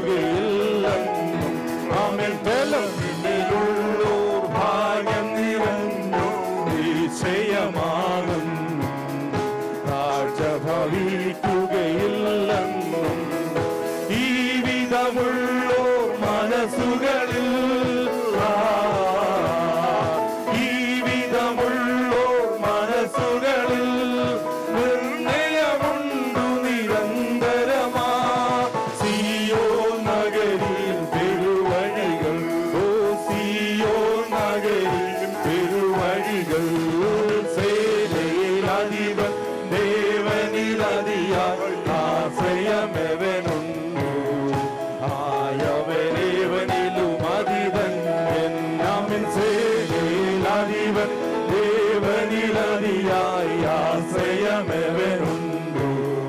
ഭവിക്കുകയില്ലെന്നും ആമേൻ ബലം നിന്നിലുള്ളോർ ഭാഗ്യം നിറഞ്ഞു നിശ്ചയമാകുന്നു താഴ്ച ഭവിക്കുകയില്ലെന്നും ഈ വിധമുള്ളോർ മനസ്സുകളിൽ ആ, ഈ വിധമുള്ളോർ മനസ്സുകളിൽ നിർണയമുണ്ടു നിരന്തരമാ സിയോ നഗരിയിൽ പെരുവഴികൾ ഓ സിയോ നഗരിയിൽ പെരുവഴികൾ സേനയിൽ അധിപൻ ദേവനിലതിയായി ആശ്രയമെവനുണ്ടു ആയവനേവനിലും അതിതൻ എന്നാമിൻ സേനയിൽ അധിപൻ ദേവനിലതിയായി ആശ്രയമെവനുണ്ടു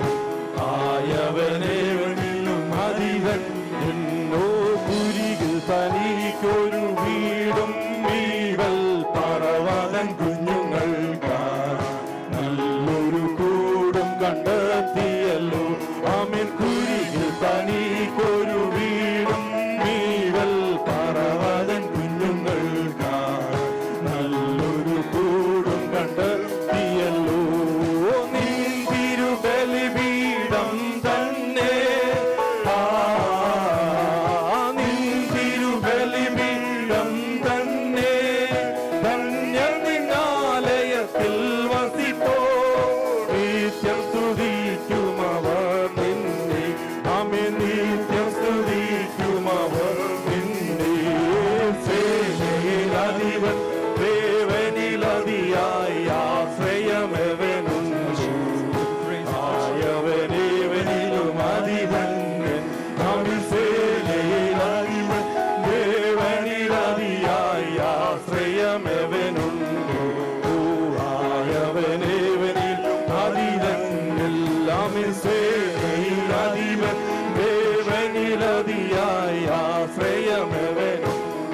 ആയവനേവനിലും അതിതൻ എന്നോ കുരികിൽ തനിക്കൊരു വീടും വീവൽ പറവതൻ കുഞ്ഞുങ്ങൾക്കായി നല്ലൊരു കൂടും കണ്ടെത്തിയല്ലോ ആമിൻ കുരികിൽ തനിക്കൊരു വീടും വീവൽ പറവതൻ കുഞ്ഞുങ്ങൾക്കായി നല്ലൊരു കൂടും കണ്ടെത്തിയല്ലോ നിൻ തിരുബലിപീഠം തന്നെ ആ നിൻ തിരുബലിപീഠം തന്നെ ധന്യ നിന്നാലയത്തിൽ വസിപ്പോ നിത്യം സ്തുതിക്കും അവർ നിന്നെ അമി നിത്യം സ്തുതിക്കും അവർ നിന്നെ സേനയിൽ അധിപൻ ദേവനിലതിയായി ആശ്രയമെവനുണ്ട് ആയവനേവനിലും അതിതന്നൻ അമിസേനയിലതിവൻ ദേവനിലതിയായി ആശ്രയമെവനുണ്ടോ ആയവനേവനിലും അതിതന്നെല്ലാം സേനയിലതിവൻ ദേവനിലതിയായി ആശ്രയമെവനുണ്ടോ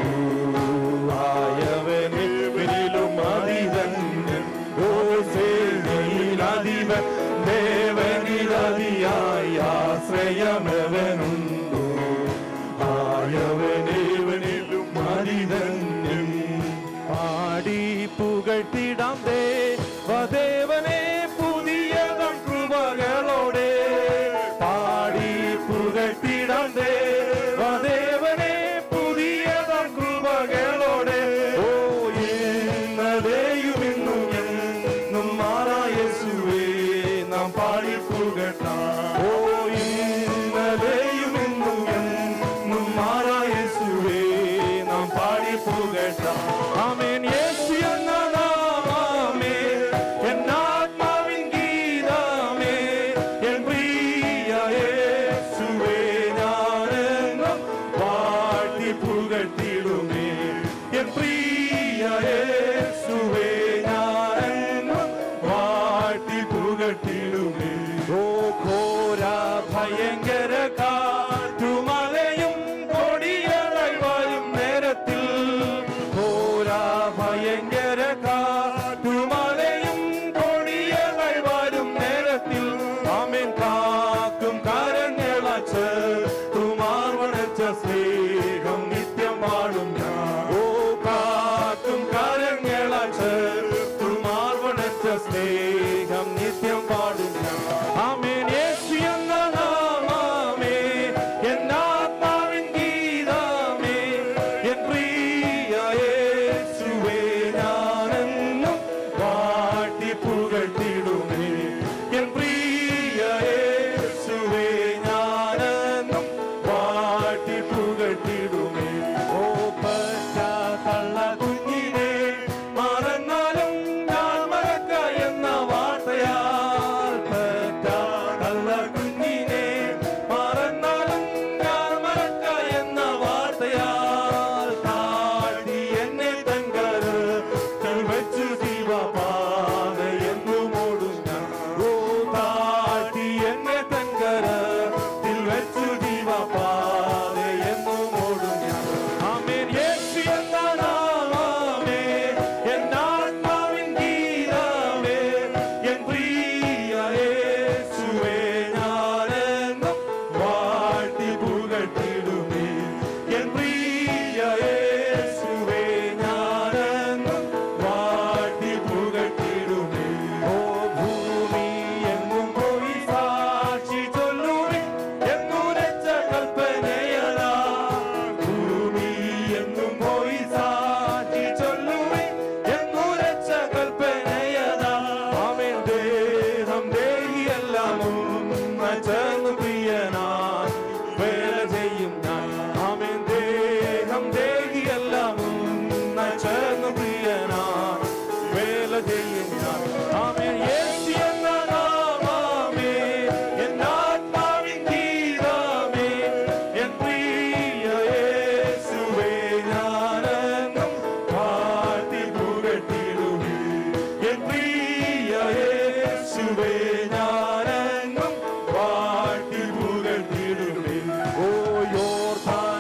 ആയവനേവനിലും അതിതന്നൻ ഓ സേനയിലതിവൻ ദേവനിലതിയായി ആശ്രയമെവനുണ്ടോ ആയവനേവനിലും അതിതന്നും പാടി പുകഴ്ത്തിടാം ദേവദേവനെ പുതിയതം കൃപകളോടെ പാടി പുകഴ്ത്തിടാം ദേവദേവനെ പുതിയതം കൃപകളോടെ ഓ എന്നതേയും ഇന്നും എന്നും മാറായേശുവേ നാം പാടി പുകട്ടാം ഓ ഇന്നലെയും ഇന്നും എന്നും മാറായേശുവേ നാം പാടി പുകട്ടാം ആമേൻ യേശു എന്ന നാമേ എന്നാത്മാവിൻ ഗീതമേ എൻ പ്രിയ യേശുവേ ഞാനെന്നും പാടി പുകട്ടിടുമേ എൻ പ്രിയ യേശുവേ ഞാനെന്നും വാട്ടി പുകട്ടിടുമേ ഓ ഘോര ഭയങ്കര കാറ്റുമലയും കൊടിയറായി വരും നേരത്തിൽ ഘോര ഭയങ്കര കാറ്റുമലയും കൊടിയറായി വരും നേരത്തിൽ ആമേൻ കാക്കും കരങ്ങളച്ച് തുമാർവണച്ച സ്നേഹം നിത്യം പാടും ഞാൻ ഓ കാക്കും കരങ്ങളച്ച് തുമാർവണച്ച സ്നേഹം നിത്യം പാടും ഞാൻ ആമേൻ യേശു എന്ന നാമമേ എന്നാത്മാവിൻ ഗീതമേ എൻ പ്രിയ യേശുവേ ഞാനെന്നും വാട്ടി പുകഴ്ത്തിടുമേ എൻ പ്രിയ യേശുവേ ഞാനെന്നും വാട്ടി പുകഴ്ത്തിടുമേ ഓ പറ്റ തള്ള കുഞ്ഞിനെ മറന്നാലും ഞാൻ മറക്ക എന്ന വാർത്തയാൽ പറ്റ തള്ള കുഞ്ഞിനെ മറന്നാലും ഞാൻ മറക്ക എന്ന വാർത്തയാൽ താഴ്ത്തി എന്നെ തങ്കര് വെച്ചു ജീവപാത എന്നും ഓടും ഞാൻ ഓ താഴ്ത്തി എന്നെ തങ്കര് വെച്ചു ജീവപാത എന്നും ആമേൻ ദേഹം ദേഹിയെല്ലാം ഒന്നായി ചേർന്ന് പ്രിയനാ വേല ചെയ്യും ഞാൻ ആമേൻ യേശു എന്ന നാമമേ എൻ ആത്മാവിൻ ഗീതമേ എൻ പ്രിയ യേശുവേ ഞാനെന്നും പാടി പുകട്ടിടുമേ എൻ പ്രിയ യേശുവേ ഞാനെന്നും പാടി പുകട്ടിടുമേ ഓ യോർദാൻ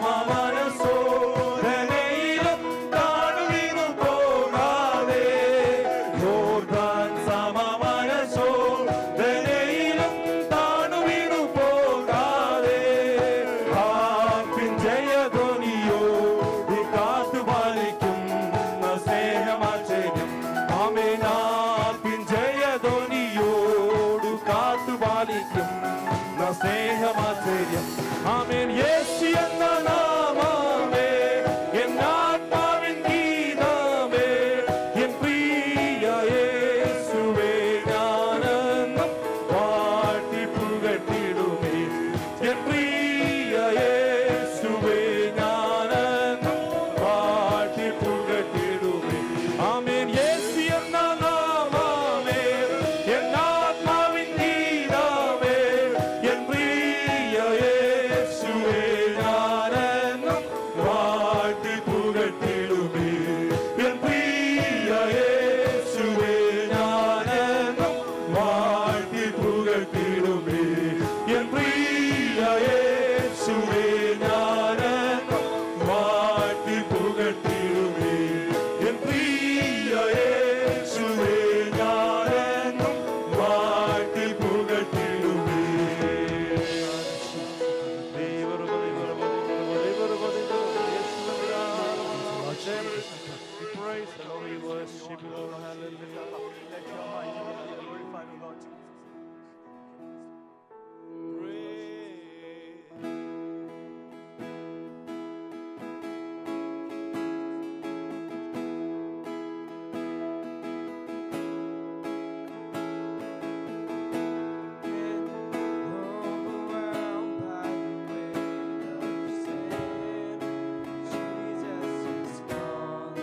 സമമനസോധനയിലും താണുവീണു പോകാതെ യോർദാൻ സമമനസോധനയിലും താണുവീണു പോകാതെ പാപ്പിൻ ജയധ്വനിയോ ഈ കാത്തുപാലിക്കുന്ന സ്നേഹമാശ്ചര്യം ആമേനാപ്പിൻ ജയധ്വനിയോടു കാത്തുപാലിക്കും സ്നേഹമാശ്ചര്യം ആമേൻ യേശു എന്ന നാമമേ എൻ ആത്മാവിൻ ഗീതമേ എൻ പ്രിയ യേശുവേ ഞാനെന്നും പാട്ടി പുകട്ടിടുമേ എൻ പ്രിയ യേശുവേ ഞാനെന്നും പാട്ടി പുകട്ടിടുമേ ആമേൻ യേശു എന്ന നാമമേ എൻ ആത്മാവിൻ ഗീതമേ എൻ പ്രിയ യേശുവേ ഞാനെന്നും പാട്ടി പുകട്ടിടുമേ എൻ പ്രിയ യേശുവേ ഞാനെന്നും പാട്ടി പുകട്ടിടുമേ എൻ പ്രിയ യേശുവേ ഞാനെന്നും പാട്ടി പുകട്ടിടുമേ എൻ പ്രിയ യേശുവേ ഞാനെന്നും പാട്ടി പുകട്ടിടുമേ Praise the Lord, we worship you, Lord, hallelujah. Overwhelmed by the weight of sin, Jesus is gone.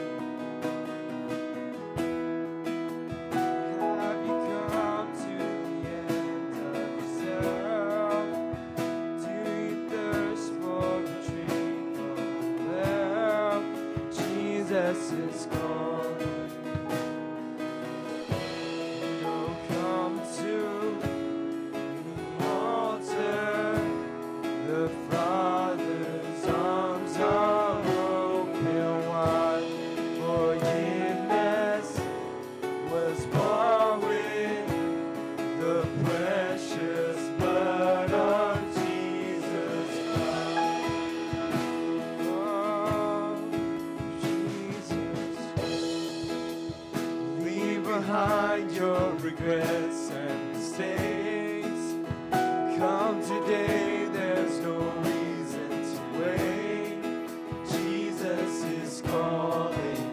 Have you come to the end of yourself? Do you thirst for a drink of well? Jesus is gone. Don't come to the altar. The Father's arms are open wide. Forgiveness was bought with the precious blood of Jesus Christ. Oh, Jesus. Leave behind your regrets and mistakes. Come today, there's no reason to wait. Jesus is calling.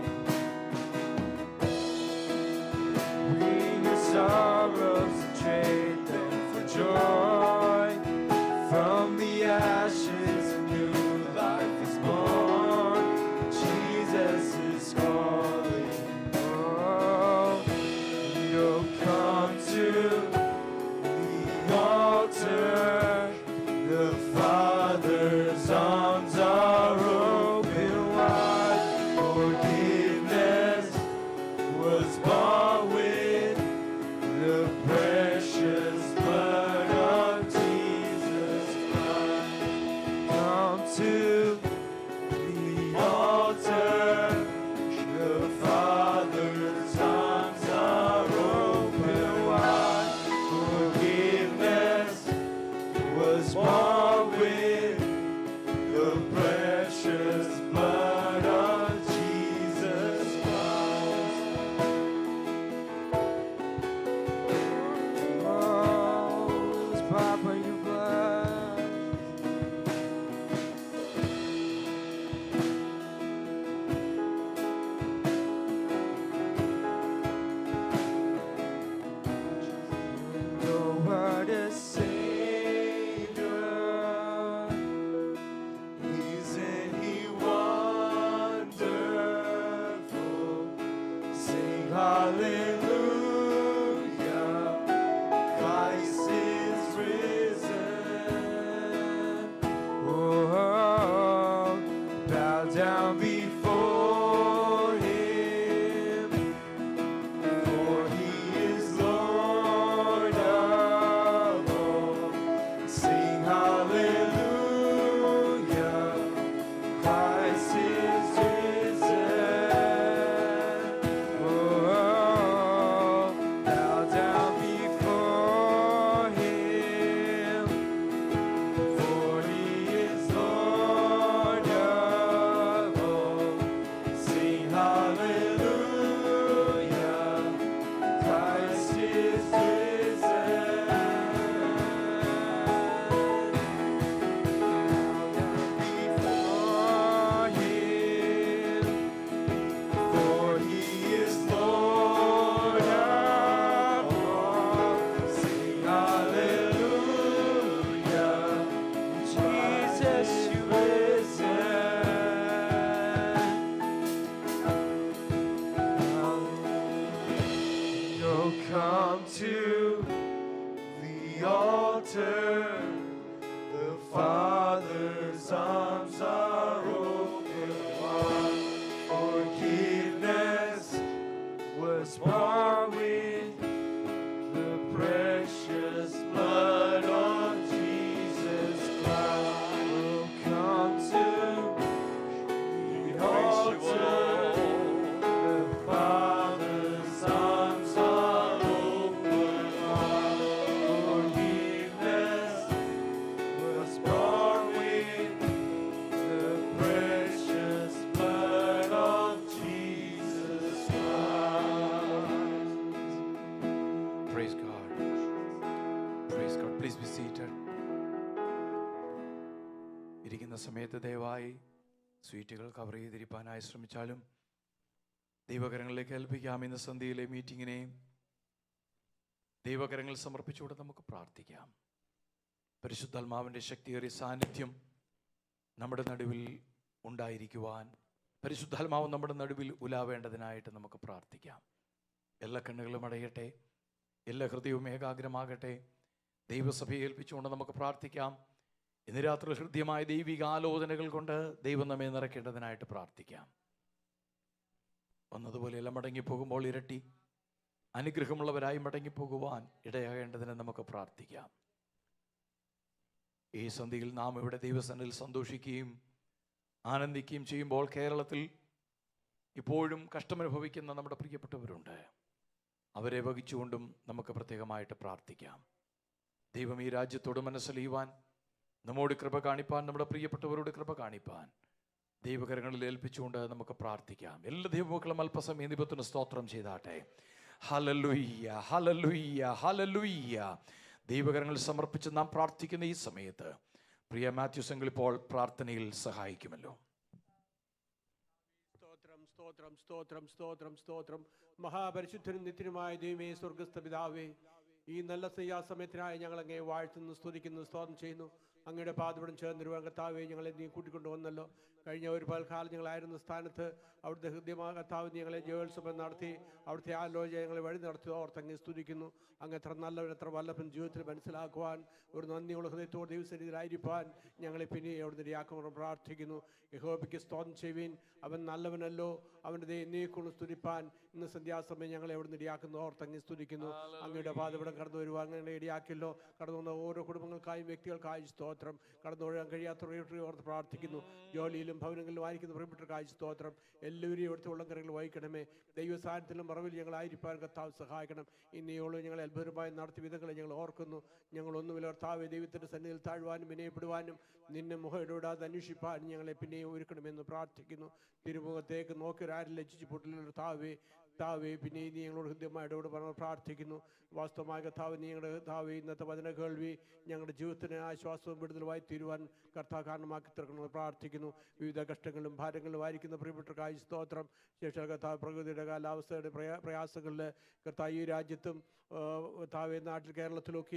Bring your sorrows and trade them for joy. From the ashes, a new life is born. Jesus is calling. Oh, you'll come to the altar. The Father's arms are open wide. Forgiveness was bought with the precious blood of Jesus Christ. Come to the altar. The Father's arms are open wide. Forgiveness was bought with the precious blood of Jesus Christ. Oh, it's bought by your blood. Your word is Savior. hallelujah. Christ is risen. Oh, bow down before him, for he is Lord of all. Sing hallelujah. Christ is risen. Oh, bow down before him, for he is Lord of all. Sing hallelujah. Christ is risen. For he is Lord of all. Sing hallelujah. Jesus, you risen. Oh, come to the altar. The Father's arms are open wide. Forgiveness was bought with the precious blood of Jesus Christ. Oh, come to the altar. The Father's arms are open wide. Forgiveness was born with the precious blood of Jesus Christ. Praise God. Praise God. Please be seated. ഇരിക്കുന്ന സമയത്ത് ദയവായി സ്വീറ്റുകൾ cover ചെയ്തിരിപ്പാനായി ശ്രമിച്ചാലും ദൈവകരങ്ങളിലേക്ക് ഏൽപ്പിക്കാം ഇന്ന് സന്ധ്യയിലെ മീറ്റിങ്ങിനെ ദൈവകരങ്ങൾ സമർപ്പിച്ചുകൊണ്ട് നമുക്ക് പ്രാർത്ഥിക്കാം പരിശുദ്ധാത്മാവിൻ്റെ ശക്തിയേറിയ സാന്നിധ്യം നമ്മുടെ നടുവിൽ ഉണ്ടായിരിക്കുവാൻ പരിശുദ്ധാത്മാവ് നമ്മുടെ നടുവിൽ ഉലാവേണ്ടതിനായിട്ട് നമുക്ക് പ്രാർത്ഥിക്കാം എല്ലാ കണ്ണുകളും അടയട്ടെ എല്ലാ ഹൃദയവും ഏകാഗ്രമാകട്ടെ ദൈവസഭയെ ഏൽപ്പിച്ചുകൊണ്ട് നമുക്ക് പ്രാർത്ഥിക്കാം ഇന്ന് രാത്രി ഹൃദ്യമായ ദൈവിക ആലോചനകൾ കൊണ്ട് ദൈവം നമ്മെ നിറയ്ക്കേണ്ടതിനായിട്ട് പ്രാർത്ഥിക്കാം വന്നതുപോലെ എല്ലാം മടങ്ങിപ്പോകുമ്പോൾ ഇരട്ടി അനുഗ്രഹമുള്ളവരായി മടങ്ങിപ്പോകുവാൻ ഇടയാകേണ്ടതിന് നമുക്ക് പ്രാർത്ഥിക്കാം ഈ സന്ധിയിൽ നാം ഇവിടെ ദൈവസന്നിൽ സന്തോഷിക്കുകയും ആനന്ദിക്കുകയും ചെയ്യുമ്പോൾ കേരളത്തിൽ ഇപ്പോഴും കഷ്ടമനുഭവിക്കുന്ന നമ്മുടെ പ്രിയപ്പെട്ടവരുണ്ട് അവരെ വഹിച്ചുകൊണ്ടും നമുക്ക് പ്രത്യേകമായിട്ട് പ്രാർത്ഥിക്കാം ദൈവം ഈ രാജ്യത്തോട് മനസ്സലിയുവാൻ നമ്മോട് കൃപ കാണിപ്പാൻ നമ്മുടെ പ്രിയപ്പെട്ടവരോട് കൃപ കാണിപ്പാൻ ദൈവകരങ്ങളിൽ ഏൽപ്പിച്ചുകൊണ്ട് നമുക്ക് പ്രാർത്ഥിക്കാം എല്ലാ ദൈവമക്കളും അല്പസമയം ദൈവത്തിന് സ്തോത്രം ചെയ്താട്ടെ ഹലലുയ്യ ഹലലുയ്യ ഹലലുയ്യ ദൈവകരങ്ങൾ സമർപ്പിച്ച് നാം പ്രാർത്ഥിക്കുന്ന ഈ സമയത്ത് പ്രിയ മാത്യു സെങ്കിൽ ഇപ്പോൾ പ്രാർത്ഥനയിൽ സഹായിക്കുമല്ലോ സ്തോത്രം സ്തോത്രം സ്തോത്രം സ്തോത്രം സ്തോത്രം മഹാപരിശുദ്ധനും നിത്യനുമായ ദൈവമേ സ്വർഗസ്ഥ പിതാവേ ഈ നല്ല സയ്യാസമയത്തിനായി ഞങ്ങൾ അങ്ങേ വാഴ്ത്തുന്നു സ്തുതിക്കുന്നു സ്തോത്രം ചെയ്യുന്നു അങ്ങയുടെ പാതപടം ചേർന്നിരുവാൻ കർത്താവെ ഞങ്ങളെ നീ കൂട്ടിക്കൊണ്ടുവന്നല്ലോ കഴിഞ്ഞ ഒരു പൽക്കാലം ഞങ്ങളായിരുന്ന സ്ഥാനത്ത് അവിടുത്തെ ഹൃദ്യമായ കർത്താവ് നീ ഞങ്ങളെ ജയോത്സവം നടത്തി അവിടുത്തെ ആലോചന ഞങ്ങളെ വഴി നടത്തി ഓർത്ത് അങ്ങ് സ്തുതിക്കുന്നു അങ്ങ് എത്ര നല്ലവൻ എത്ര വല്ലഭൻ ജീവിതത്തിൽ മനസ്സിലാക്കുവാൻ ഒരു നന്ദിയുള്ള ഹൃദയത്തോട് ദൈവസന്നിധിയിലായിരിക്കാൻ ഞങ്ങളെ പിന്നെ അവിടുന്ന് ഇടയാക്കുമ്പോൾ പ്രാർത്ഥിക്കുന്നു യഹോബയ്ക്ക് സ്തോത്രം ചെയ്യുവീൻ അവൻ നല്ലവനല്ലോ അവൻ്റെ ദൈവം നീക്കൊണ്ട് സ്തുതിപ്പാൻ ഇന്ന് സന്ധ്യാസമയം ഞങ്ങളെ അവിടുന്ന് ഇടയാക്കുന്നു ഓർത്തങ്ങി സ്തുതിക്കുന്നു അങ്ങയുടെ പാതവിടം കടന്നു വരുവാൻ അങ്ങനെ ഇടയാക്കിയല്ലോ കടന്നു വന്ന ഓരോ കുടുംബങ്ങൾക്കായും വ്യക്തികൾക്കായും സ്തോത്രം കടന്നു വരാൻ കഴിയാത്തവരെ ഓർത്ത് പ്രാർത്ഥിക്കുന്നു ജോലിയിലും ഭവനങ്ങളിലും ആയിരിക്കുന്ന പ്രിയപ്പെട്ടവർക്കായി സ്തോത്രം എല്ലാവരെയും ഇവിടുത്തെ ഉള്ളംകരങ്ങൾ വഹിക്കണമേ ദൈവസാന്നിധ്യത്തിലും മറവിൽ ഞങ്ങളായിരിക്കാൻ കർത്താവ് സഹായിക്കണം ഇനിയോളം ഞങ്ങളെ അത്ഭുതമായി നടത്തിയ വിധങ്ങളെ ഞങ്ങൾ ഓർക്കുന്നു ഞങ്ങൾ ഒന്നുമില്ല കർത്താവ് ദൈവത്തിൻ്റെ സന്നിധിയിൽ താഴ്വാനും വിനയപ്പെടുവാനും നിന്നെ മുഖമിടാതെ അന്വേഷിപ്പാനും ഞങ്ങളെ പിന്നെയും ഒരുക്കണമെന്ന് പ്രാർത്ഥിക്കുന്നു തിരുമുഖത്തേക്ക് നോക്കി ആരും ലജ്ജിച്ച് പൊട്ടില്ല താവേ താവേ പിന്നെ നീ ഞങ്ങളോട് ഹൃദ്യമായിട്ട് പറഞ്ഞ് പ്രാർത്ഥിക്കുന്നു വാസ്തവമായ കർത്താവ് നീ ഞങ്ങളുടെ കർത്താവ് ഇന്നത്തെ വചന കേൾവി ഞങ്ങളുടെ ജീവിതത്തിന് ആശ്വാസവും വിടുതലുമായി തീരുവാൻ കർത്താവ് കാരണമാക്കി തീർക്കണമെന്ന് പ്രാർത്ഥിക്കുന്നു വിവിധ കഷ്ടങ്ങളിലും ഭാരങ്ങളിലും ആയിരിക്കുന്ന പ്രിയപ്പെട്ടവർക്കായി സ്തോത്രം ശേഷം കർത്താവ് പ്രകൃതിയുടെ കാലാവസ്ഥയുടെ പ്രയാ പ്രയാസങ്ങളിൽ കർത്താവ് ഈ രാജ്യത്തും താവേ നാട്ടിൽ കേരളത്തിലൊക്കെയും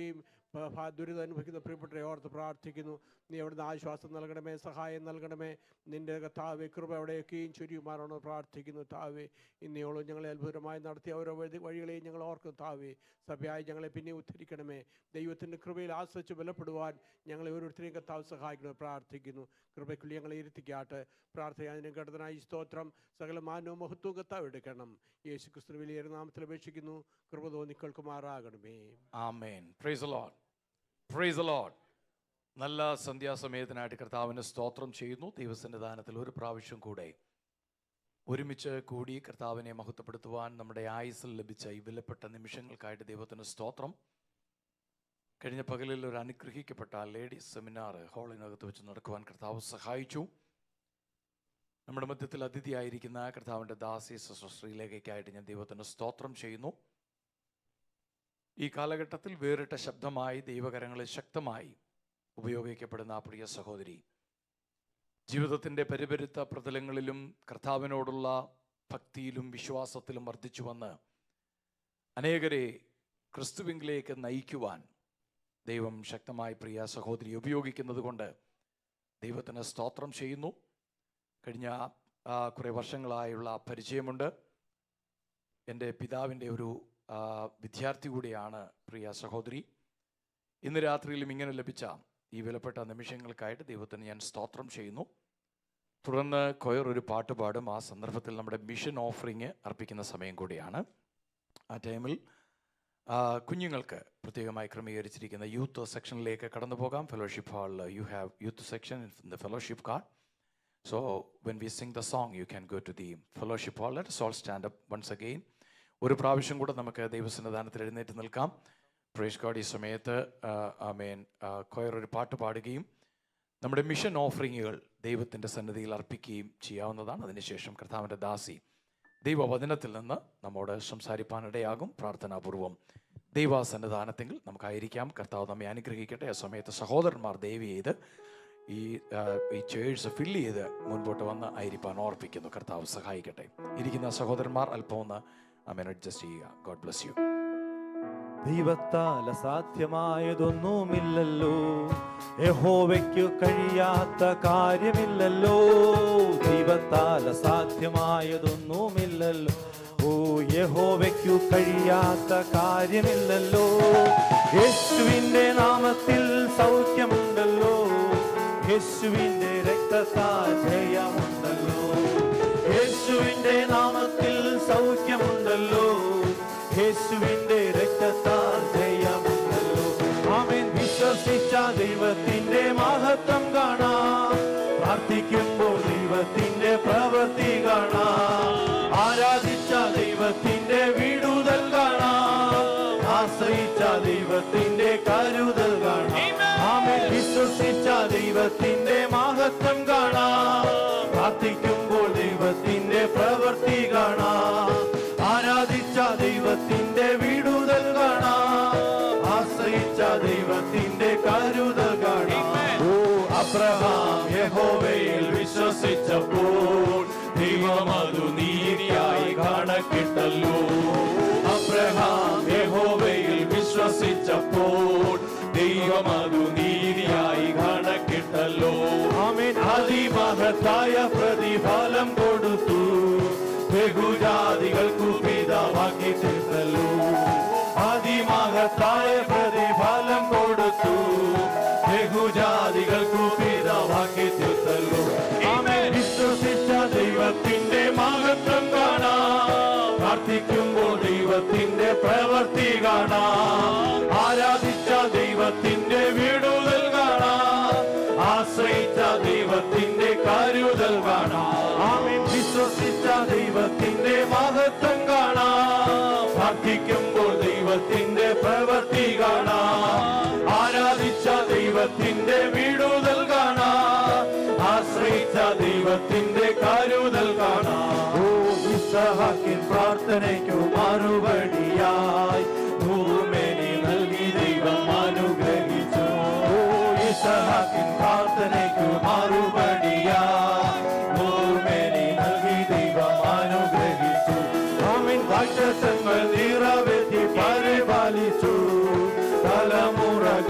പ- ഭ- ദുരിതം അനുഭവിക്കുന്ന പ്രിയപ്പെട്ടവരെ ഓർത്ത് പ്രാർത്ഥിക്കുന്നു നീ അവിടുന്ന് ആശ്വാസം നൽകണമേ സഹായം നൽകണമേ നിന്റെ താവെ കൃപ എവിടെയൊക്കെയും ചൊരിയുമാറാണോ പ്രാർത്ഥിക്കുന്നു താവേ ഇന്നയോളം ഞങ്ങളെ അത്ഭുതമായി നടത്തിയ ഓരോ വഴി വഴികളെയും ഞങ്ങൾ ഓർക്കും താവേ സഭയായി ഞങ്ങളെ പിന്നെ ഉദ്ധരിക്കണമേ ദൈവത്തിൻ്റെ കൃപയിൽ ആശ്രയിച്ച് ബലപ്പെടുവാൻ ഞങ്ങളെ ഓരോരുത്തരെയും കർത്താവ് സഹായിക്കണമെന്ന് പ്രാർത്ഥിക്കുന്നു കൃപയ്ക്കുള്ളി ഞങ്ങളെ ഇരുത്തിക്കാട്ട് പ്രാർത്ഥന ഘടനായി സ്തോത്രം സകല മാനവും മഹത്വവും കർത്താവ് എടുക്കണം യേശു ക്രിസ്തു വലിയ നാമത്തിൽ അപേക്ഷിക്കുന്നു കൃപ തോന്നി കേൾക്കുമാറാകണമേ ആമേൻ പ്രൈസ് ലോഡ് പ്രൈസ് ലോഡ് നല്ല സന്ധ്യാസമയത്തിനായിട്ട് കർത്താവിന് സ്തോത്രം ചെയ്യുന്നു ദൈവസന്നിധാനത്തിൽ ഒരു പ്രാവശ്യം കൂടെ ഒരുമിച്ച് കൂടി കർത്താവിനെ മഹത്വപ്പെടുത്തുവാൻ നമ്മുടെ ആയുസിൽ ലഭിച്ച ഈ വിലപ്പെട്ട നിമിഷങ്ങൾക്കായിട്ട് ദൈവത്തിന് സ്തോത്രം കഴിഞ്ഞ പകലിൽ ഒരു അനുഗ്രഹിക്കപ്പെട്ട ലേഡീസ് സെമിനാർ ഹാളിനകത്ത് വെച്ച് നടക്കുവാൻ കർത്താവ് സഹായിച്ചു നമ്മുടെ മധ്യത്തിൽ അതിഥിയായിരിക്കുന്ന കർത്താവിൻ്റെ ദാസി ശ്രീലേഖയ്ക്കായിട്ട് ഞാൻ ദൈവത്തിന് സ്തോത്രം ചെയ്യുന്നു ഈ കാലഘട്ടത്തിൽ വേറിട്ട ശബ്ദമായി ദൈവകരങ്ങളിൽ ശക്തമായി ഉപയോഗിക്കപ്പെടുന്ന ആ പ്രിയ സഹോദരി ജീവിതത്തിൻ്റെ പരിപരുത്ത പ്രതലങ്ങളിലും കർത്താവിനോടുള്ള ഭക്തിയിലും വിശ്വാസത്തിലും വർദ്ധിച്ചു വന്ന് അനേകരെ ക്രിസ്തുവിങ്കിലേക്ക് നയിക്കുവാൻ ദൈവം ശക്തമായി പ്രിയ സഹോദരി ഉപയോഗിക്കുന്നത് കൊണ്ട് ദൈവത്തിന് സ്തോത്രം ചെയ്യുന്നു കഴിഞ്ഞ ആ, കുറേ വർഷങ്ങളായുള്ള പരിചയമുണ്ട് എൻ്റെ പിതാവിൻ്റെ ഒരു ആ, വിദ്യാർത്ഥി കൂടിയാണ് പ്രിയ സഹോദരി ഇന്ന് രാത്രിയിലും ഇങ്ങനെ ലഭിച്ച ഈ വിലപ്പെട്ട നിമിഷങ്ങൾക്കായിട്ട് ദൈവത്തിന് ഞാൻ സ്തോത്രം ചെയ്യുന്നു തുടർന്ന് കൊയർ ഒരു പാട്ട് പാടും ആ സന്ദർഭത്തിൽ നമ്മുടെ മിഷൻ ഓഫറിങ് അർപ്പിക്കുന്ന സമയം കൂടിയാണ് ആ ടൈമിൽ ആ, കുഞ്ഞുങ്ങൾക്ക് പ്രത്യേകമായി ക്രമീകരിച്ചിരിക്കുന്ന യൂത്ത് സെക്ഷനിലേക്ക് കടന്നു പോകാം ഫെലോഷിപ്പ് ഹാളിൽ you have youth section in the fellowship card So when we sing the song, you can go to the fellowship hall. Let us all stand up once again. ഒരു പ്രാവശ്യം കൂടെ നമുക്ക് ദൈവസന്നിധാനത്തിൽ എഴുന്നേറ്റ് നിൽക്കാം പ്രേഷ് ഗോഡ് ഈ സമയത്ത് ആമേൻ കൊയർ ഒരു പാട്ട് പാടുകയും നമ്മുടെ മിഷൻ ഓഫറിങ്ങുകൾ ദൈവത്തിൻ്റെ സന്നിധിയിൽ അർപ്പിക്കുകയും ചെയ്യാവുന്നതാണ് അതിനുശേഷം കർത്താവിൻ്റെ ദാസി ദൈവവചനത്തിൽ നിന്ന് നമ്മോട് സംസാരിപ്പാനിടയാകും പ്രാർത്ഥനാപൂർവം ദൈവസന്നിധാനത്തെങ്കിൽ നമുക്കായിരിക്കാം കർത്താവ് നമ്മെ അനുഗ്രഹിക്കട്ടെ ആ സമയത്ത് സഹോദരന്മാർ ദയവ് ചെയ്ത് ഈ ആ, ഈ ചേഴ്സ് ഫില്ല് ചെയ്ത് മുൻപോട്ട് വന്ന് ആയിരിക്കാൻ ഓർപ്പിക്കുന്നു കർത്താവ് സഹായിക്കട്ടെ ഇരിക്കുന്ന സഹോദരന്മാർ അല്പം ഒന്ന് അമേൻ അഡ്ജസ്റ്റ് ചെയ്യുക ഗോഡ് ബ്ലസ് യു ദൈവത്താൽ അസാധ്യമായതൊന്നുമില്ലല്ലോ യഹോവയ്ക്കു കഴിയാത്ത കാര്യമില്ലല്ലോ ദൈവത്താൽ അസാധ്യമായതൊന്നുമില്ലല്ലോ ഓ യഹോവയ്ക്കു കഴിയാത്ത കാര്യമില്ലല്ലോ യേശുവിന്റെ നാമത്തിൽ സൗഖ്യമുണ്ടല്ലോ യേശുവിന്റെ രക്തത്താൽ ജയമുണ്ടല്ലോ യേശുവിന്റെ നാമത്തിൽ സൗഖ്യമുണ്ടല്ലോ യേശുവിന്റെ രക്തത്താൽ ജയമുണ്ടല്ലോ ആമേൻ വിശ്വസിച്ച ദൈവത്തിന്റെ മഹത്വം കാണാം പ്രാർത്ഥിക്കുമ്പോൾ ദൈവത്തിന്റെ പ്രവൃത്തി കാണാം ആരാധിച്ച ദൈവത്തിന്റെ വിടുതൽ കാണാം ആശ്രയിച്ച ദൈവത്തിന്റെ കരുതൽ കാണാം ആമേൻ വിശ്വസിച്ച ദൈവത്തിന്റെ മഹത്വം കാണാം പ്രാർത്ഥിക്കുമ്പോൾ ദൈവത്തിന്റെ പ്രവൃത്തി കാണാം ആരാധിച്ച ദൈവത്തിന്റെ വിടുതൽ കാണാം ആശ്രയിച്ച ദൈവത്തിന്റെ കരുതൽ കാണാം ഓ അബ്രഹാം യഹോവയിൽ വിശ്വസിച്ചപ്പോൾ ദൈവം അതു നീതിയായി കണക്കിട്ടല്ലോ അബ്രഹാം യഹോവയിൽ വിശ്വസിച്ചപ്പോൾ ദൈവം അതു നീതിയായി കണക്കിട്ടല്ലോ ആമേൻ അതിമഹത്തായ പ്രതിഫലം കൊടുത്തു ബഹുജാതികൾക്കു പിതാവാക്കി തീർത്തല്ലോ അതിമഹത്തായ പ്രതിഫലം കൊടുത്തു ബഹുജാതികൾക്കു പിതാവാക്കി തീർത്തല്ലോ ആമേൻ വിശ്വസിച്ച ദൈവത്തിന്റെ മഹത്വം കാണാം പ്രാർത്ഥിക്കുമ്പോൾ ദൈവത്തിന്റെ പ്രവൃത്തി കാണാം ആരാധിച്ച ദൈവത്തിന്റെ വിടുതൽ കാണാം ആശ്രയിച്ച ദൈവത്തിന്റെ കരുതൽ കാണാം ആമേൻ വിശ്വസിച്ച ദൈവത്തിന്റെ മഹത്വം കാണാം പ്രാർത്ഥിക്കുമ്പോൾ ദൈവത്തിന്റെ പ്രവൃത്തി കാണാം ആരാധിച്ച ദൈവത്തിന്റെ വിടുതൽ കാണാം ആശ്രയിച്ച ദൈവത്തിന്റെ കരുതൽ കാണാം ഓ ഇസഹാക്കിൻ പ്രാർത്ഥനയ്ക്കു മറുപടിയായി ഭൂമേനി നൽകി ദൈവം അനുഗ്രഹിച്ചു ഓ ഇസഹാക്കിൻ പ്രാർത്ഥനയ്ക്കു മറുപടിയായി ഭൂമേനി നൽകി ദൈവം അനുഗ്രഹിച്ചു ആമിൻ വാഗ്ദത്തങ്ങൾ നിറവേറ്റി പരിപാലിച്ചു തലമുറകൾ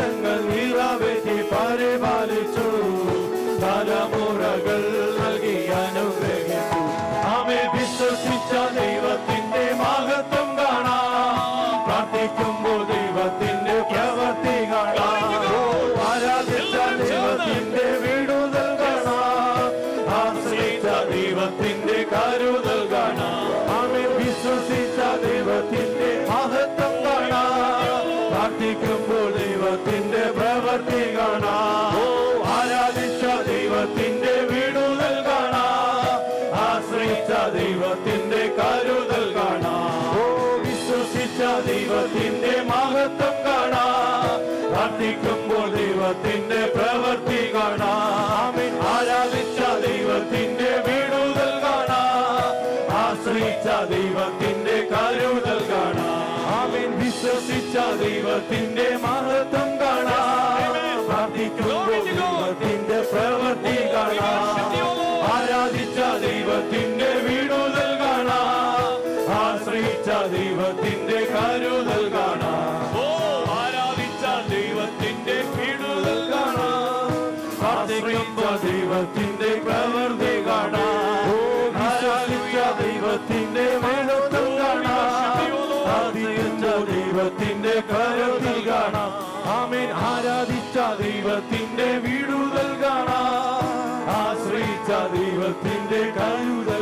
വാഗ്ദത്തങ്ങൾ നിറവേറ്റി പരിപാലിച്ചു തലമുറകൾ നൽകി അനുഗ്രഹിച്ചു ആമേ വിശ്വസിച്ച ദൈവത്തിന്റെ മഹത്വം കാണാം പ്രാർത്ഥിക്കുമ്പോൾ ദൈവത്തിന്റെ പ്രവൃത്തി കാണാം ഓ, ആരാധിച്ച ദൈവത്തിന്റെ വിടുതൽ കാണാം ആശ്രയിച്ച ദൈവത്തിന്റെ കരുതൽ കാണാം ആമേ വിശ്വസിച്ച ദൈവത്തിന്റെ മഹത്വം കാണാം പ്രാർത്ഥിക്കുമ്പോൾ ദൈവത്തിന്റെ പ്രവൃത്തി കാണാം ഓ ആരാധിച്ച ദൈവത്തിന്റെ വിടുതൽ കാണാം ആശ്രയിച്ച ദൈവത്തിന്റെ കരുതൽ കാണാം ഓ വിശ്വസിച്ച ദൈവത്തിന്റെ മഹത്വം കാണാം പ്രാർത്ഥിക്കുമ്പോൾ ദൈവത്തിന്റെ പ്രവൃത്തി കാണാം ആരാധിച്ച ദൈവത്തിന്റെ വിടുതൽ കാണാം ആശ്രയിച്ച ദൈവത്തിന്റെ കരുതൽ കാണാം ആമേൻ വിശ്വസിച്ച ദൈവത്തിന്റെ മഹത്വം കാണാം പ്രാർത്ഥിക്കുമ്പോൾ ദൈവത്തിന്റെ പ്രവൃത്തി കാണാം ആരാധിച്ച ദൈവത്തിന്റെ വിടുതൽ കാണാം ആശ്രയിച്ച ദൈവത്തിന്റെ കരുതൽ കാണാം ഓ ആരാധിച്ച ദൈവത്തിന്റെ വിടുതൽ കാണാം ആശ്രയിച്ച ദൈവത്തിന്റെ പ്രവൃത്തി കാണാം ഓ ആരാധിച്ച ദൈവത്തിന്റെ മഹത്വം കാണാം ആരാധിച്ച ദൈവത്തിന്റെ കരുതൽ കാണാം ആമേൻ ആരാധിച്ച ദൈവത്തിന്റെ വിടുതൽ കാണാം ആശ്രയിച്ച ദൈവത്തിന്റെ കരുതൽ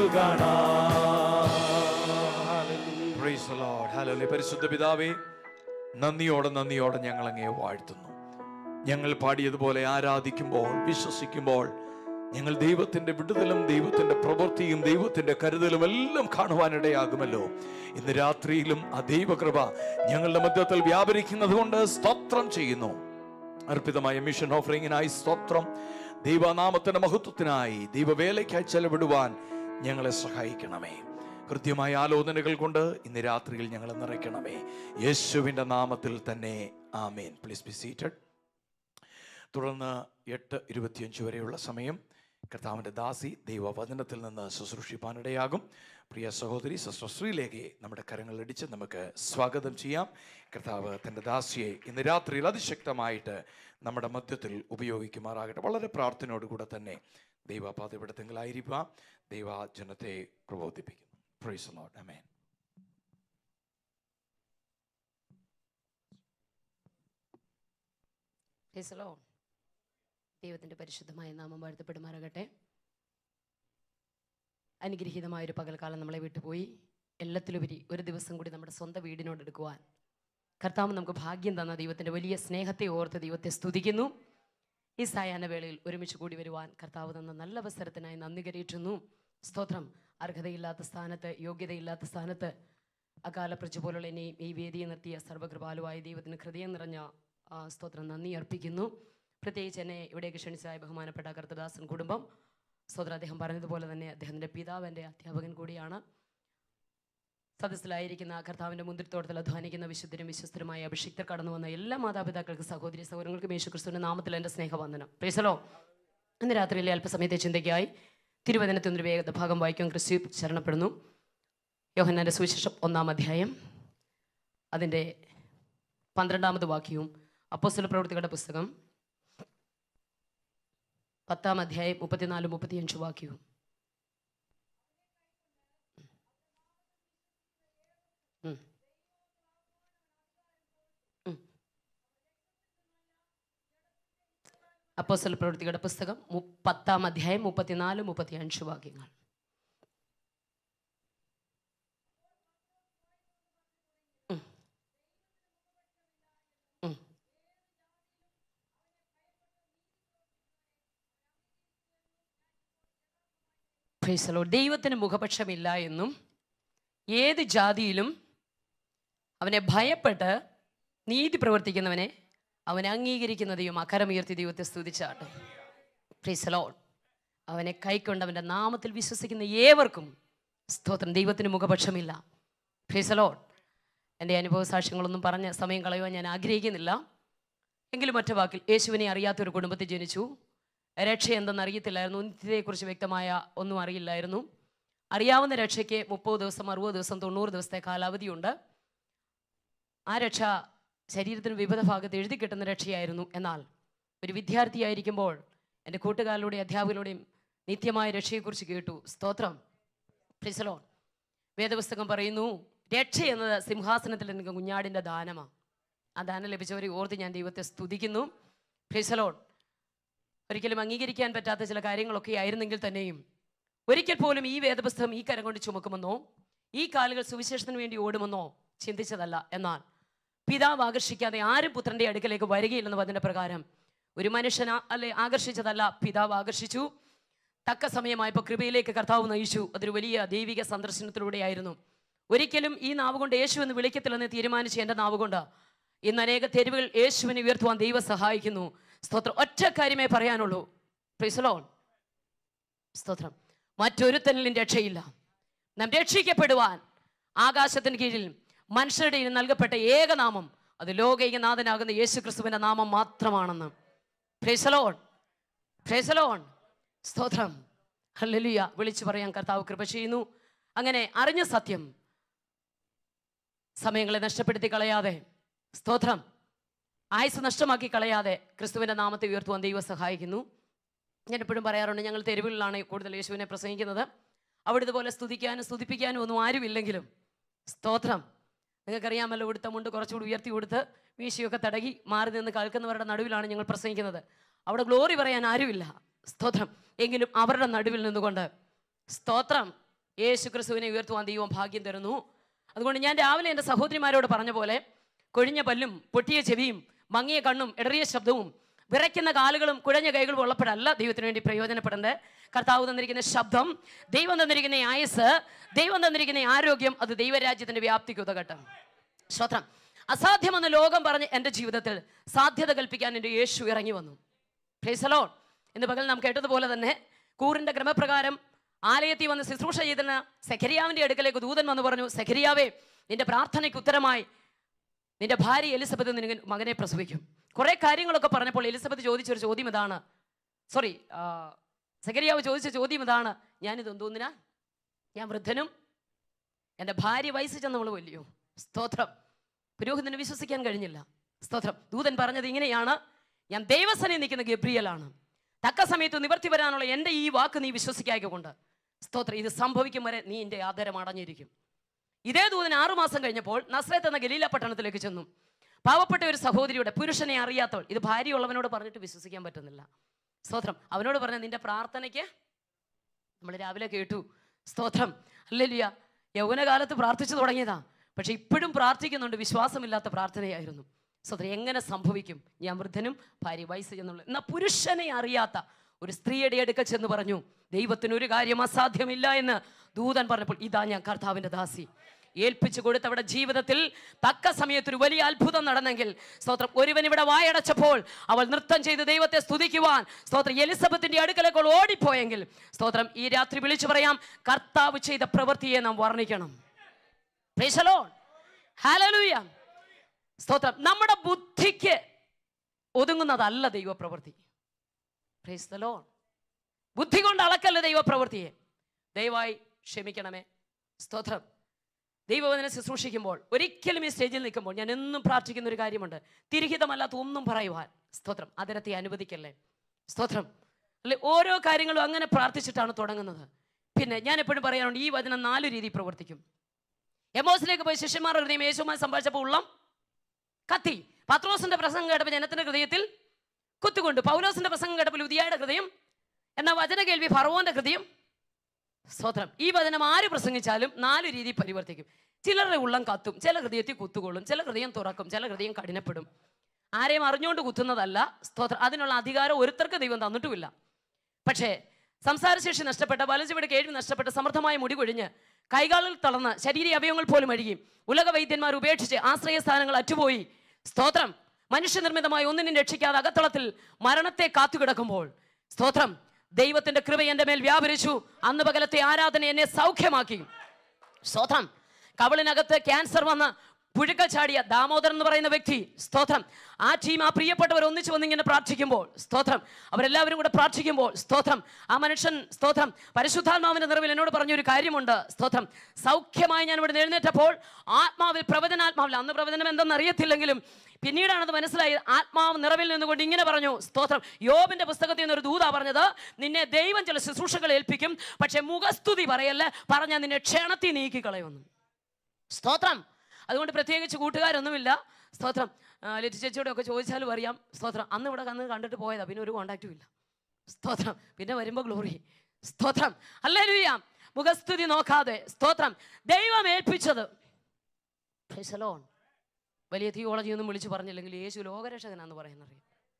കാണാം Praise the Lord. Hallelujah. പരിശുദ്ധ പിതാവേ നന്ദിയോടെ നന്ദിയോടെ ഞങ്ങൾ അങ്ങേ വാഴ്ത്തുന്നു ഞങ്ങൾ പാടിയതുപോലെ ആരാധിക്കുമ്പോൾ വിശ്വസിക്കുമ്പോൾ ഞങ്ങൾ ദൈവത്തിന്റെ വിടുതലും ദൈവത്തിന്റെ പ്രവൃത്തിയും ദൈവത്തിന്റെ കരുതലും എല്ലാം കാണുവാനിടയാകുമല്ലോ ഇന്ന് രാത്രിയിലും ആ ദൈവകൃപ ഞങ്ങളുടെ മധ്യത്തിൽ വ്യാപരിക്കുന്നത് കൊണ്ട് സ്തോത്രം ചെയ്യുന്നു അർപ്പിതമായ മിഷൻ ഓഫറിങ്ങിനായി സ്തോത്രം ദൈവനാമത്തിന്റെ മഹത്വത്തിനായി ദൈവവേലയ്ക്കായി ചെലവിടുവാൻ ഞങ്ങളെ സഹായിക്കണമേ കൃത്യമായ ആലോചനകൾ കൊണ്ട് ഇന്ന് രാത്രിയിൽ ഞങ്ങളെ നിറയ്ക്കണമേ യേശുവിൻ്റെ നാമത്തിൽ തന്നെ ആമേൻ പ്ലീസ് ബി സീറ്റഡ് തുടർന്ന് എട്ട് ഇരുപത്തിയഞ്ച് വരെയുള്ള സമയം കർത്താവിൻ്റെ ദാസി ദൈവവചനത്തിൽ നിന്ന് ശുശ്രൂഷിപ്പാനിടയാകും പ്രിയ സഹോദരി സസ്വശ്രീയിലേക്ക് നമ്മുടെ കരങ്ങളിടിച്ച് നമുക്ക് സ്വാഗതം ചെയ്യാം കർത്താവ് തൻ്റെ ദാസിയെ ഇന്ന് രാത്രിയിൽ അതിശക്തമായിട്ട് നമ്മുടെ മധ്യത്തിൽ ഉപയോഗിക്കുമാറാകട്ടെ വളരെ പ്രാർത്ഥനയോടുകൂടെ തന്നെ ദൈവപാതപിടുത്തങ്ങളായിരിക്കാം ദൈവജനത്തെ പ്രബോധിപ്പിക്കും പ്രൈസ് ലോഡ് അമേൻ Praise the Lord. ദൈവത്തിൻ്റെ പരിശുദ്ധമായ നാമം വാഴ്ത്തപ്പെടുമാറാകട്ടെ അനുഗ്രഹീതമായ ഒരു പകൽക്കാലം നമ്മളെ വിട്ടുപോയി എല്ലാത്തിലുപരി ഒരു ദിവസം കൂടി നമ്മുടെ സ്വന്തം വീടിനോടെടുക്കുവാൻ കർത്താവ് നമുക്ക് ഭാഗ്യം തന്ന ദൈവത്തിൻ്റെ വലിയ സ്നേഹത്തെ ഓർത്ത് ദൈവത്തെ സ്തുതിക്കുന്നു ഈ സായാഹ്ന വേളയിൽ ഒരുമിച്ച് കൂടി വരുവാൻ കർത്താവ് തന്ന നല്ല അവസരത്തിനായി നന്ദി കരയിട്ടുന്നു സ്തോത്രം അർഹതയില്ലാത്ത സ്ഥാനത്ത് യോഗ്യതയില്ലാത്ത സ്ഥാനത്ത് അകാല പ്രജ പോലുള്ള എന്നെയും ഈ വേദിയെ നിർത്തിയ സർവകൃപാലുവായ ദൈവത്തിന് ഹൃദയം നിറഞ്ഞ ആ, സ്തോത്രം നന്ദി അർപ്പിക്കുന്നു പ്രത്യേകിച്ച് എന്നെ ഇവിടേക്ക് ക്ഷണിച്ചതായ ബഹുമാനപ്പെട്ട കർത്തദാസൻ കുടുംബം സ്തോത്രം അദ്ദേഹം പറഞ്ഞതുപോലെ തന്നെ അദ്ദേഹത്തിൻ്റെ പിതാവ് എൻ്റെ അധ്യാപകൻ കൂടിയാണ് സദസ്സിലായിരിക്കുന്ന കർത്താവിൻ്റെ മുന്തിരിത്തോട്ടത്തിൽ അധ്വാനിക്കുന്ന വിശുദ്ധരും വിശ്വസ്തരുമായ അഭിഷിക്തർ കടന്നു വന്ന എല്ലാ മാതാപിതാക്കൾക്ക് സഹോദരി സഹോദരങ്ങൾക്കും യേശു ക്രിസ്തുവിൻ്റെ നാമത്തിൽ എൻ്റെ സ്നേഹവന്ദനം പ്രീസലോ ഇന്ന് രാത്രിയിലെ അല്പസമയത്തെ ചിന്തയ്ക്കായി തിരുവചനത്തിൻ്റെ വേഗത ഭാഗം വായിക്കാൻ ക്രിസ്തു ശരണപ്പെടുന്നു യോഹന്നാൻ്റെ സുവിശേഷം ഒന്നാം അധ്യായം അതിൻ്റെ പന്ത്രണ്ടാമത് വാക്യവും അപ്പോസ്തല പ്രവൃത്തികളുടെ പുസ്തകം പത്താം അധ്യായം മുപ്പത്തിനാല് മുപ്പത്തിയഞ്ച് വാക്യവും ഉം. ഉം. അപ്പോസ്തല പ്രവൃത്തികളുടെ പുസ്തകം മു- പത്താം അധ്യായം മുപ്പത്തിനാല് മുപ്പത്തിയഞ്ച് വാക്യങ്ങൾ ഉം. ഉം. Praise the Lord. ദൈവത്തിന് മുഖപക്ഷമില്ല എന്നും ഏത് ജാതിയിലും അവനെ ഭയപ്പെട്ട് നീതി പ്രവർത്തിക്കുന്നവനെ അവനെ അംഗീകരിക്കുന്ന ദൈവം അക്കരമുയർത്തി ദൈവത്തെ സ്തുതിച്ചാട്ട് പ്രീസലോൺ അവനെ കൈക്കൊണ്ട് അവൻ്റെ നാമത്തിൽ വിശ്വസിക്കുന്ന ഏവർക്കും സ്തോത്രം ദൈവത്തിന് മുഖപക്ഷമില്ല പ്രീസലോൺ എൻ്റെ അനുഭവ സാക്ഷ്യങ്ങളൊന്നും പറഞ്ഞ് സമയം കളയുവാൻ ഞാൻ ആഗ്രഹിക്കുന്നില്ല എങ്കിലും ഒറ്റ വാക്കിൽ യേശുവിനെ അറിയാത്തൊരു കുടുംബത്തിൽ ജനിച്ചു രക്ഷ എന്തെന്ന് അറിയത്തില്ലായിരുന്നു നിത്യതയെക്കുറിച്ച് വ്യക്തമായ ഒന്നും അറിയില്ലായിരുന്നു അറിയാവുന്ന രക്ഷയ്ക്ക് മുപ്പത് ദിവസം അറുപത് ദിവസം തൊണ്ണൂറ് ദിവസത്തെ കാലാവധിയുണ്ട് ആ രക്ഷ ശരീരത്തിന് വിവിധ ഭാഗത്ത് എഴുതി കിട്ടുന്ന രക്ഷയായിരുന്നു എന്നാൽ ഒരു വിദ്യാർത്ഥിയായിരിക്കുമ്പോൾ എൻ്റെ കൂട്ടുകാരിലൂടെ അധ്യാപകരുടെയും നിത്യമായ രക്ഷയെക്കുറിച്ച് കേട്ടു സ്തോത്രം പ്രിസലോൺ വേദപുസ്തകം പറയുന്നു രക്ഷ എന്നത് സിംഹാസനത്തിൽ എനിക്ക് കുഞ്ഞാടിൻ്റെ ദാനമാണ് ആ ദാനം ലഭിച്ചവരെ ഓർത്ത് ഞാൻ ദൈവത്തെ സ്തുതിക്കുന്നു പ്രിസലോൺ ഒരിക്കലും അംഗീകരിക്കാൻ പറ്റാത്ത ചില കാര്യങ്ങളൊക്കെ ആയിരുന്നെങ്കിൽ തന്നെയും ഒരിക്കൽ പോലും ഈ വേദപുസ്തകം ഈ കരം കൊണ്ട് ചുമക്കുമെന്നോ ഈ കാലുകൾ സുവിശേഷത്തിന് വേണ്ടി ഓടുമെന്നോ ചിന്തിച്ചതല്ല എന്നാൽ പിതാവ് ആകർഷിക്കാതെ ആരും പുത്രന്റെ അടുക്കലേക്ക് വരികയില്ലെന്ന് പറഞ്ഞ പ്രകാരം ഒരു മനുഷ്യന അല്ലെ ആകർഷിച്ചതല്ല പിതാവ് ആകർഷിച്ചു തക്ക സമയമായപ്പോൾ കൃപയിലേക്ക് കർത്താവ് നയിച്ചു അതൊരു വലിയ ദൈവിക സന്ദർശനത്തിലൂടെയായിരുന്നു ഒരിക്കലും ഈ നാവ് കൊണ്ട് യേശു എന്ന് വിളിക്കത്തില്ലെന്ന് തീരുമാനിച്ച എൻ്റെ നാവ് കൊണ്ട് ഇന്ന് അനേക തെരുവുകൾ യേശുവിനെ ഉയർത്തുവാൻ ദൈവം സഹായിക്കുന്നു സ്തോത്രം ഒറ്റ കാര്യമേ പറയാനുള്ളൂ പ്രിസലോൺ സ്തോത്രം മറ്റൊരുത്തനിലും രക്ഷയില്ല നാം രക്ഷിക്കപ്പെടുവാൻ ആകാശത്തിന് കീഴിൽ മനുഷ്യരുടെ ഇടയിൽ നൽകപ്പെട്ട ഏകനാമം അത് ലോകൈകനാഥനാകുന്ന യേശു ക്രിസ്തുവിന്റെ നാമം മാത്രമാണെന്ന് ഫ്രേസലോൺ ഫ്രേസലോൺ സ്തോത്രം ഹല്ലേലൂയ വിളിച്ചു പറയാൻ കർത്താവ് കൃപ ചെയ്യുന്നു അങ്ങനെ അറിഞ്ഞ സത്യം സമയങ്ങളെ നഷ്ടപ്പെടുത്തി കളയാതെ സ്തോത്രം ആയുസ് നഷ്ടമാക്കി കളയാതെ ക്രിസ്തുവിന്റെ നാമത്തെ ഉയർത്തുവാൻ ദൈവം സഹായിക്കുന്നു ഞാൻ എപ്പോഴും പറയാറുണ്ട് ഞങ്ങൾ തെരുവുകളിലാണ് കൂടുതൽ യേശുവിനെ പ്രസംഗിക്കുന്നത് അവിടെ ഇതുപോലെ സ്തുതിക്കാനും സ്തുതിപ്പിക്കാനും ഒന്നും ആരുമില്ലെങ്കിലും സ്തോത്രം നിങ്ങൾക്കറിയാമല്ലോ ഉടുത്ത മുണ്ട് കുറച്ചുകൂടി ഉയർത്തി കൊടുത്ത് വീശിയൊക്കെ തടകി മാറി നിന്ന് കേൾക്കുന്നവരുടെ നടുവിലാണ് ഞങ്ങൾ പ്രസംഗിക്കുന്നത് അവിടെ ഗ്ലോറി പറയാൻ ആരുമില്ല സ്തോത്രം എങ്കിലും അവരുടെ നടുവിൽ നിന്നുകൊണ്ട് സ്തോത്രം യേശു ക്രിസ്തുവിനെ ഉയർത്തുവാൻ ദൈവം ഭാഗ്യം തരുന്നു അതുകൊണ്ട് ഞാൻ രാവിലെ എൻ്റെ സഹോദരിമാരോട് പറഞ്ഞ പോലെ കൊഴിഞ്ഞ പല്ലും പൊട്ടിയ ചെവിയും മങ്ങിയ കണ്ണും ഇടറിയ ശബ്ദവും വിറയ്ക്കുന്ന കാലുകളും കുഴഞ്ഞ കൈകളും ഉള്ളപ്പോഴല്ല ദൈവത്തിന് വേണ്ടി പ്രയോജനപ്പെടുന്നത് കർത്താവ് തന്നിരിക്കുന്ന ശബ്ദം ദൈവം തന്നിരിക്കുന്ന ഈ ആയുസ് ദൈവം തന്നിരിക്കുന്ന ഈ ആരോഗ്യം അത് ദൈവരാജ്യത്തിന്റെ വ്യാപ്തിക്ക് ഉതകട്ടെ ശ്രോത്രം അസാധ്യമെന്ന് ലോകം പറഞ്ഞ് എൻ്റെ ജീവിതത്തിൽ സാധ്യത കൽപ്പിക്കാൻ എൻ്റെ യേശു ഇറങ്ങി വന്നു പ്രൈസലോൺ ഇന്ന് പകൽ നാം കേട്ടതുപോലെ തന്നെ കൂറിന്റെ ക്രമപ്രകാരം ആലയത്തിൽ വന്ന് ശുശ്രൂഷ ചെയ്തിരുന്ന സെഖരിയാവിന്റെ അടുക്കലേക്ക് ദൂതൻ വന്ന് പറഞ്ഞു സെഖരിയാവേ നിന്റെ പ്രാർത്ഥനയ്ക്ക് ഉത്തരമായി നിന്റെ ഭാര്യ എലിസബത്ത് നിനക്ക് മകനെ പ്രസവിക്കും കുറെ കാര്യങ്ങളൊക്കെ പറഞ്ഞപ്പോൾ എലിസബത്ത് ചോദിച്ചൊരു ചോദ്യം ഇതാണ് സോറി സെക്രരിയാവ് ചോദിച്ച ചോദ്യം ഇതാണ് ഞാനിത് എന്തോന്നിനാ ഞാൻ വൃദ്ധനും എൻ്റെ ഭാര്യ വയസ്സ് ചെന്നവൾ വലിയോ സ്തോത്രം പുരോഹിതന് വിശ്വസിക്കാൻ കഴിഞ്ഞില്ല സ്തോത്രം ദൂതൻ പറഞ്ഞത് ഇങ്ങനെയാണ് ഞാൻ ദൈവസനെ നിൽക്കുന്ന ഗബ്രിയലാണ് തക്ക സമയത്ത് നിവർത്തി വരാനുള്ള എൻ്റെ ഈ വാക്ക് നീ വിശ്വസിക്കായകൊണ്ട് സ്തോത്രം ഇത് സംഭവിക്കും വരെ നീ എൻ്റെ ആദരം അടഞ്ഞിരിക്കും ഇതേ ദൂതൻ ആറുമാസം കഴിഞ്ഞപ്പോൾ നസ്രത്ത് എന്ന ഗലീല പട്ടണത്തിലേക്ക് ചെന്നു പാവപ്പെട്ട ഒരു സഹോദരിയുടെ പുരുഷനെ അറിയാത്തവൾ ഇത് ഭാര്യയുള്ളവനോട് പറഞ്ഞിട്ട് വിശ്വസിക്കാൻ പറ്റുന്നില്ല സ്തോത്രം അവനോട് പറഞ്ഞ നിന്റെ പ്രാർത്ഥനയ്ക്ക് നമ്മൾ രാവിലെ കേട്ടു സ്തോത്രം അല്ലല്ലിയ യൗവനകാലത്ത് പ്രാർത്ഥിച്ചു തുടങ്ങിയതാ പക്ഷെ ഇപ്പോഴും പ്രാർത്ഥിക്കുന്നുണ്ട് വിശ്വാസമില്ലാത്ത പ്രാർത്ഥനയായിരുന്നു സ്തോത്രം എങ്ങനെ സംഭവിക്കും ഞാൻ വൃദ്ധനും ഭാര്യ വയസ്സ് ചെന്നുള്ള എന്നാൽ പുരുഷനെ അറിയാത്ത ഒരു സ്ത്രീയുടെ അടുക്ക ചെന്ന് പറഞ്ഞു ദൈവത്തിന് ഒരു കാര്യം അസാധ്യമില്ല എന്ന് ദൂതൻ പറഞ്ഞപ്പോൾ ഇതാ ഞാൻ കർത്താവിന്റെ ദാസി ഏൽപ്പിച്ചു കൊടുത്ത അവിടെ ജീവിതത്തിൽ തക്ക സമയത്ത് ഒരു വലിയ അത്ഭുതം നടന്നെങ്കിൽ സ്തോത്രം ഒരുവൻ ഇവിടെ വായടച്ചപ്പോൾ അവൾ നൃത്തം ചെയ്ത് ദൈവത്തെ സ്തുതിക്കുവാൻ സ്തോത്രം എലിസബത്തിന്റെ അടുക്കലേക്കുൾ ഓടിപ്പോയെങ്കിൽ സ്തോത്രം ഈ രാത്രി വിളിച്ചു പറയാം കർത്താവ് ചെയ്ത പ്രവൃത്തിയെ നാം വർണ്ണിക്കണം Praise the Lord. Hallelujah. സ്തോത്രം നമ്മുടെ ബുദ്ധിക്ക് ഒതുങ്ങുന്നതല്ല ദൈവപ്രവൃത്തി Praise the Lord. ബുദ്ധി കൊണ്ട് അളക്കല്ല ദൈവപ്രവൃത്തിയെ ദയവായി ക്ഷമിക്കണമേ സ്തോത്രം ദൈവവചനം ശുശ്രൂഷിക്കുമ്പോൾ ഒരിക്കലും ഈ സ്റ്റേജിൽ നിൽക്കുമ്പോൾ ഞാൻ എന്നും പ്രാർത്ഥിക്കുന്ന ഒരു കാര്യമുണ്ട് തിരിഹിതമല്ലാത്ത ഒന്നും പറയുവാൻ സ്തോത്രം അതിരത്തെ അനുവദിക്കല്ലേ സ്തോത്രം അല്ലെ ഓരോ കാര്യങ്ങളും അങ്ങനെ പ്രാർത്ഥിച്ചിട്ടാണ് തുടങ്ങുന്നത് പിന്നെ ഞാൻ എപ്പോഴും പറയാറുണ്ട് ഈ വചനം നാല് രീതി പ്രവർത്തിക്കും എമോസിലേക്ക് പോയി ശിഷ്യന്മാർ ഹൃദയം യേശുമായി സംഭാഷിച്ചപ്പോൾ ഉള്ളം കത്തി പത്രോസിന്റെ പ്രസംഗം കേട്ടപ്പോൾ ജനത്തിന്റെ ഹൃദയത്തിൽ കുത്തുകൊണ്ട് പൗലോസിന്റെ പ്രസംഗം കേട്ടപ്പോൾ ഉദിയായുടെ ഹൃദയം എന്നാൽ വചന കേൾവി ഫറവോന്റെ ഹൃദയം സ്തോത്രം ഈ വചനം ആര് പ്രസംഗിച്ചാലും നാല് രീതി പരിവർത്തിക്കും ചിലരുടെ ഉള്ളം കത്തും ചില ഹൃദയത്തിൽ കുത്തുകൊള്ളും ചില ഹൃദയം തുറക്കും ചില ഹൃദയം കഠിനപ്പെടും ആരെയും അറിഞ്ഞുകൊണ്ട് കുത്തുന്നതല്ല സ്തോത്രം അതിനുള്ള അധികാരം ഒരുത്തർക്ക് ദൈവം തന്നിട്ടുമില്ല പക്ഷേ സംസാരശേഷി നഷ്ടപ്പെട്ട വലച്ചുവിടെ കേൾവി നഷ്ടപ്പെട്ട സമൃദ്ധമായ മുടി കൊഴിഞ്ഞ് കൈകാലിൽ തളർന്ന് ശരീര അവയവങ്ങൾ പോലും അഴുകി ഉലക വൈദ്യന്മാർ ഉപേക്ഷിച്ച് ആശ്രയ സ്ഥാനങ്ങൾ അറ്റുപോയി സ്തോത്രം മനുഷ്യനിർമ്മിതമായ ഒന്നിനും രക്ഷിക്കാതെ അകത്തളത്തിൽ മരണത്തെ കാത്തുകിടക്കുമ്പോൾ സ്തോത്രം ദൈവത്തിന്റെ കൃപ എന്റെ മേൽ വ്യാപരിച്ചു അന്ന് പകലത്തെ ആരാധന എന്നെ സൗഖ്യമാക്കി സ്തോത്രം കവളിനകത്ത് ക്യാൻസർ വന്ന് പുഴുക്ക ചാടിയ ദാമോദരൻ എന്ന് പറയുന്ന വ്യക്തി സ്തോത്രം ആ ടീം ആ പ്രിയപ്പെട്ടവർ ഒന്നിച്ച് വന്നിങ്ങനെ പ്രാർത്ഥിക്കുമ്പോൾ സ്തോത്രം അവരെല്ലാവരും കൂടെ പ്രാർത്ഥിക്കുമ്പോൾ സ്തോത്രം ആ മനുഷ്യൻ സ്തോത്രം പരിശുദ്ധാത്മാവിന്റെ നിറവിൽ എന്നോട് പറഞ്ഞൊരു കാര്യമുണ്ട് സ്തോത്രം സൗഖ്യമായി ഞാൻ ഇവിടെ എഴുന്നേറ്റപ്പോൾ ആത്മാവിൽ പ്രവചനാത്മാവിൽ അന്ന് പ്രവചനം എന്തെന്ന് അറിയത്തില്ലെങ്കിലും പിന്നീടാണ് അത് മനസ്സിലായത് ആത്മാവ് നിറവിൽ നിന്നുകൊണ്ട് ഇങ്ങനെ പറഞ്ഞു സ്തോത്രം യോബിന്റെ പുസ്തകത്തിൽ നിന്ന് ഒരു ദൂത പറഞ്ഞത് നിന്നെ ദൈവം ചില ശുശ്രൂഷകൾ ഏൽപ്പിക്കും പക്ഷെ മുഖസ്തുതി പറയല്ല പറഞ്ഞാൽ നിന്നെ ക്ഷണത്തിൽ നീക്കി കളയുമെന്ന് സ്തോത്രം അതുകൊണ്ട് പ്രത്യേകിച്ച് കൂട്ടുകാരൊന്നുമില്ല സ്തോത്രം ആ, ലിറ്റി ചേച്ചിയോടെ ഒക്കെ ചോദിച്ചാലും അറിയാം സ്തോത്രം അന്ന് ഇവിടെ അന്ന് കണ്ടിട്ട് പോയതാ പിന്നെ ഒരു കോണ്ടാക്റ്റും ഇല്ല സ്തോത്രം പിന്നെ വരുമ്പോൾ ഗ്ലോറി സ്തോത്രം അല്ലേലൂയ മുഖസ്തുതി നോക്കാതെ സ്തോത്രം ദൈവം ഏൽപ്പിച്ചത് Praise the Lord. വലിയ തിയോളജി ഒന്നും വിളിച്ചു പറഞ്ഞില്ലെങ്കിൽ യേശു ലോകരക്ഷകനാന്ന് പറയുന്നറിയാം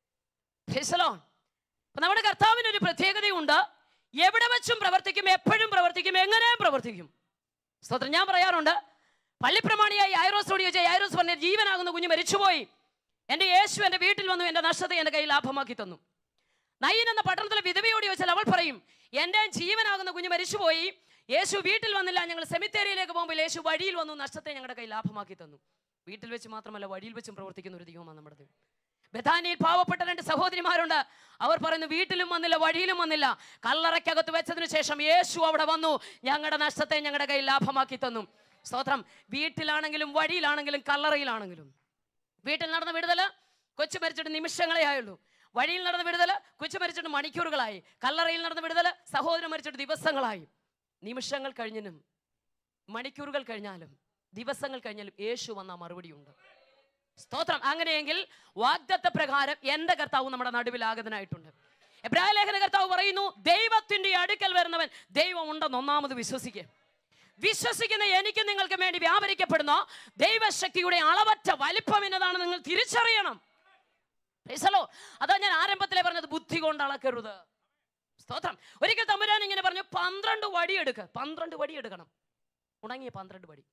Praise the Lord. അപ്പൊ നമ്മുടെ കർത്താവിന് ഒരു പ്രത്യേകതയുണ്ട് എവിടെ വെച്ചും പ്രവർത്തിക്കും എപ്പോഴും പ്രവർത്തിക്കും എങ്ങനെയും പ്രവർത്തിക്കും സ്തോത്രം ഞാൻ പറയാറുണ്ട് പള്ളിപ്രമാണിയായി ഐറോസിനോട് ചോദിച്ചാൽ ഐറോസ് പറഞ്ഞ ജീവനാകുന്ന കുഞ്ഞ് മരിച്ചുപോയി എൻ്റെ യേശു എൻ്റെ വീട്ടിൽ വന്നു എൻ്റെ നഷ്ടത്തെ എൻ്റെ കയ്യിൽ ലാഭമാക്കി തന്നു നയ്യൻ എന്ന പട്ടണത്തിലെ വിധവയോട് ചോദിച്ചാൽ അവൾ പറയും എൻ്റെ ജീവനാകുന്ന കുഞ്ഞ് മരിച്ചുപോയി യേശു വീട്ടിൽ വന്നില്ല ഞങ്ങൾ സെമിത്തേരിയിലേക്ക് പോകുമ്പോൾ യേശു വഴിയിൽ വന്നു നഷ്ടത്തെ ഞങ്ങളുടെ കയ്യിൽ ലാഭമാക്കി തന്നു വീട്ടിൽ വെച്ച് മാത്രമല്ല വഴിയിൽ വെച്ചും പ്രവർത്തിക്കുന്ന ഒരു ദൈവമാണ് നമ്മുടെ ദൈവം ബഥാനിയിൽ പാവപ്പെട്ട രണ്ട് സഹോദരിമാരുണ്ട് അവർ പറയുന്നു വീട്ടിലും വന്നില്ല വഴിയിലും വന്നില്ല കല്ലറയ്ക്കകത്ത് വെച്ചതിന് ശേഷം യേശു അവിടെ വന്നു ഞങ്ങളുടെ നഷ്ടത്തെ ഞങ്ങളുടെ കയ്യിൽ ലാഭമാക്കി തന്നു സ്തോത്രം വീട്ടിലാണെങ്കിലും വഴിയിലാണെങ്കിലും കല്ലറയിലാണെങ്കിലും വീട്ടിൽ നടന്ന വിടുതല് കൊച്ചു മരിച്ചിട്ട് നിമിഷങ്ങളെ ആയുള്ളൂ വഴിയിൽ നടന്ന വിടുതല് കൊച്ചു മരിച്ചിട്ട് മണിക്കൂറുകളായി കല്ലറയിൽ നടന്ന വിടുതല് സഹോദരൻ മരിച്ചിട്ട് ദിവസങ്ങളായി നിമിഷങ്ങൾ കഴിഞ്ഞിനും മണിക്കൂറുകൾ കഴിഞ്ഞാലും ദിവസങ്ങൾ കഴിഞ്ഞാലും യേശു വന്ന മറുപടിയുണ്ട് സ്തോത്രം അങ്ങനെയെങ്കിൽ വാഗ്ദത്ത പ്രകാരം എന്റെ കർത്താവ് നമ്മുടെ നടുവിൽ ആഗതനായിട്ടുണ്ട് എബ്രായ ലേഖന കർത്താവ് പറയുന്നു ദൈവത്തിന്റെ അടുക്കൽ വരുന്നവൻ ദൈവം ഉണ്ടെന്ന് ഒന്നാമത് വിശ്വസിക്കുക വിശ്വസിക്കുന്ന എനിക്ക് നിങ്ങൾക്ക് വേണ്ടി വ്യാപരിക്കപ്പെടുന്ന ദൈവശക്തിയുടെ അളവറ്റ വലിപ്പം എന്നതാണ് നിങ്ങൾ തിരിച്ചറിയണം Praise the Lord. അതാ ഞാൻ ആരംഭത്തിലെ പറഞ്ഞത് ബുദ്ധി കൊണ്ട് അളക്കരുത് സ്തോത്രം ഒരിക്കൽ തമ്പുരാൻ ഇങ്ങനെ പറഞ്ഞു പന്ത്രണ്ട് വടി എടുക്ക പന്ത്രണ്ട് വടി എടുക്കണം ഉണങ്ങിയ പന്ത്രണ്ട് വടി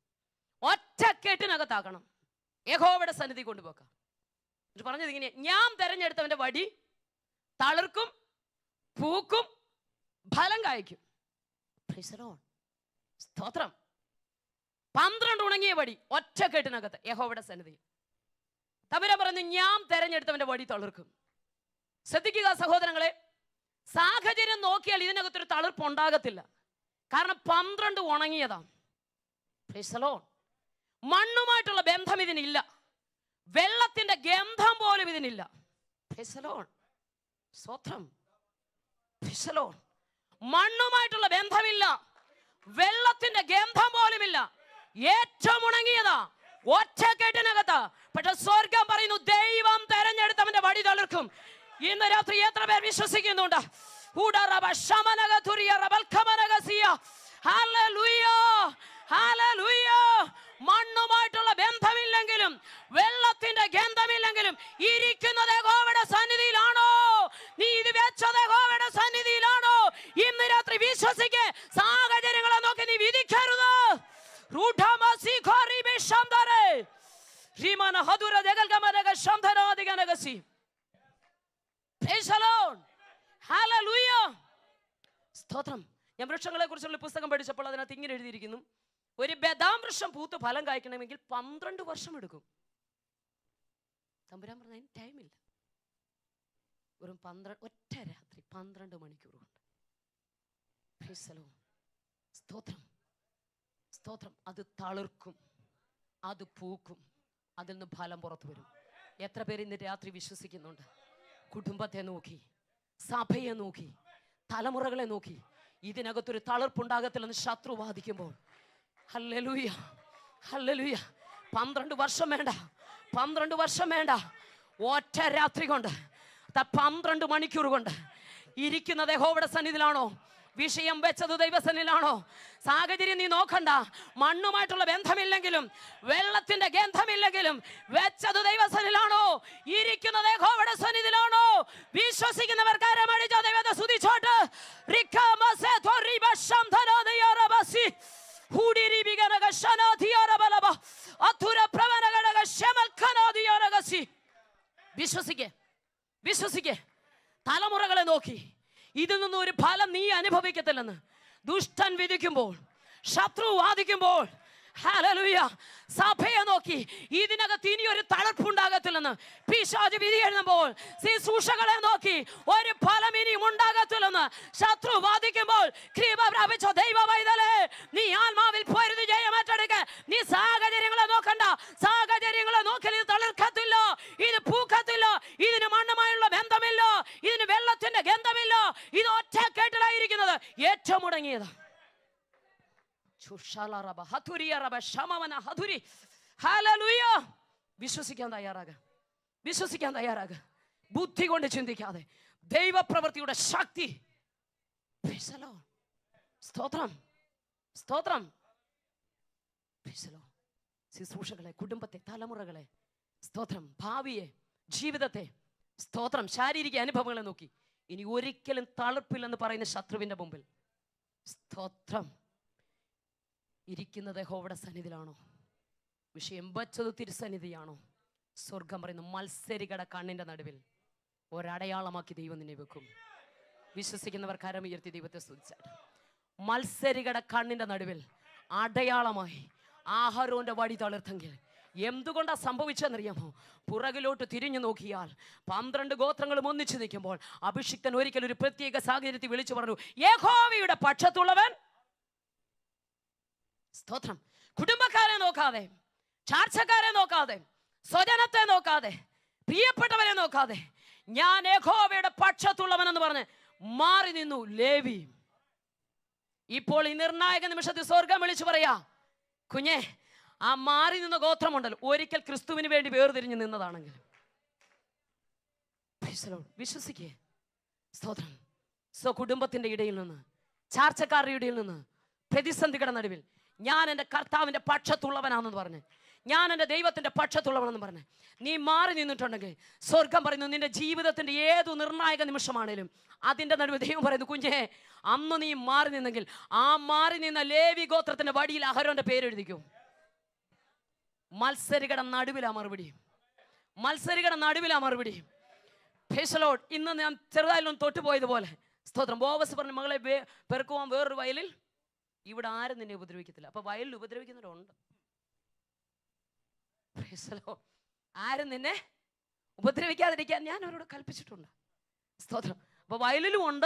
ഒറ്റക്കെട്ടിനകത്താക്കണം യഹോവയുടെ സന്നിധി കൊണ്ടുപോക്കാം എന്നിട്ട് പറഞ്ഞത് ഇങ്ങനെ ഞാൻ തെരഞ്ഞെടുത്തവന്റെ വടി തളിർക്കും പൂക്കും ഫലം കായ്ക്കും Praise the Lord. സ്തോത്രം പന്ത്രണ്ട് ഉണങ്ങിയ വടി ഒറ്റക്കെട്ടിനകത്ത് യഹോവയുടെ സന്നിധി തമിര പറഞ്ഞു ഞാൻ തെരഞ്ഞെടുത്തവന്റെ വടി തളിർക്കും ശ്രദ്ധിക്കുക സഹോദരങ്ങളെ സാഹചര്യം നോക്കിയാൽ ഇതിനകത്തൊരു തളിർപ്പ് ഉണ്ടാകത്തില്ല കാരണം പന്ത്രണ്ട് ഉണങ്ങിയതാണ് Praise the Lord. മണ്ണുമായിട്ടുള്ള ബന്ധം ഇതിനില്ല വെള്ളത്തിന്റെ ഗന്ധം പോലും ഇതിനില്ല Praise the Lord. സ്തോത്രം Praise the Lord. മണ്ണുമായിട്ടുള്ള ബന്ധമില്ല വെള്ളത്തിന്റെ ഗന്ധം പോലുമില്ല ഏറ്റവും ഉണങ്ങിയതാ ഒറ്റക്കെട്ടിനകത്ത് പക്ഷെ സ്വർഗം പറയുന്നു ദൈവം തെരഞ്ഞെടുത്തവന്റെ വടി തളിർക്കും ഇന്ന് രാത്രി എത്ര പേർ വിശ്വസിക്കുന്നുണ്ട് ഊടറബ ശമനക തുരിയ റബൽ ഖമനകസിയ. ഹല്ലേലൂയ. ഹല്ലേലൂയ. മണ്ണുമായിട്ടുള്ള ബന്ധമില്ലെങ്കിലും വെള്ളത്തിന്റെ ഗന്ധമില്ലെങ്കിലും ഇരിക്കുന്നത് യഹോവയുടെ സന്നിധിയിലാണോ നീ ഇത് വെച്ചത് യഹോവയുടെ സന്നിധിയിലാണോ ഇന്ന് രാത്രി വിശ്വസിക്ക് സാഹചര്യങ്ങളെ നോക്കി നീ വിധിക്കരുത് റൂഢമസി ഖോറിബി ശംദരെ. റീമന ഹദുര ജഗൽഗമനക ശംധനാദിഗനഗസി. Praise the Lord. Hallelujah. സ്തോത്രം ഞാൻ വൃക്ഷങ്ങളെ കുറിച്ചുള്ള പുസ്തകം പഠിച്ചപ്പോൾ അതിനകത്ത് ഇങ്ങനെ എഴുതിയിരിക്കുന്നു ഒരു ബദാം വൃക്ഷം പൂത്ത് ഫലം കായ്ക്കണമെങ്കിൽ പന്ത്രണ്ട് വർഷം എടുക്കും തമ്പുരാൻ പറഞ്ഞ അതിന് ടൈമില്ല വെറും പന്ത്രണ്ട് ഒറ്റ രാത്രി പന്ത്രണ്ട് മണിക്കൂർ കൊണ്ട് Praise the Lord. സ്തോത്രം സ്തോത്രം അത് തളിർക്കും അത് പൂക്കും അതിൽ നിന്ന് ഫലം പുറത്തു വരും എത്ര പേര് ഇന്ന് രാത്രി വിശ്വസിക്കുന്നുണ്ട് കുടുംബത്തെ നോക്കി സഭയെ നോക്കി തലമുറകളെ നോക്കി ഇതിനകത്തൊരു തളിർപ്പുണ്ടാകത്തില്ലെന്ന് ശത്രു വാദിക്കുമ്പോൾ ഹല്ലലൂയ ഹല്ലലൂയ പന്ത്രണ്ട് വർഷം വേണ്ട പന്ത്രണ്ട് വർഷം വേണ്ട ഒറ്റ രാത്രി കൊണ്ട് ദാ പന്ത്രണ്ട് മണിക്കൂർ കൊണ്ട് ഇരിക്കുന്നത് യഹോവയുടെ സന്നിധിയിലാണോ വിഷയം വെച്ചത് ദൈവസന്നിധിയിലാണോ സാഹചര്യം നീ നോക്കണ്ട മണ്ണുമായിട്ടുള്ള ബന്ധമില്ലെങ്കിലും വെള്ളത്തിന്റെ ഗന്ധമില്ലെങ്കിലും വെച്ചത് ദൈവസന്നിധിയിലാണോ ഇരിക്കുന്നത് യഹോവയുടെ സന്നിധിയിലാണോ വിശ്വസിക്കുന്നവർ കരമടിച്ച ദൈവത്തെ സ്തുതിച്ചോട്ട് റിക്കമസെ തൊറിബ ശംധനാദയാറബസി ഹൂഡിരിബിഗനഗ ശനാധിയാറബലബ അധുര പ്രവനഗണഗ ശമൽഖനാദിയാറഗസി വിശ്വസിക്കേ വിശ്വസിക്കേ തലമുറകളെ നോക്കി ഇതിൽ നിന്നും ഒരു ഫലം നീ അനുഭവിക്കത്തില്ലെന്ന് ദുഷ്ടൻ വിധിക്കുമ്പോൾ ശത്രു വാദിക്കുമ്പോൾ ഹല്ലേലൂയ സഭയെ നോക്കി ഇതിനകത്ത് ഇനി ഒരു തളർപ്പുണ്ടാകത്തില്ലെന്ന് പിശാജ് വിധി എഴുതുമ്പോൾ ശുശ്രൂഷകളെ നോക്കി ഒരു ഫലം ഇനിയും ഉണ്ടാകത്തില്ലെന്ന് ശത്രു വാദിക്കുമ്പോൾ കൃപ പ്രാപിച്ച ദൈവ വൈതലേ നീ ആത്മാവിൽ പൊരുതി ജയമേറ്റെടുക്ക നീ സാഹചര്യങ്ങളെ നോക്കണ്ട സാഹചര്യങ്ങളെ നോക്കൽ ഇത് തളിർക്കത്തില്ല ഇത് പൂക്കത്തില്ല ഇതിന് മണ്ണുമായുള്ള ബന്ധമില്ല ഇതിന് വെള്ളത്തിന്റെ ഗന്ധമില്ല ഇത് ഒറ്റ കേട്ടിലായിരിക്കുന്നത് ഏറ്റവും മുടങ്ങിയത് ചുഷാലറബ ഹതുരിയറബ ശമവന ഹതുരി ഹല്ലേലൂയ വിശ്വസിക്കാൻ തയ്യാറാക വിശ്വസിക്കാൻ തയ്യാറാക ബുദ്ധി കൊണ്ട് ചിന്തിക്കാതെ ദൈവപ്രവൃത്തിയുടെ ശക്തി Praise the Lord. സ്തോത്രം സ്തോത്രം Praise the Lord. ശുശ്രൂഷകളെ കുടുംബത്തെ തലമുറകളെ സ്തോത്രം ഭാവിയെ ജീവിതത്തെ സ്തോത്രം ശാരീരിക അനുഭവങ്ങളെ നോക്കി ഇനി ഒരിക്കലും തളർപ്പില്ലെന്ന് പറയുന്ന ശത്രുവിന്റെ മുമ്പിൽ സ്തോത്രം ഇരിക്കുന്നത് യഹോവയുടെ സന്നിധിയിലാണോ വിഷയം വച്ചത് തിരുസന്നിധിയാണോ സ്വർഗം പറയുന്നു മത്സരികട കണ്ണിന്റെ നടുവിൽ ഒരടയാളമാക്കി ദൈവം നിന്നെ വെക്കും വിശ്വസിക്കുന്നവർ കരമുയർത്തി ദൈവത്തെ സ്തുതിച്ചാട്ട് മത്സരികട കണ്ണിന്റെ നടുവിൽ അടയാളമായി ആഹാരോന്റെ വടി തളിർത്തെങ്കിൽ എന്തുകൊണ്ടാ സംഭവിച്ചെന്നറിയാമോ പുറകിലോട്ട് തിരിഞ്ഞു നോക്കിയാൽ പന്ത്രണ്ട് ഗോത്രങ്ങളും ഒന്നിച്ചു നിൽക്കുമ്പോൾ അഭിഷിക്തൻ ഒരിക്കൽ ഒരു പ്രത്യേക സാഹചര്യത്തിൽ വിളിച്ചു പറഞ്ഞു യഹോവയുടെ പക്ഷത്തുള്ളവൻ സ്തോത്രം കുടുംബക്കാരെ നോക്കാതെ ചാർച്ചക്കാരെ നോക്കാതെ സ്വജനത്തെ നോക്കാതെ പ്രിയപ്പെട്ടവരെ നോക്കാതെ ഞാൻ യഹോവയുടെ പക്ഷത്തുള്ളവനെന്ന് പറഞ്ഞ് മാറി നിന്നു ലേവി ഇപ്പോൾ ഈ നിർണായക നിമിഷത്തിൽ സ്വർഗം വിളിച്ചു പറയാ കുഞ്ഞെ ആ മാറി നിന്ന ഗോത്രമുണ്ടല്ലോ ഒരിക്കൽ ക്രിസ്തുവിന് വേണ്ടി വേർതിരിഞ്ഞ് നിന്നതാണെങ്കിൽ Praise the Lord. വിശ്വസിക്കേ സ്തോത്രം സ്വ കുടുംബത്തിന്റെ ഇടയിൽ നിന്ന് ചാർച്ചക്കാരുടെ ഇടയിൽ നിന്ന് പ്രതിസന്ധികളുടെ നടുവിൽ ഞാൻ എൻ്റെ കർത്താവിൻ്റെ പക്ഷത്തുള്ളവനാണെന്ന് പറഞ്ഞ് ഞാൻ എൻ്റെ ദൈവത്തിൻ്റെ പക്ഷത്തുള്ളവനെന്ന് പറഞ്ഞ് നീ മാറി നിന്നിട്ടുണ്ടെങ്കിൽ സ്വർഗം പറയുന്നു നിന്റെ ജീവിതത്തിൻ്റെ ഏതു നിർണായക നിമിഷമാണേലും അതിൻ്റെ നടുവ് ദൈവം പറയുന്നു കുഞ്ഞെ അന്ന് നീ മാറി നിന്നെങ്കിൽ ആ മാറി നിന്ന ലേവി ഗോത്രത്തിൻ്റെ വടിയിൽ അഹരോന്റെ പേരെഴുതിക്കും മത്സരികളുടെ നടുവിലാ മറുപടി മത്സരികളുടെ നടുവിലാ മറുപടി ഫേസലോഡ് ഇന്ന് ഞാൻ ചെറുതായാലും തൊട്ടുപോയതുപോലെ സ്തോത്രം ബോവസ് പറഞ്ഞ മകളെ വേ- പെറുക്കുവാൻ വേറൊരു വയലിൽ ഇവിടെ ആരും നിന്നെ ഉപദ്രവിക്കത്തില്ല അപ്പൊ വയലിൽ ഉപദ്രവിക്കുന്നവരുണ്ട് Praise the Lord. ആരും നിന്നെ ഉപദ്രവിക്കാതിരിക്കാൻ ഞാൻ അവരോട് കൽപ്പിച്ചിട്ടുണ്ട് സ്തോത്രം അപ്പൊ വയലിലും ഉണ്ട്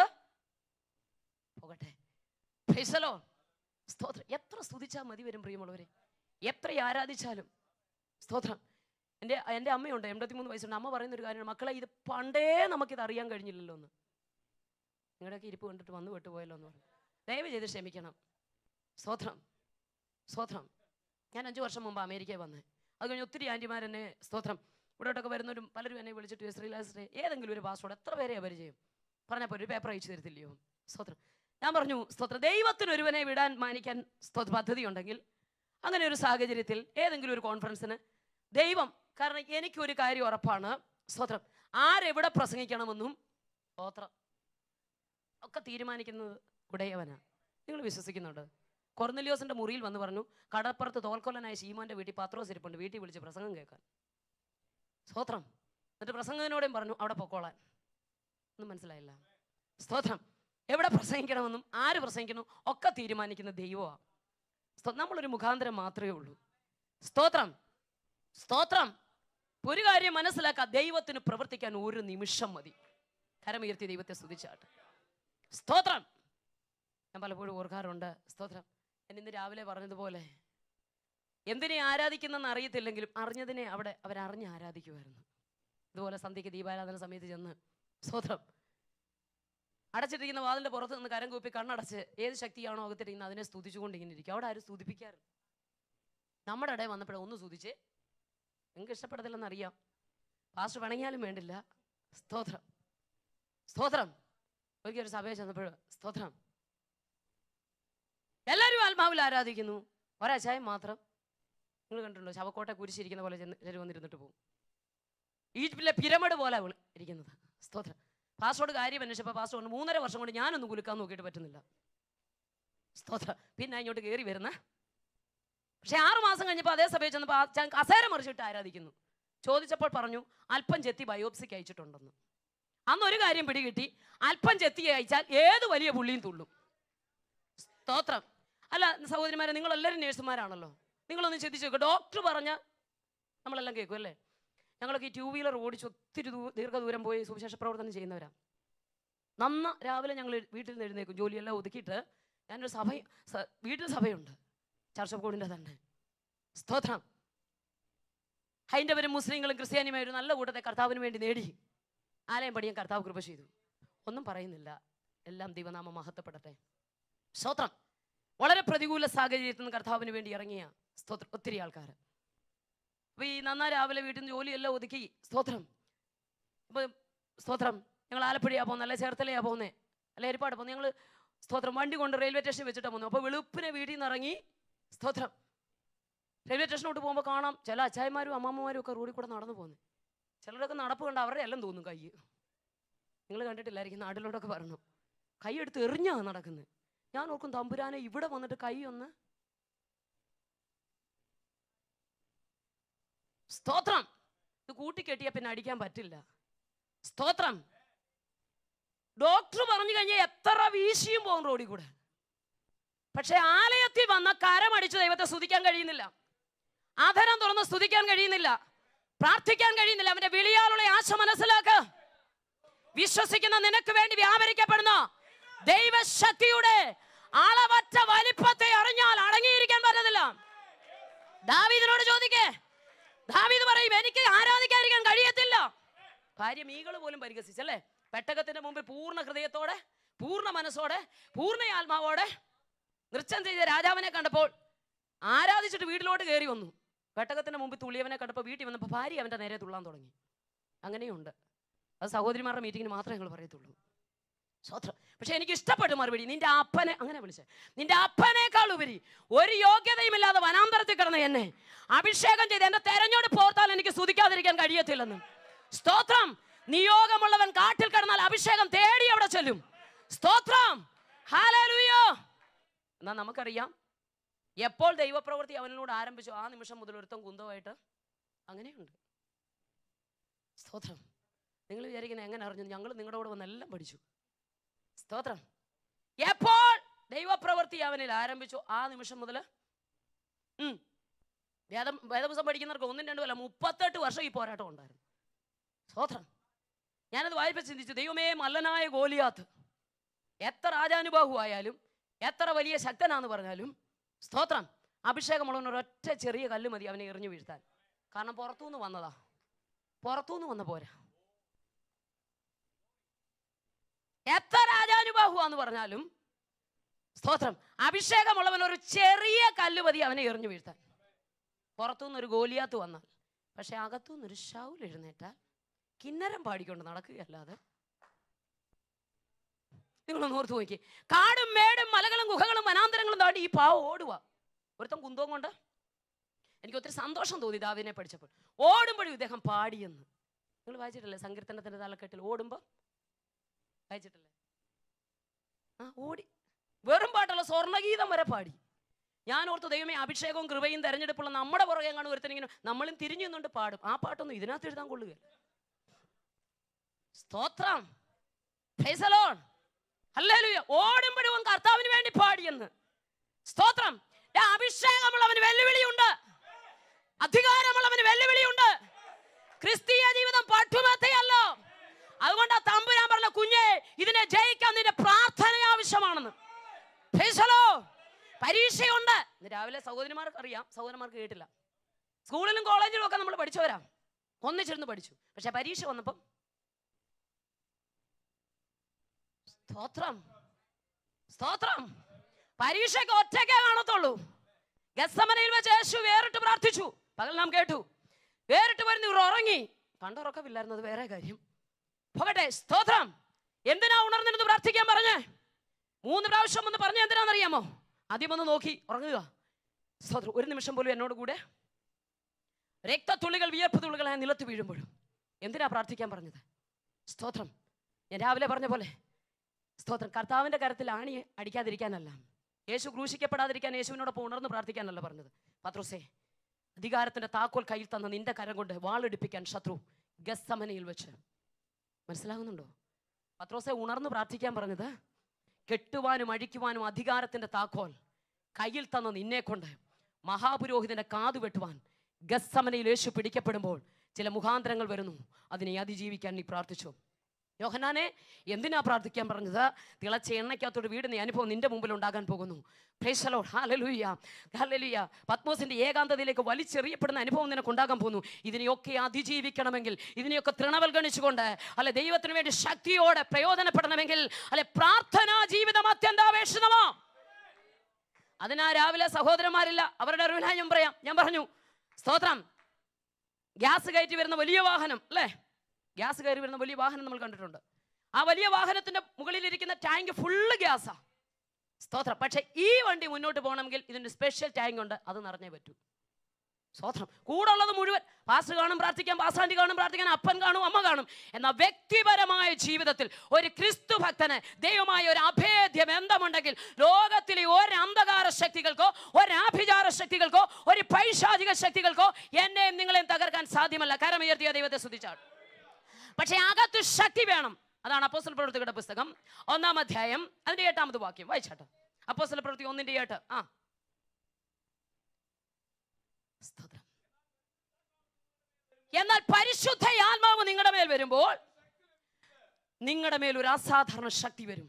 പോകട്ടെ Praise the Lord. സ്തോത്രം എത്ര സ്തുതിച്ചാൽ മതി വരും പ്രിയമുള്ളവരെ എത്ര ആരാധിച്ചാലും സ്തോത്രം എൻ്റെ എൻ്റെ അമ്മയുണ്ട് എൺപത്തിമൂന്ന് വയസ്സുണ്ട് അമ്മ പറയുന്ന ഒരു കാര്യമാണ് മക്കളെ ഇത് പണ്ടേ നമുക്കിത് അറിയാൻ കഴിഞ്ഞില്ലല്ലോ എന്ന് നിങ്ങളുടെയൊക്കെ ഇരിപ്പ് കണ്ടിട്ട് വന്നു വിട്ടുപോയല്ലോ എന്ന് പറഞ്ഞു ദയവ് ചെയ്ത് ക്ഷമിക്കണം സ്തോത്രം സ്തോത്രം ഞാൻ അഞ്ച് വർഷം മുമ്പ് അമേരിക്കയിൽ വന്നേ അത് കഴിഞ്ഞ് ഒത്തിരി ആൻറ്റിമാർ എന്നെ സ്തോത്രം ഇവിടോട്ടൊക്കെ വരുന്നവരും പലരും എന്നെ വിളിച്ചിട്ട് ശ്രീലാസിനെ ഏതെങ്കിലും ഒരു പാസ്വേഡ് എത്ര പേരെ പരിചയം പറഞ്ഞപ്പോൾ ഒരു പേപ്പർ അയച്ചു തരത്തില്ലയോ സ്തോത്രം ഞാൻ പറഞ്ഞു സ്തോത്രം ദൈവത്തിന് ഒരുവനെ വിടാൻ മാനിക്കാൻ സ്തോത്ര പദ്ധതി ഉണ്ടെങ്കിൽ അങ്ങനെ ഒരു സാഹചര്യത്തിൽ ഏതെങ്കിലും ഒരു കോൺഫറൻസിന് ദൈവം കാരണം എനിക്കൊരു കാര്യം ഉറപ്പാണ് സ്തോത്രം ആരെവിടെ പ്രസംഗിക്കണമെന്നും സ്തോത്രം ഒക്കെ തീരുമാനിക്കുന്നത് ഉടയവനാ നിങ്ങൾ വിശ്വസിക്കുന്നുണ്ട് കൊർന്നലിയോസിന്റെ മുറിയിൽ വന്ന് പറഞ്ഞു കടപ്പുറത്ത് തോൽക്കൊല്ലനായ ശീമോന്റെ വീട്ടിൽ പത്രോസ് ഇരിപ്പുണ്ട് വീട്ടിൽ വിളിച്ച് പ്രസംഗം കേൾക്കാൻ സ്തോത്രം എന്നിട്ട് പ്രസംഗത്തിനോടെയും പറഞ്ഞു അവിടെ പൊക്കോളാൻ ഒന്നും മനസ്സിലായില്ല സ്തോത്രം എവിടെ പ്രസംഗിക്കണമെന്നും ആര് പ്രസംഗിക്കണം ഒക്കെ തീരുമാനിക്കുന്ന ദൈവമാണ് സ്തോ- നമ്മളൊരു മുഖാന്തരം മാത്രമേ ഉള്ളൂ സ്തോത്രം സ്തോത്രം ഒരു കാര്യം മനസ്സിലാക്കുക ദൈവത്തിന് പ്രവർത്തിക്കാൻ ഒരു നിമിഷം മതി കരമുയർത്തി ദൈവത്തെ സ്തുതിച്ചാട്ട് സ്തോത്രം ഞാൻ പലപ്പോഴും ഓർക്കാറുണ്ട് സ്തോത്രം ഞാൻ ഇന്ന് രാവിലെ പറഞ്ഞതുപോലെ എന്തിനെ ആരാധിക്കുന്നെന്ന് അറിയത്തില്ലെങ്കിലും അറിഞ്ഞതിനെ അവിടെ അവരറിഞ്ഞ് ആരാധിക്കുമായിരുന്നു ഇതുപോലെ സന്ധ്യയ്ക്ക് ദീപാരാധന സമയത്ത് ചെന്ന് സ്തോത്രം അടച്ചിട്ടിരിക്കുന്ന വാതിലിന്റെ പുറത്ത് നിന്ന് കരം കൂപ്പി കണ്ണടച്ച് ഏത് ശക്തിയാണോ അകത്തിരിക്കുന്നത് അതിനെ സ്തുതിച്ചുകൊണ്ട് ഇങ്ങനെ ഇരിക്കും അവിടെ ആരും സ്തുതിപ്പിക്കാറ് നമ്മുടെ ഇടയിൽ വന്നപ്പോഴേ ഒന്ന് സ്തുതിച്ച് നിങ്ങൾക്ക് ഇഷ്ടപ്പെടത്തില്ലെന്ന് അറിയാം പാസ്റ്റർ പണങ്ങിയാലും വേണ്ടില്ല സ്തോത്രം സ്തോത്രം ഒരിക്കൽ ഒരു സഭയെ ചെന്നപ്പോൾ സ്തോത്രം എല്ലാവരും ആത്മാവിൽ ആരാധിക്കുന്നു ഒരാഴ്ചയും മാത്രം നിങ്ങൾ കണ്ടിട്ടുണ്ടോ ശവക്കോട്ട കുരിശിരിക്കുന്ന പോലെ ചെന്ന് എല്ലാവരും വന്നിരുന്നിട്ട് പോകും ഈജിപ്തിലെ പിരമിഡ് പോലെ അവൾ ഇരിക്കുന്നത് സ്തോത്രം പാസ്റ്റോട് കാര്യം അന്വേഷിച്ചപ്പോൾ പാസ്റ്റർ കൊണ്ട് മൂന്നര വർഷം കൊണ്ട് ഞാനൊന്നും കുലുക്കാൻ നോക്കിയിട്ട് പറ്റുന്നില്ല സ്തോത്രം പിന്നെ ഇങ്ങോട്ട് കയറി വരുന്ന പക്ഷെ ആറു മാസം കഴിഞ്ഞപ്പോൾ അതേ സഭയിൽ ചെന്നപ്പോൾ ആ ഞാൻ കസേര മറിച്ചിട്ട് ആരാധിക്കുന്നു ചോദിച്ചപ്പോൾ പറഞ്ഞു അല്പം ചെത്തി ബയോപ്സിക്ക് അയച്ചിട്ടുണ്ടെന്ന് അന്ന് ഒരു കാര്യം പിടികിട്ടി അല്പം ചെത്തി അയച്ചാൽ ഏത് വലിയ പുള്ളിയും തുള്ളും സ്തോത്രം അല്ല സഹോദരിമാരെ നിങ്ങൾ എല്ലാവരും നേഴ്സുമാരാണല്ലോ നിങ്ങളൊന്ന് ചിന്തിച്ചു നോക്കുക ഡോക്ടർ പറഞ്ഞ നമ്മളെല്ലാം കേൾക്കും അല്ലേ ഞങ്ങളൊക്കെ ഈ ടൂ വീലർ ഓടിച്ച് ഒത്തിരി ദൂ ദീർഘദൂരം പോയി സുവിശേഷ പ്രവർത്തനം ചെയ്യുന്നവരാ നന്ന രാവിലെ ഞങ്ങൾ വീട്ടിൽ നിന്ന് എഴുന്നേക്കും ജോലിയെല്ലാം ഒതുക്കിയിട്ട് ഞാനൊരു സഭ സ- വീട്ടിൽ സഭയുണ്ട് ചർച്ച് ഓഫ് ഗോഡിൻ്റെ തന്നെ സ്തോത്രം ഹൈന്ദവരും മുസ്ലിങ്ങളും ക്രിസ്ത്യാനിയുമായ ഒരു നല്ല കൂട്ടത്തെ കർത്താവിന് വേണ്ടി നേടി ആലയം പണിയാൻ കർത്താവ് കൃപ ചെയ്തു ഒന്നും പറയുന്നില്ല എല്ലാം ദൈവനാമം മഹത്വപ്പെടട്ടെ സ്തോത്രം വളരെ പ്രതികൂല സാഹചര്യത്തിൽ നിന്ന് കർത്താവിന് വേണ്ടി ഇറങ്ങിയ സ്തോത്രം ഒത്തിരി ആൾക്കാർ അപ്പോൾ ഈ നന്നാ രാവിലെ വീട്ടിൽ നിന്ന് ജോലിയെല്ലാം ഒതുക്കി സ്തോത്രം അപ്പോൾ സ്തോത്രം ഞങ്ങൾ ആലപ്പുഴയാണ് പോകുന്നത് അല്ലെ ചേർത്തലയാ പോകുന്നത് അല്ലെ ഏർപ്പാട് പോകുന്നത് ഞങ്ങൾ സ്തോത്രം വണ്ടി കൊണ്ട് റെയിൽവേ സ്റ്റേഷൻ വെച്ചിട്ടാണ് പോകുന്നത് അപ്പോൾ വെളുപ്പിനെ വീട്ടിൽ നിന്ന് ഇറങ്ങി സ്തോത്രം റെയിൽവേ സ്റ്റേഷനോട്ട് പോകുമ്പോൾ കാണാം ചില അച്ചായമാരും അമ്മമ്മമാരും ഒക്കെ റോഡിൽ കൂടെ നടന്നു പോകുന്നത് ചിലരൊക്കെ നടപ്പ് കണ്ട് അവരുടെ എല്ലാം തോന്നും കൈ നിങ്ങൾ കണ്ടിട്ടില്ലായിരിക്കും നാട്ടിലോട്ടൊക്കെ പറഞ്ഞു കൈ എടുത്ത് എറിഞ്ഞാ നടക്കുന്നത് ഞാൻ ഓർക്കും തമ്പുരാനെ ഇവിടെ വന്നിട്ട് കൈ ഒന്ന് സ്തോത്രം ഇത് കൂട്ടിക്കെട്ടിയ പിന്നെ അടിക്കാൻ പറ്റില്ല സ്തോത്രം ഡോക്ടർ പറഞ്ഞു കഴിഞ്ഞാൽ എത്ര വീശിയും പോകും റോഡിൽ കൂടെ പക്ഷെ ആലയത്തിൽ വന്ന കരമടിച്ച് ദൈവത്തെ സ്തുതിക്കാൻ കഴിയുന്നില്ല ആധരം തുറന്ന് സ്തുതിക്കാൻ കഴിയുന്നില്ല പ്രാർത്ഥിക്കാൻ കഴിയുന്നില്ല അവന്റെ വിളിയാലുള്ള ആശ മനസ്സിലാക്ക് വിശ്വസിക്കുന്ന നിനക്ക് വേണ്ടി വ്യാപരിക്കപ്പെടുന്ന ദൈവശക്തിയുടെ അളവറ്റ വലിപ്പത്തെ അറിഞ്ഞാൽ അടങ്ങിയിരിക്കാൻ പറ്റത്തില്ല ദാവീദിനോട് ചോദിക്കേ ദാവീദ് പറയും എനിക്ക് ആരാധിക്കാതിരിക്കാൻ കഴിയത്തില്ല ഭാര്യ മീകൾ പോലും പരിഹസിച്ചല്ലേ പെട്ടകത്തിന്റെ മുമ്പിൽ പൂർണ്ണ ഹൃദയത്തോടെ പൂർണ്ണ മനസ്സോടെ പൂർണ്ണ ആത്മാവോടെ നൃത്തം ചെയ്ത രാജാവിനെ കണ്ടപ്പോൾ ആരാധിച്ചിട്ട് വീട്ടിലോട്ട് കയറി വന്നു പെട്ടകത്തിന്റെ മുമ്പിൽ തുള്ളിയവനെ കണ്ടപ്പോൾ വീട്ടിൽ വന്നപ്പോൾ ഭാര്യ അവന്റെ നേരെ തുള്ളാൻ തുടങ്ങി അങ്ങനെയുണ്ട് അത് സഹോദരിമാരുടെ മീറ്റിങ്ങിന് മാത്രമേ ഞങ്ങൾ പറയത്തുള്ളൂ സ്വത്രം പക്ഷെ എനിക്ക് ഇഷ്ടപ്പെട്ടു മറുപടി നിന്റെ അപ്പനെ അങ്ങനെ വിളിച്ചേ നിന്റെ അപ്പനേക്കാൾ ഉപരി ഒരു യോഗ്യതയുമില്ലാതെ വനാന്തരത്തിൽ കിടന്ന എന്നെ അഭിഷേകം ചെയ്ത് എന്റെ തെരഞ്ഞെടുപ്പ് ഓർത്താൽ എനിക്ക് സ്തുതിക്കാതിരിക്കാൻ കഴിയത്തില്ലെന്ന് സ്തോത്രം നിയോഗമുള്ളവൻ കാട്ടിൽ കിടന്നാൽ അഭിഷേകം തേടി അവിടെ ചെല്ലും സ്തോത്രം ഹാലൂയോ എന്നാ നമുക്കറിയാം എപ്പോൾ ദൈവപ്രവൃത്തി അവനിലൂടെ ആരംഭിച്ചു ആ നിമിഷം മുതൽ ഒരുത്തം കുന്തമായിട്ട് അങ്ങനെയുണ്ട് സ്തോത്രം നിങ്ങൾ വിചാരിക്കുന്നത് എങ്ങനെ അറിഞ്ഞു ഞങ്ങൾ നിങ്ങളുടെ കൂടെ വന്ന് എല്ലാം പഠിച്ചു സ്തോത്രം എപ്പോൾ ദൈവപ്രവൃത്തി അവനിൽ ആരംഭിച്ചു ആ നിമിഷം മുതൽ വേദം വേദപുസ്തകം പഠിക്കുന്നവർക്ക് ഒന്നും രണ്ടും അല്ല മുപ്പത്തെട്ട് വർഷം ഈ പോരാട്ടം ഉണ്ടായിരുന്നു സ്തോത്രം ഞാനത് വായ്പ ചിന്തിച്ചു ദൈവമേ മല്ലനായ ഗോലിയാത്ത് എത്ര രാജാനുബാഹു ആയാലും എത്ര വലിയ ശക്തനാന്ന് പറഞ്ഞാലും സ്തോത്രം അഭിഷേകമുള്ളവൻ ഒരൊറ്റ ചെറിയ കല്ല് മതി അവനെ എറിഞ്ഞു വീഴ്ത്താൻ കാരണം പുറത്തുനിന്ന് വന്നതാ പുറത്തുനിന്ന് വന്ന പോരാ എത്ര രാജാനുബാഹുവാന്ന് പറഞ്ഞാലും സ്തോത്രം അഭിഷേകമുള്ളവൻ ഒരു ചെറിയ കല്ല് മതി അവനെ എറിഞ്ഞു വീഴ്ത്താൻ പുറത്തുനിന്ന് ഒരു ഗോലിയാത്ത് വന്നാൽ പക്ഷെ അകത്തുനിന്ന് ഒരു ഷൗൽ എഴുന്നേറ്റാൽ കിന്നരം പാടിക്കൊണ്ട് നടക്കുകയല്ലാതെ നിങ്ങളൊന്ന് ഓർത്ത് നോക്കി കാടും മേടും മലകളും ഗുഹകളും വനാന്തരങ്ങളും താണ്ടി ഈ പാവ ഓടുക ഒരുത്തം കുന്തവും കൊണ്ട് എനിക്ക് ഒത്തിരി സന്തോഷം തോന്നി ദാവിനെ പഠിച്ചപ്പോൾ ഓടുമ്പോഴും ഇദ്ദേഹം പാടിയെന്ന് നിങ്ങൾ വായിച്ചിട്ടില്ലേ സങ്കീർത്തനത്തിന്റെ തലക്കെട്ടിൽ ഓടുമ്പോൾ വായിച്ചിട്ടില്ലേ ആ ഓടി വെറും പാട്ടല്ല സ്വർണ്ണഗീതം വരെ പാടി ഞാൻ ഓർത്തു ദൈവമേ അഭിഷേകവും കൃപയും തെരഞ്ഞെടുപ്പുള്ള നമ്മുടെ പുറകെ കാണും ഒരുത്തനിങ്ങനെ നമ്മളും തിരിഞ്ഞു നിന്നുകൊണ്ട് പാടും ആ പാട്ടൊന്നും ഇതിനകത്ത് എഴുതാൻ കൊള്ളുകയില്ല സ്തോത്രം Praise the Lord. ഹല്ലേലൂയ ഓടുമ്പോഴും അവൻ കർത്താവിന് വേണ്ടി പാടിയെന്ന് സ്തോത്രം ദാ അഭിഷേകമുള്ളവന് വെല്ലുവിളിയുണ്ട് അധികാരമുള്ളവന് വെല്ലുവിളിയുണ്ട് ക്രിസ്തീയ ജീവിതം പട്ടുമത്തയല്ല അതുകൊണ്ട് ആ തമ്പുരാൻ പറഞ്ഞ കുഞ്ഞെ ഇതിനെ ജയിക്കാൻ നിന്റെ പ്രാർത്ഥന ആവശ്യമാണെന്ന് Praise the Lord. പരീക്ഷയുണ്ട് ഇന്ന് രാവിലെ സഹോദരിമാർക്ക് അറിയാം സഹോദരന്മാർക്ക് കേട്ടില്ല സ്കൂളിലും കോളേജിലും ഒക്കെ നമ്മൾ പഠിച്ചവരാ ഒന്നിച്ചിരുന്ന് പഠിച്ചു പക്ഷെ പരീക്ഷ വന്നപ്പം സ്തോത്രം സ്തോത്രം പരീക്ഷയ്ക്ക് ഒറ്റയ്ക്കേ കാണത്തുള്ളൂ ഗസമനയിൽ വെച്ച് യേശു വേറിട്ട് പ്രാർത്ഥിച്ചു പകൽ നാം കേട്ടു വേറിട്ട് വരുന്ന ഇവർ ഉറങ്ങി പണ്ടുറക്കമില്ലായിരുന്നത് വേറെ കാര്യം പോകട്ടെ സ്തോത്രം എന്തിനാ ഉണർന്നിരുന്ന് പ്രാർത്ഥിക്കാൻ പറഞ്ഞേ മൂന്ന് പ്രാവശ്യം ഒന്ന് പറഞ്ഞ എന്തിനാണെന്നറിയാമോ ആദ്യം ഒന്ന് നോക്കി ഉറങ്ങുക സ്തോത്രം ഒരു നിമിഷം പോലും എന്നോട് കൂടെ രക്തത്തുള്ളികൾ വിയർപ്പ് തുള്ളികളായി നിലത്ത് വീഴുമ്പോഴും എന്തിനാ പ്രാർത്ഥിക്കാൻ പറഞ്ഞത് സ്തോത്രം ഞാൻ രാവിലെ പറഞ്ഞ പോലെ സ്തോത്രം കർത്താവിന്റെ കരത്തിൽ ആണി അടിക്കാതിരിക്കാനല്ല യേശു ക്രൂശിക്കപ്പെടാതിരിക്കാൻ യേശുവിനോടൊപ്പം ഉണർന്ന് പ്രാർത്ഥിക്കാനല്ല പറഞ്ഞത് പത്രോസേ അധികാരത്തിന്റെ താക്കോൽ കയ്യിൽ തന്ന നിന്റെ കരം കൊണ്ട് വാളെടുപ്പിക്കാൻ ശത്രു ഗസ്സമനയിൽ വെച്ച് മനസ്സിലാകുന്നുണ്ടോ പത്രോസെ ഉണർന്ന് പ്രാർത്ഥിക്കാൻ പറഞ്ഞത് കെട്ടുവാനും അഴിക്കുവാനും അധികാരത്തിന്റെ താക്കോൽ കയ്യിൽ തന്ന നിന്നെ കൊണ്ട് മഹാപുരോഹിതന്റെ കാതു വെട്ടുവാൻ ഗസ്സമനയിൽ യേശു പിടിക്കപ്പെടുമ്പോൾ ചില മുഖാന്തരങ്ങൾ വരുന്നു അതിനെ അതിജീവിക്കാൻ നീ പ്രാർത്ഥിച്ചു യോഹനാനെ എന്തിനാ പ്രാർത്ഥിക്കാൻ പറഞ്ഞത് തിളച്ച എണ്ണയ്ക്കകത്തോട് വീട് നീ അനുഭവം നിന്റെ മുമ്പിൽ ഉണ്ടാകാൻ പോകുന്നു പ്രേശലോ ഹാലലൂയ ഹാലലൂയ പത്മോസിന്റെ ഏകാന്തതയിലേക്ക് വലിച്ചെറിയപ്പെടുന്ന അനുഭവം നിനക്ക് ഉണ്ടാകാൻ പോകുന്നു ഇതിനെയൊക്കെ അതിജീവിക്കണമെങ്കിൽ ഇതിനെയൊക്കെ തൃണവൽഗണിച്ചുകൊണ്ട് അല്ലെ ദൈവത്തിന് വേണ്ടി ശക്തിയോടെ പ്രയോജനപ്പെടണമെങ്കിൽ അല്ലെ പ്രാർത്ഥനാ ജീവിതം അത്യന്താപേക്ഷിതമാ അതിനാ രാവിലെ സഹോദരന്മാരില്ല അവരുടെ അറിവിനായി ഞാൻ പറയാം ഞാൻ പറഞ്ഞു സ്തോത്രം ഗ്യാസ് കയറ്റി വരുന്ന വലിയ വാഹനം അല്ലേ ഗ്യാസ് കയറി വരുന്ന വലിയ വാഹനം നമ്മൾ കണ്ടിട്ടുണ്ട് ആ വലിയ വാഹനത്തിന്റെ മുകളിലിരിക്കുന്ന ടാങ്ക് ഫുള്ള് ഗ്യാസാ സ്തോത്രം പക്ഷെ ഈ വണ്ടി മുന്നോട്ട് പോകണമെങ്കിൽ ഇതിന്റെ സ്പെഷ്യൽ ടാങ്ക് ഉണ്ട് അത് നിറഞ്ഞേ പറ്റൂ സ്തോത്രം കൂടെ ഉള്ളത് മുഴുവൻ പാസ്റ്റർ കാണും പ്രാർത്ഥിക്കാൻ പാസ്റ്റാൻറ്റി കാണും പ്രാർത്ഥിക്കാൻ അപ്പൻ കാണും അമ്മ കാണും എന്നാൽ വ്യക്തിപരമായ ജീവിതത്തിൽ ഒരു ക്രിസ്തു ഭക്തന് ദൈവമായ ഒരു അഭേദ്യ ബന്ധമുണ്ടെങ്കിൽ ലോകത്തിലെ ഒരു അന്ധകാര ശക്തികൾക്കോ ഒരു ആഭിചാര ശക്തികൾക്കോ ഒരു പൈശാചിക ശക്തികൾക്കോ എന്നെയും നിങ്ങളെയും തകർക്കാൻ സാധ്യമല്ല കരമുയർത്തിയ ദൈവത്തെ സ്തുതിച്ചാണ് പക്ഷേ അകത്ത് ശക്തി വേണം അതാണ് അപ്പോസ്തല പ്രവൃത്തികളുടെ പുസ്തകം ഒന്നാം അധ്യായം അതിന്റെ എട്ടാമത് വാക്യം വായിച്ചാട്ടോ അപ്പോസ്തല പ്രവൃത്തി ഒന്നിന്റെ എട്ട് ആ സ്തോത്രം എന്നാൽ പരിശുദ്ധ ആത്മാവ് നിങ്ങളുടെ മേൽ വരുമ്പോൾ നിങ്ങളുടെ മേൽ ഒരു അസാധാരണ ശക്തി വരും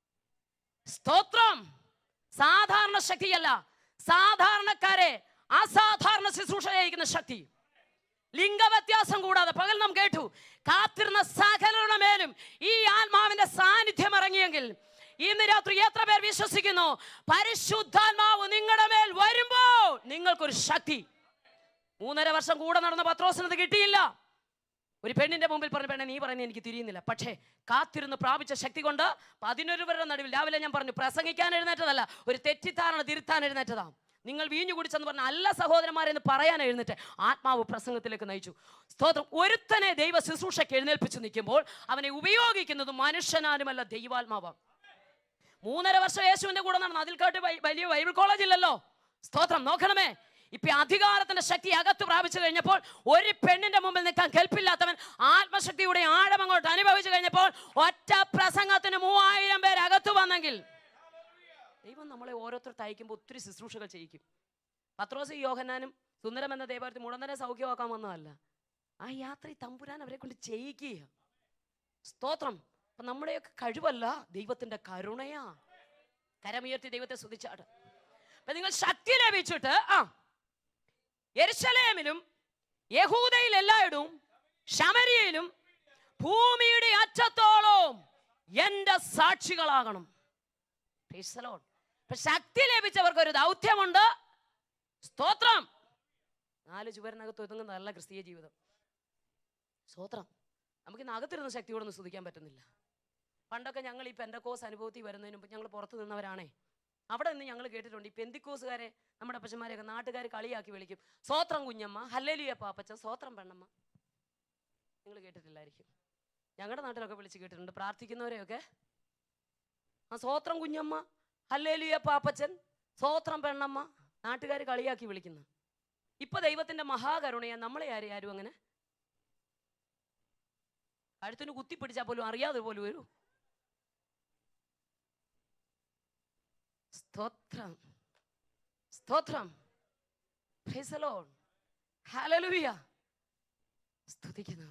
സ്തോത്രം സാധാരണ ശക്തിയല്ല സാധാരണക്കാരെ അസാധാരണ ശുശ്രൂഷ ചെയ്യിക്കുന്ന ശക്തി ലിംഗവ്യത്യാസം കൂടാതെ പകൽ നാം കേട്ടു കാത്തിരുന്ന സകലരുടെ മേലും ഈ ആത്മാവിന്റെ സാന്നിധ്യം ഇറങ്ങിയെങ്കിൽ ഇന്ന് രാത്രി എത്ര പേർ വിശ്വസിക്കുന്നു പരിശുദ്ധാത്മാവ് നിങ്ങളുടെ മേൽ വരുമ്പോൾ നിങ്ങൾക്കൊരു ശക്തി മൂന്നര വർഷം കൂടെ നടന്ന പത്രോസിനത് കിട്ടിയില്ല ഒരു പെണ്ണിന്റെ മുമ്പിൽ പറഞ്ഞ പെണ്ണെ നീ പറയുന്നത് എനിക്ക് തിരിയുന്നില്ല പക്ഷേ കാത്തിരുന്ന് പ്രാപിച്ച ശക്തി കൊണ്ട് പതിനൊരുവരുടെ നടുവിൽ രാവിലെ ഞാൻ പറഞ്ഞു പ്രസംഗിക്കാൻ എഴുന്നേറ്റതല്ല ഒരു തെറ്റിദ്ധാരണ തിരുത്താൻ എഴുന്നേറ്റതാ നിങ്ങൾ വീഞ്ഞു കുടിച്ചെന്ന് പറഞ്ഞ അല്ല സഹോദരന്മാരെ എന്ന് പറയാൻ എഴുന്നേറ്റ് ആത്മാവ് പ്രസംഗത്തിലേക്ക് നയിച്ചു സ്തോത്രം ഒരുത്തനെ ദൈവ ശുശ്രൂഷയ്ക്ക് എഴുന്നേൽപ്പിച്ച് നിൽക്കുമ്പോൾ അവനെ ഉപയോഗിക്കുന്നത് മനുഷ്യനാലുമല്ല ദൈവാത്മാവാണ് മൂന്നര വർഷം യേശുവിന്റെ കൂടെ നടന്നു അതിൽ കേട്ട് വൈ- വലിയ ബൈബിൾ കോളേജ് ഇല്ലല്ലോ സ്തോത്രം നോക്കണമേ ഇപ്പൊ അധികാരത്തിന്റെ ശക്തി അകത്ത് പ്രാപിച്ചു കഴിഞ്ഞപ്പോൾ ഒരു പെണ്ണിന്റെ മുമ്പിൽ നിൽക്കാൻ കെൽപ്പില്ലാത്തവൻ ആത്മശക്തിയുടെ ആഴം അങ്ങോട്ട് അനുഭവിച്ചു കഴിഞ്ഞപ്പോൾ ഒറ്റ പ്രസംഗത്തിന് മൂവായിരം പേര് അകത്ത് വന്നെങ്കിൽ ദൈവം നമ്മളെ ഓരോരുത്തർ തയ്ക്കുമ്പോൾ ഒത്തിരി ശുശ്രൂഷകൾ ചെയ്യിക്കും പത്രോസ് യോഹന്നാനും സുന്ദരം എന്ന ദേവാലയത്തിൽ മുടന്തനെ സൗഖ്യമാക്കാൻ വന്നതല്ല ആ യാത്ര ഈ തമ്പുരാൻ അവരെ കൊണ്ട് ചെയ്യിക്കുക സ്തോത്രം അപ്പൊ നമ്മുടെയൊക്കെ കഴിവല്ല ദൈവത്തിന്റെ കരുണയാ കരമുയർത്തി ദൈവത്തെ സ്തുതിച്ചാട് അപ്പൊ നിങ്ങൾ ശക്തി ലഭിച്ചിട്ട് ആ യെരുശലേമിലും യഹൂദയിൽ എല്ലായിടവും ശമരിയയിലും ഭൂമിയുടെ അറ്റത്തോളം എന്റെ സാക്ഷികളാകണം Praise the Lord. അപ്പൊ ശക്തി ലഭിച്ചവർക്ക് ഒരു ദൗത്യമുണ്ട് സ്തോത്രം നാല് ചുവരിനകത്ത് ഒതുങ്ങുന്നതല്ല ക്രിസ്തീയ ജീവിതം സ്തോത്രം നമുക്ക് ഇന്ന് അകത്തിരുന്ന ശക്തിയോടൊന്നും സ്തുതിക്കാൻ പറ്റുന്നില്ല പണ്ടൊക്കെ ഞങ്ങൾ ഈ പെന്തക്കോസ് അനുഭവത്തിൽ വരുന്നതിന് മുമ്പ് ഞങ്ങൾ പുറത്ത് നിന്നവരാണേ അവിടെ നിന്ന് ഞങ്ങൾ കേട്ടിട്ടുണ്ട് ഈ പെന്തിക്കോസുകാരെ നമ്മുടെ അപ്പച്ചന്മാരെയൊക്കെ നാട്ടുകാർ കളിയാക്കി വിളിക്കും സ്വോത്രം കുഞ്ഞമ്മ ഹല്ലലിയ പാപ്പച്ച സ്വോത്രം പെണ്ണമ്മ നിങ്ങൾ കേട്ടിട്ടില്ലായിരിക്കും ഞങ്ങളുടെ നാട്ടിലൊക്കെ വിളിച്ച് കേട്ടിട്ടുണ്ട് പ്രാർത്ഥിക്കുന്നവരെയൊക്കെ ആ സ്വോത്രം കുഞ്ഞമ്മ ഹല്ലേലിയ പാപ്പച്ചൻ സ്വോത്രം പെണ്ണമ്മ നാട്ടുകാർ കളിയാക്കി വിളിക്കുന്നു ഇപ്പൊ ദൈവത്തിന്റെ മഹാകരുണയാ നമ്മളെ ആരും ആരും അങ്ങനെ കഴുത്തിന് കുത്തിപ്പിടിച്ചാൽ പോലും അറിയാതെ പോലും വരൂ സ്തോത്രം സ്തോത്രം Praise the Lord. Hallelujah. സ്തുതിക്കുന്നു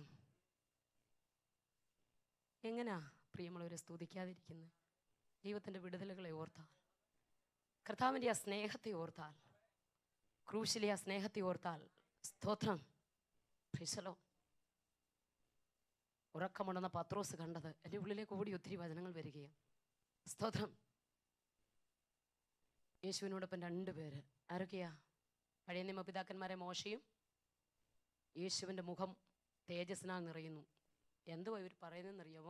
എങ്ങനാ പ്രിയമുള്ളവരെ സ്തുതിക്കാതിരിക്കുന്നത് ദൈവത്തിൻ്റെ വിടുതലുകളെ ഓർത്താൽ കർത്താവിൻ്റെ ആ സ്നേഹത്തെ ഓർത്താൽ ക്രൂശിലെ ആ സ്നേഹത്തെ ഓർത്താൽ സ്തോത്രം ഫിസലോ ഉറക്കമുണ്ടെന്ന പത്രോസ് കണ്ടത് എൻ്റെ ഉള്ളിലേക്ക് ഓടി ഒത്തിരി വചനങ്ങൾ വരികയാണ് സ്തോത്രം യേശുവിനോടൊപ്പം രണ്ട് പേര് ആരൊക്കെയാ പഴയ നിയമപിതാക്കന്മാരെ മോശയും യേശുവിൻ്റെ മുഖം തേജസ്സിനാൽ നിറയുന്നു എന്തുവാ ഇവർ പറയുന്നതെന്നറിയാമോ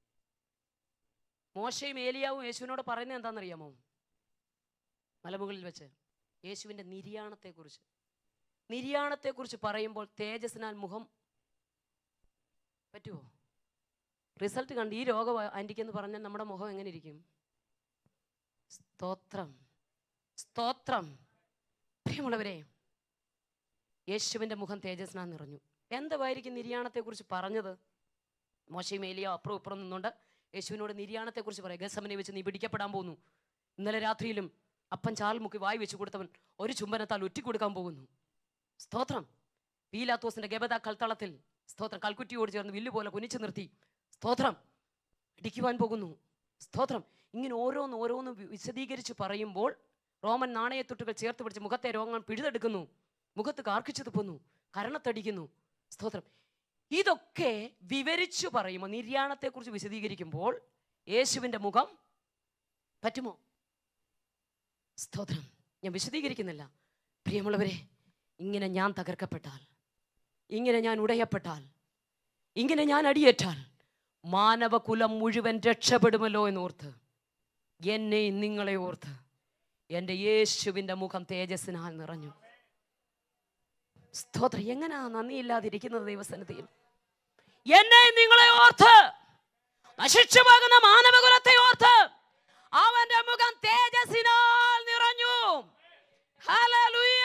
മോശയും ഏലിയാവും യേശുവിനോട് പറയുന്നത് എന്താണെന്നറിയാമോ മലമുകളിൽ വെച്ച് യേശുവിൻ്റെ നിര്യാണത്തെക്കുറിച്ച് നിര്യാണത്തെക്കുറിച്ച് പറയുമ്പോൾ തേജസ്സിനാൽ മുഖം പറ്റുമോ റിസൾട്ട് കണ്ട് ഈ രോഗം ആൻറ്റിക്കെന്ന് പറഞ്ഞാൽ നമ്മുടെ മുഖം എങ്ങനെ ഇരിക്കും സ്തോത്രം സ്തോത്രം പ്രിയമുള്ളവരെ യേശുവിൻ്റെ മുഖം തേജസ്സിനാൽ നിറഞ്ഞു എന്തുവായിരിക്കും നിര്യാണത്തെക്കുറിച്ച് പറഞ്ഞത് മോശയും ഏലിയോ അപ്പുറം ഇപ്പുറം നിന്നുകൊണ്ട് യേശുവിനോട് നിര്യാണത്തെക്കുറിച്ച് പറയാം ഗസമനെ വെച്ച് നീ പിടിക്കപ്പെടാൻ പോകുന്നു ഇന്നലെ രാത്രിയിലും അപ്പൻ ചാൽ മുക്കി വായി വെച്ച് കൊടുത്തവൻ ഒരു ചുംബനത്താൽ ഒറ്റി കൊടുക്കാൻ പോകുന്നു സ്തോത്രം പീലാത്തോസിന്റെ ഗബത കൽത്തളത്തിൽ സ്തോത്രം കൽക്കുറ്റിയോട് ചേർന്ന് വില്ല് പോലെ കുനിച്ചു നിർത്തി സ്തോത്രം ഇടിക്കുവാൻ പോകുന്നു സ്തോത്രം ഇങ്ങനെ ഓരോന്ന് ഓരോന്ന് വി- വിശദീകരിച്ച് പറയുമ്പോൾ റോമൻ നാണയത്തൊട്ടുകൾ ചേർത്ത് പിടിച്ച് മുഖത്തെ രോഗങ്ങൾ പിഴുതെടുക്കുന്നു മുഖത്ത് കാർക്കിച്ചു തുപ്പുന്നു കരണത്തടിക്കുന്നു സ്തോത്രം ഇതൊക്കെ വിവരിച്ചു പറയുമ്പോൾ നിര്യാണത്തെക്കുറിച്ച് വിശദീകരിക്കുമ്പോൾ യേശുവിൻ്റെ മുഖം പറ്റുമോ സ്തോത്രം ഞാൻ വിശദീകരിക്കുന്നില്ല പ്രിയമുള്ളവരെ ഇങ്ങനെ ഞാൻ തകർക്കപ്പെട്ടാൽ ഇങ്ങനെ ഞാൻ ഉടയപ്പെട്ടാൽ ഇങ്ങനെ ഞാൻ അടിയേറ്റാൽ മാനവകുലം മുഴുവൻ രക്ഷപ്പെടുമല്ലോ എന്നോർത്ത് എന്നെയും നിങ്ങളെ ഓർത്ത് എൻ്റെ യേശുവിൻ്റെ മുഖം തേജസ്സിനാൽ നിറഞ്ഞു സ്തോത്രം എങ്ങനെയാ നന്ദിയില്ലാതിരിക്കുന്നത് ദൈവസന്നിധിയിൽ എന്നെ നിങ്ങളെ ഓർത്ത് നശിച്ചു പോകുന്ന മാനവകുലത്തെ ഓർത്ത് അവന്റെ മുഖം തേജസ്സിനാൽ നിറഞ്ഞു ഹല്ലേലൂയ.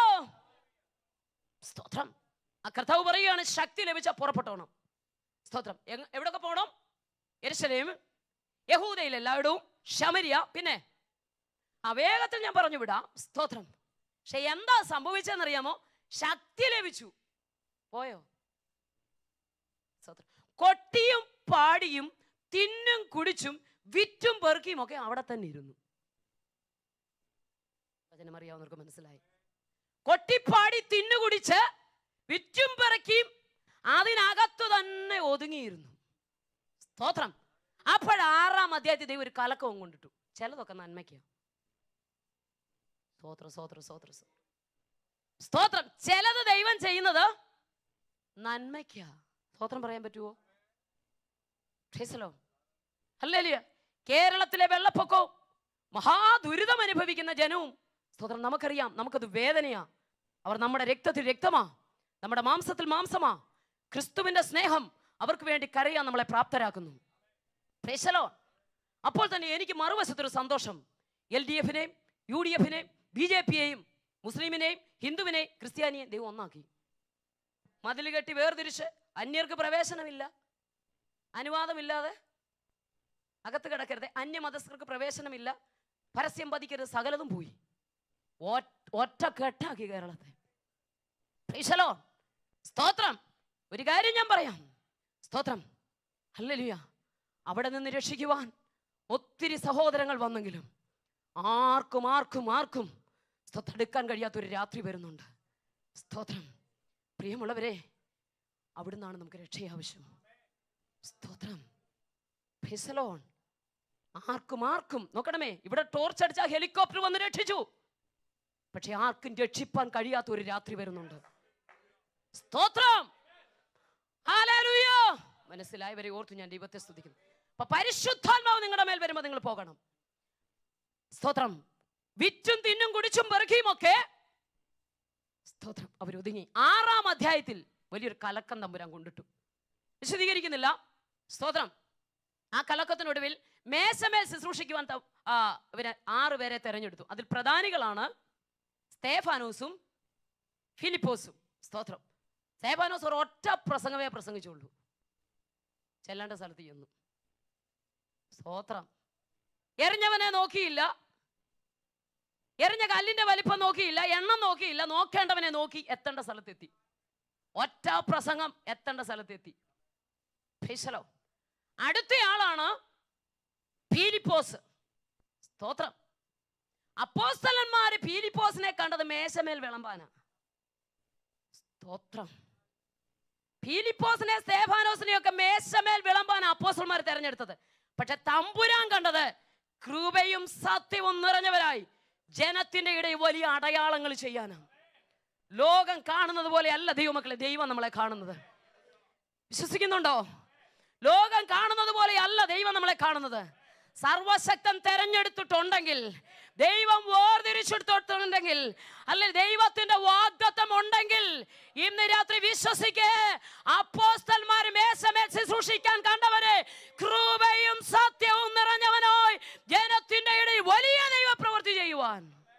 സ്തോത്രം ആ കർത്താവ് പറയുകയാണ് ശക്തി ലഭിച്ച പുറപ്പെട്ടോണം സ്തോത്രം എങ്- എവിടൊക്കെ പോകണം എരുസലേം യഹൂദയിൽ എല്ലായിടവും ശമരിയ പിന്നെ ആ വേഗത്തിൽ ഞാൻ പറഞ്ഞു വിടാം സ്തോത്രം പക്ഷെ എന്താ സംഭവിച്ചതെന്നറിയാമോ ശക്തി ലഭിച്ചു പോയോ സ്തോത്രം കൊട്ടിയും പാടിയും തിന്നും കുടിച്ചും വിറ്റും പെറുക്കിയും ഒക്കെ അവിടെ തന്നെ ഇരുന്നു വചനം അറിയാവുന്നവർക്ക് മനസ്സിലായി കൊട്ടിപ്പാടി തിന്നുകുടിച്ച് വിറ്റും പെറുക്കിയും അതിനകത്തു തന്നെ ഒതുങ്ങിയിരുന്നു സ്തോത്രം അപ്പോൾ ആറാം അധ്യായത്തിൽ ദൈവം ഒരു കലക്കവും കൊണ്ടിട്ടു ചിലതൊക്കെ നന്മയ്ക്കാ സ്തോത്രം സ്തോത്രം സ്തോത്രം സ്തോത്രം. സ്തോത്രം ചിലത് ദൈവം ചെയ്യുന്നത് നന്മയ്ക്കാ സ്തോത്രം പറയാൻ പറ്റുമോ അല്ലേ കേരളത്തിലെ വെള്ളപ്പൊക്കവും മഹാദുരിതം അനുഭവിക്കുന്ന ജനവും സ്തോത്രം നമുക്കറിയാം നമുക്കത് വേദനയാ അവർ നമ്മുടെ രക്തത്തിൽ രക്തമാ നമ്മുടെ മാംസത്തിൽ മാംസമാ ക്രിസ്തുവിന്റെ സ്നേഹം അവർക്ക് വേണ്ടി കരയാൻ നമ്മളെ പ്രാപ്തരാക്കുന്നു പ്രേശലോ അപ്പോൾ തന്നെ എനിക്ക് മറുവശത്തൊരു സന്തോഷം എൽ ഡി എഫിനെയും യു ഡി എഫിനെയും ബി ജെ പിയെയും മുസ്ലിമിനെയും ഹിന്ദുവിനെയും ക്രിസ്ത്യാനിയെയും ദൈവം ഒന്നാക്കി മതിൽ കെട്ടി വേർതിരിച്ച് അന്യർക്ക് പ്രവേശനമില്ല അനുവാദമില്ലാതെ അകത്ത് കിടക്കരുത് അന്യമതസ്ഥർക്ക് പ്രവേശനമില്ല പരസ്യം പതിക്കരുത് സകലതും പോയി ഒ- ഒറ്റ കെട്ടാക്കി കേരളത്തെ പ്രീശലോ സ്തോത്രം ഒരു കാര്യം ഞാൻ പറയാം സ്തോത്രം അല്ലല്ലുയ അവിടെ നിന്ന് രക്ഷിക്കുവാൻ ഒത്തിരി സഹോദരങ്ങൾ വന്നെങ്കിലും ആർക്കും ആർക്കും ആർക്കും സ്തോത്രം എടുക്കാൻ കഴിയാത്തൊരു രാത്രി വരുന്നുണ്ട് സ്തോത്രം പ്രിയമുള്ളവരെ അവിടുന്നാണ് നമുക്ക് രക്ഷ ആവശ്യം സ്തോത്രം ഫിസലോൺ ആർക്കും ആർക്കും നോക്കണമേ ഇവിടെ ടോർച്ച് അടിച്ച ഹെലികോപ്റ്റർ വന്ന് രക്ഷിച്ചു പക്ഷെ ആർക്കും രക്ഷിപ്പാൻ കഴിയാത്ത ഒരു രാത്രി വരുന്നുണ്ട് സ്തോത്രം ഹല്ലേലൂയ. മനസ്സിലായവരെ ഓർത്ത് ഞാൻ ദൈവത്തെ സ്തുതിക്കുന്നു അപ്പൊ പരിശുദ്ധാത്മാവ് നിങ്ങളുടെ മേൽ വരുമ്പോൾ നിങ്ങൾ പോകണം സ്തോത്രം വിറ്റും തിന്നും കുടിച്ചും പെറുക്കിയും ഒക്കെ സ്തോത്രം അവരൊതുങ്ങി ആറാം അധ്യായത്തിൽ വലിയൊരു കലക്കം തമ്പുരാൻ കൊണ്ടിട്ടു വിശദീകരിക്കുന്നില്ല സ്തോത്രം ആ കലക്കത്തിനൊടുവിൽ മേശമേൽ ശുശ്രൂഷിക്കുവാൻ ത- ആ, ഇവരെ ആറ് പേരെ തെരഞ്ഞെടുത്തു അതിൽ പ്രധാനികളാണ് സ്തേഫാനോസും ഫിലിപ്പോസും സ്തോത്രം സ്തേഫാനോസ് ഒരു ഒറ്റ പ്രസംഗമേ പ്രസംഗിച്ചുള്ളൂ ചെല്ലേണ്ട സ്ഥലത്ത് ചെന്നു സ്തോത്രം എറിഞ്ഞവനെ നോക്കിയില്ല എറിഞ്ഞ കല്ലിന്റെ വലിപ്പം നോക്കിയില്ല എണ്ണം നോക്കിയില്ല നോക്കേണ്ടവനെ നോക്കി എത്തേണ്ട സ്ഥലത്തെത്തി ഒറ്റ പ്രസംഗം എത്തേണ്ട സ്ഥലത്തെത്തി ഫേശലോ അടുത്തയാളാണ് പീലിപ്പോസ് സ്തോത്രം അപ്പോസ്തലന്മാര് പീലിപ്പോസിനെ കണ്ടത് മേശമേൽ വിളമ്പാനാ സ്തോത്രം പീലിപ്പോസിനെ സ്തേഫാനോസിനെ ഒക്കെ മേശമേൽ വിളമ്പാൻ അപ്പോസ്റ്റൽമാർ തെരഞ്ഞെടുത്തത് പക്ഷെ തമ്പുരാൻ കണ്ടത് കൃപയും സത്യവും നിറഞ്ഞവരായി ജനത്തിന്റെ ഇടയിൽ വലിയ അടയാളങ്ങൾ ചെയ്യാനാണ് ലോകം കാണുന്നത് പോലെ അല്ല ദൈവമക്കളെ ദൈവം നമ്മളെ കാണുന്നത് വിശ്വസിക്കുന്നുണ്ടോ ലോകം കാണുന്നത് പോലെ അല്ല ദൈവം നമ്മളെ കാണുന്നത് സർവശക്തൻ തെരഞ്ഞെടുത്തിട്ടുണ്ടെങ്കിൽ ദൈവം വേർതിരിച്ചെടുത്തിട്ടുണ്ടെങ്കിൽ അല്ലെ ദൈവത്തിന്റെ വാഗ്ദത്തം ഉണ്ടെങ്കിൽ ഇന്ന് രാത്രി വിശ്വസിക്കേ അപ്പോസ്തൽമാർ മേശമേൽ ശുശ്രൂഷിക്കാൻ കണ്ടവരെ കൃപയും സത്യവും നിറഞ്ഞവനായി ജനത്തിന്റെ ഇടയിൽ വലിയ ദൈവ പ്രവൃത്തി ചെയ്യുവാൻ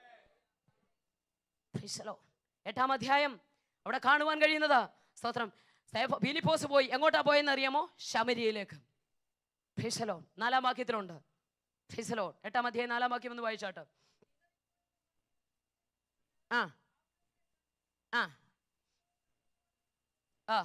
Praise the Lord. എട്ടാം അധ്യായം അവിടെ കാണുവാൻ കഴിയുന്നത് സ്തോത്രം സ്തേഫ- ഫിലിപ്പോസ് പോയി എങ്ങോട്ടാ പോയെന്ന് അറിയാമോ ശമരിയയിലേക്ക് ഫിസലോൺ നാലാം വാക്യത്തിലുണ്ട് ഫിസലോൺ എട്ടാം അധ്യായം നാലാം വാക്യം ഒന്ന് വായിച്ചാട്ട് ആ ആ ആ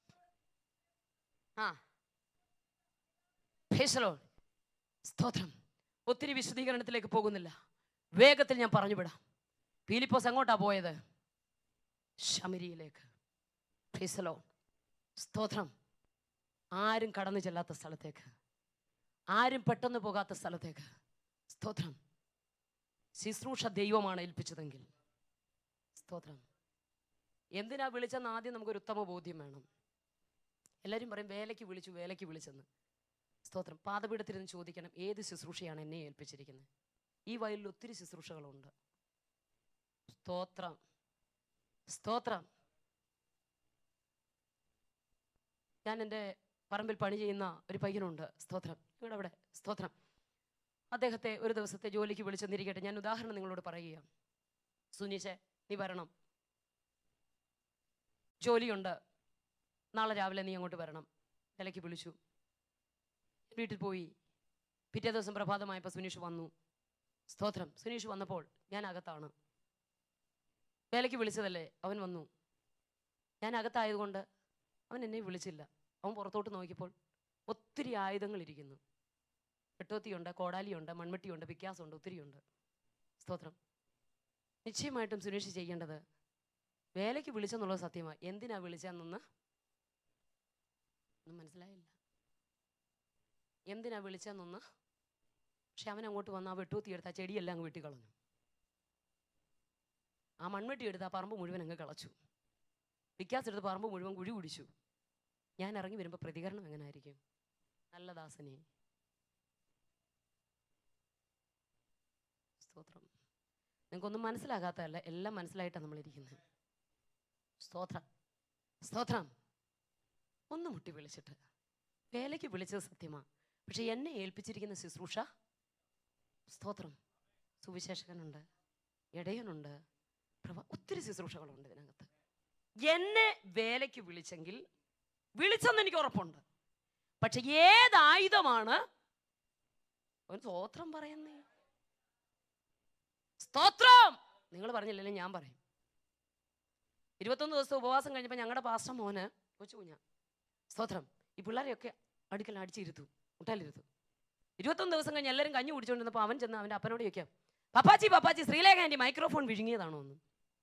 ആ Praise the Lord. സ്തോത്രം ഒത്തിരി വിശദീകരണത്തിലേക്ക് പോകുന്നില്ല വേഗത്തിൽ ഞാൻ പറഞ്ഞു വിടാം പീലിപ്പോസ് എങ്ങോട്ടാ പോയത് ശമരിയിലേക്ക് Praise the Lord. സ്തോത്രം ആരും കടന്നു ചെല്ലാത്ത സ്ഥലത്തേക്ക് ആരും പെട്ടെന്ന് പോകാത്ത സ്ഥലത്തേക്ക് സ്തോത്രം ശുശ്രൂഷ ദൈവമാണ് ഏൽപ്പിച്ചതെങ്കിൽ സ്തോത്രം എന്തിനാ വിളിച്ചെന്ന് ആദ്യം നമുക്കൊരു ഉത്തമ ബോധ്യം വേണം എല്ലാവരും പറയും വേലയ്ക്ക് വിളിച്ചു വേലയ്ക്ക് വിളിച്ചെന്ന് സ്തോത്രം പാതപീഠത്തിരുന്ന് ചോദിക്കണം ഏത് ശുശ്രൂഷയാണ് എന്നെ ഏൽപ്പിച്ചിരിക്കുന്നത് ഈ വയലിൽ ഒത്തിരി ശുശ്രൂഷകളുണ്ട് സ്തോത്രം സ്തോത്രം ഞാൻ എൻ്റെ പറമ്പിൽ പണി ചെയ്യുന്ന ഒരു പയ്യനുണ്ട് സ്തോത്രം ഇവിടെ അവിടെ സ്തോത്രം അദ്ദേഹത്തെ ഒരു ദിവസത്തെ ജോലിക്ക് വിളിച്ചെന്നിരിക്കട്ടെ ഞാൻ ഉദാഹരണം നിങ്ങളോട് പറയുക സുനീഷെ നീ വരണം ജോലിയുണ്ട് നാളെ രാവിലെ നീ അങ്ങോട്ട് വരണം വിലയ്ക്ക് വിളിച്ചു വീട്ടിൽ പോയി പിറ്റേ ദിവസം പ്രഭാതമായപ്പോൾ സുനീഷ് വന്നു സ്തോത്രം സുനീഷ് വന്നപ്പോൾ ഞാൻ അകത്താണ് വേലയ്ക്ക് വിളിച്ചതല്ലേ അവൻ വന്നു ഞാൻ അകത്തായതുകൊണ്ട് അവൻ എന്നെ വിളിച്ചില്ല അവൻ പുറത്തോട്ട് നോക്കിയപ്പോൾ ഒത്തിരി ആയുധങ്ങൾ ഇരിക്കുന്നു വെട്ടോത്തിയുണ്ട് കോടാലിയുണ്ട് മൺവെട്ടിയുണ്ട് വിക്കാസമുണ്ട് ഒത്തിരിയുണ്ട് സ്തോത്രം നിശ്ചയമായിട്ടും സുനീഷ് ചെയ്യേണ്ടത് വേലയ്ക്ക് വിളിച്ചെന്നുള്ളത് സത്യമാണ് എന്തിനാ വിളിച്ചെന്നൊന്ന് ഒന്നും മനസ്സിലായില്ല എന്തിനാ വിളിച്ചെന്നൊന്ന് പക്ഷെ അവൻ അങ്ങോട്ട് വന്ന് ആ വെട്ടൂത്തി എടുത്ത് ആ ചെടിയെല്ലാം അങ്ങ് വെട്ടിക്കളഞ്ഞു ആ മൺവെട്ടി എടുത്ത് ആ പറമ്പ് മുഴുവൻ അങ്ങ് കളച്ചു വിക്കാസ് എടുത്ത് പറമ്പ് മുഴുവൻ കുഴി കുടിച്ചു ഞാൻ ഇറങ്ങി വരുമ്പോൾ പ്രതികരണം എങ്ങനെ ആയിരിക്കും നല്ല ദാസനെ സ്തോത്രം നിങ്ങൾക്കൊന്നും മനസ്സിലാകാത്തതല്ല എല്ലാം മനസ്സിലായിട്ടാണ് നമ്മളിരിക്കുന്നത് സ്തോത്രം സ്തോത്രം ഒന്ന് മുട്ടി വിളിച്ചിട്ട് വേലയ്ക്ക് വിളിച്ചത് സത്യമാ പക്ഷെ എന്നെ ഏൽപ്പിച്ചിരിക്കുന്ന ശുശ്രൂഷ സ്തോത്രം സുവിശേഷകനുണ്ട് ഇടയനുണ്ട് പ്രഭ ഒത്തിരി ശുശ്രൂഷകളുണ്ട് ഇതിനകത്ത് എന്നെ വേലയ്ക്ക് വിളിച്ചെങ്കിൽ വിളിച്ചെന്ന് എനിക്ക് ഉറപ്പുണ്ട് പക്ഷെ ഏത് ആയുധമാണ് ഒരു സ്തോത്രം പറയുന്നേ സ്തോത്രം നിങ്ങൾ പറഞ്ഞില്ലല്ലോ ഞാൻ പറയും ഇരുപത്തൊന്ന് ദിവസം ഉപവാസം കഴിഞ്ഞപ്പോൾ ഞങ്ങളുടെ പാസ്റ്റർ മോന് കൊച്ചു കുഞ്ഞ സ്തോത്രം ഈ പിള്ളേരെയൊക്കെ അടുക്കൽ അടിച്ചിരുത്തു മുട്ടാലിരുത്തു ഇരുപത്തൊന്ന് ദിവസം കഴിഞ്ഞ് എല്ലാവരും കഞ്ഞി കുടിച്ചുകൊണ്ടിരുന്നപ്പോൾ അവൻ ചെന്ന് അവൻ്റെ അപ്പനോട് ചോദിക്കാം പപ്പാച്ചി പപ്പാച്ചി ശ്രീലേഖ ആൻറ്റി മൈക്രോഫോൺ വിഴുങ്ങിയതാണോ എന്ന്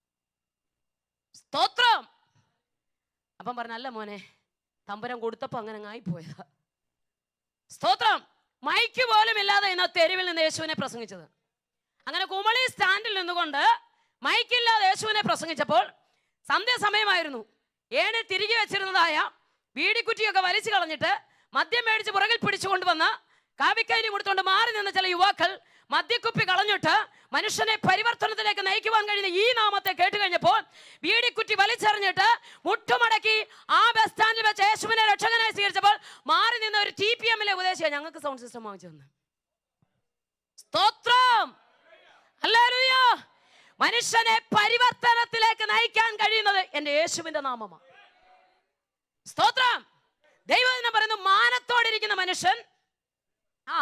സ്തോത്രം അപ്പം പറഞ്ഞ അല്ല മോനെ തമ്പരം കൊടുത്തപ്പോൾ അങ്ങനെ അങ്ങ് ആയിപ്പോയതാ സ്തോത്രം മൈക്ക് പോലും ഇല്ലാതെ ഇന്ന് തെരുവിൽ നിന്ന് യേശുവിനെ പ്രസംഗിച്ചത് അങ്ങനെ കുമളി സ്റ്റാൻഡിൽ നിന്നുകൊണ്ട് മൈക്കില്ലാതെ യേശുവിനെ പ്രസംഗിച്ചപ്പോൾ സന്ധ്യാസമയമായിരുന്നു ഏണി തിരികെ വെച്ചിരുന്നതായ വീടിക്കുറ്റിയൊക്കെ വലിച്ചു കളഞ്ഞിട്ട് മദ്യം മേടിച്ച് പുറകിൽ പിടിച്ചുകൊണ്ട് വന്ന് കാവിക്കൈലി കൊടുത്തുകൊണ്ട് മാറി നിന്ന ചില യുവാക്കൾ മദ്യക്കുപ്പി കളഞ്ഞിട്ട് മനുഷ്യനെ പരിവർത്തനത്തിലേക്ക് നയിക്കുവാൻ കഴിയുന്ന ഈ നാമത്തെ കേട്ട് കഴിഞ്ഞപ്പോൾ വീടിക്കുറ്റി വലിച്ചെറിഞ്ഞിട്ട് മുട്ടുമടക്കി ആ ബസ് സ്റ്റാൻഡിൽ വെച്ച് യേശുവിനെ രക്ഷകനായി സ്വീകരിച്ചപ്പോൾ മാറി നിന്ന ഒരു ടി പി എമ്മിലെ ഉപദേശിയ ഞങ്ങൾക്ക് സൗണ്ട് സിസ്റ്റം വാങ്ങിച്ചു തന്നെ സ്തോത്രം ഹല്ലേലൂയ മനുഷ്യനെ പരിവർത്തനത്തിലേക്ക് നയിക്കാൻ കഴിയുന്നത് എൻ്റെ യേശുവിന്റെ നാമമാണ് സ്തോത്രം ദൈവം എന്ന് പറയുന്നു മാനത്തോടിരിക്കുന്ന മനുഷ്യൻ ആ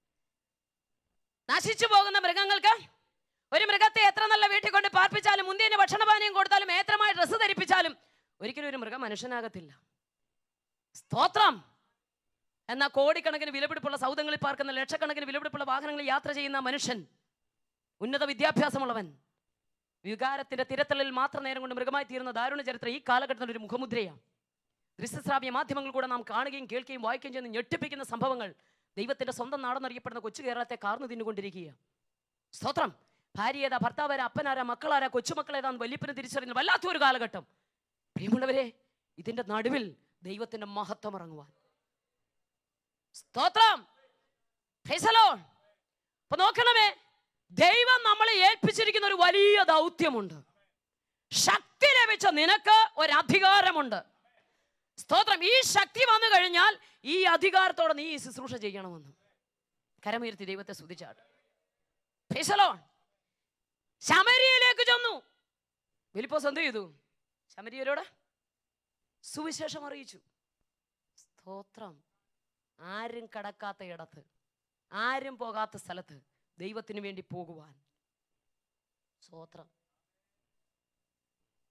നശിച്ചു പോകുന്ന മൃഗങ്ങൾക്ക് ഒരു മൃഗത്തെ എത്ര നല്ല വീട്ടിൽ കൊണ്ട് പാർപ്പിച്ചാലും മുന്തിയന് ഭക്ഷണപാനീയം കൊടുത്താലും ഏത്രമായി ഡ്രസ്സ് ധരിപ്പിച്ചാലും ഒരിക്കലും ഒരു മൃഗം മനുഷ്യനാകത്തില്ല സ്തോത്രം എന്നാൽ കോടിക്കണക്കിന് വിലപിടിപ്പുള്ള സൗദങ്ങളിൽ പാർക്കുന്ന ലക്ഷക്കണക്കിന് വിലപിടിപ്പുള്ള വാഹനങ്ങളിൽ യാത്ര ചെയ്യുന്ന മനുഷ്യൻ ഉന്നത വിദ്യാഭ്യാസമുള്ളവൻ വികാരത്തിന്റെ തിരത്തലിൽ മാത്രം നേരം കൊണ്ട് മൃഗമായി തീരുന്ന ദാരുണ ചരിത്രം ഈ കാലഘട്ടത്തിൽ ഒരു മുഖമുദ്രയാണ് ദൃശ്യശ്രാവ്യ മാധ്യമങ്ങൾ കൂടെ നാം കാണുകയും കേൾക്കുകയും വായിക്കുകയും ചെയ്യുന്ന ഞെട്ടിപ്പിക്കുന്ന സംഭവങ്ങൾ ദൈവത്തിന്റെ സ്വന്തം നാടെന്നറിയപ്പെടുന്ന കൊച്ചു കേരളത്തെ കാർന്നു തിന്നുകൊണ്ടിരിക്കുക സ്തോത്രം ഭാര്യ ഏതാ ഭർത്താവാരാ അപ്പനാരാ മക്കളാരാ കൊച്ചുമക്കളേതാന്ന് വല്യപ്പന് തിരിച്ചറിയുന്ന വല്ലാത്തൊരു കാലഘട്ടം പ്രിയമുള്ളവരെ ഇതിന്റെ നടുവിൽ ദൈവത്തിന്റെ മഹത്വം ഇറങ്ങുവാൻ സ്തോത്രം Praise the Lord. അപ്പൊ നോക്കണമേ ദൈവം നമ്മളെ ഏൽപ്പിച്ചിരിക്കുന്ന ഒരു വലിയ ദൗത്യമുണ്ട് ശക്തി ലഭിച്ച നിനക്ക് ഒരു അധികാരമുണ്ട് സ്തോത്രം ഈ ശക്തി വന്നു കഴിഞ്ഞാൽ ഈ അധികാരത്തോടെ നീ ഈ ശുശ്രൂഷ ചെയ്യണമെന്ന് കരമുയർത്തി ദൈവത്തെ സ്തുതിച്ചാട്ട് Praise the Lord. ശമരിയയിലേക്ക് ചെന്നു ഫിലിപ്പോസ് എന്ത് ചെയ്തു ശമരിയരോട് സുവിശേഷം അറിയിച്ചു സ്തോത്രം ആരും കടക്കാത്ത ഇടത്ത് ആരും പോകാത്ത സ്ഥലത്ത് ദൈവത്തിന് വേണ്ടി പോകുവാൻ സ്തോത്രം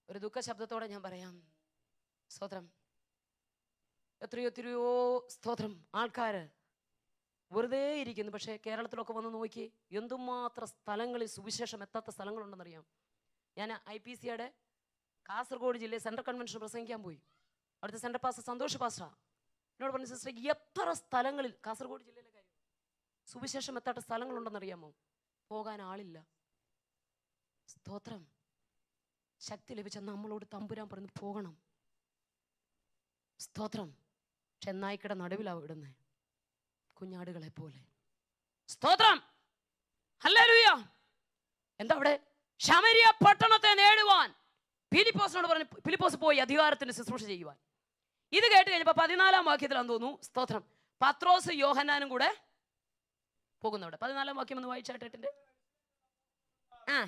ഒരു ദുഃഖ ശബ്ദത്തോടെ ഞാൻ പറയാം സ്തോത്രം എത്രയോ എത്രയോ സ്തോത്രം ആൾക്കാര് വെറുതെ ഇരിക്കുന്നു പക്ഷേ കേരളത്തിലൊക്കെ വന്ന് നോക്കി എന്തുമാത്രം സ്ഥലങ്ങളിൽ സുവിശേഷം എത്താത്ത സ്ഥലങ്ങളുണ്ടെന്നറിയാം ഞാൻ ഐ പി സിയുടെ കാസർഗോഡ് ജില്ലയിൽ സെൻട്രൽ കൺവെൻഷൻ പ്രസംഗിക്കാൻ പോയി അവിടുത്തെ സെൻട്രൽ പാസ്റ്റർ സന്തോഷ് പാസ്റ്റർ എന്നോട് പറഞ്ഞു സിസ്റ്റർ എത്ര സ്ഥലങ്ങളിൽ കാസർഗോഡ് ജില്ലയിലെ കാര്യം സുവിശേഷം എത്താത്ത സ്ഥലങ്ങളുണ്ടെന്നറിയാമോ പോകാൻ ആളില്ല സ്തോത്രം ശക്തി ലഭിച്ച നമ്മളോട് തമ്പുരാൻ പറഞ്ഞു പോകണം സ്തോത്രം ചെന്നായിക്കയുടെ നടുവിലാവും ഇടുന്നേ കുഞ്ഞാടുകളെ പോലെ സ്തോത്രം ഹല്ലേലൂയ എന്താ അവിടെ ശമരിയ പട്ടണത്തെ നേടുവാൻ ഫിലിപ്പോസിനോട് പറഞ്ഞു ഫിലിപ്പോസ് പോയി അധികാരത്തിന് ശുശ്രൂഷ ചെയ്യുവാൻ ഇത് കേട്ട് കഴിഞ്ഞപ്പോൾ പതിനാലാം വാക്യത്തിലാന്ന് തോന്നുന്നു സ്തോത്രം പത്രോസ് യോഹന്നാനും കൂടെ പോകുന്നവിടെ പതിനാലാം വാക്യം ഒന്ന് വായിച്ചാട്ടേട്ടിന്റെ ആ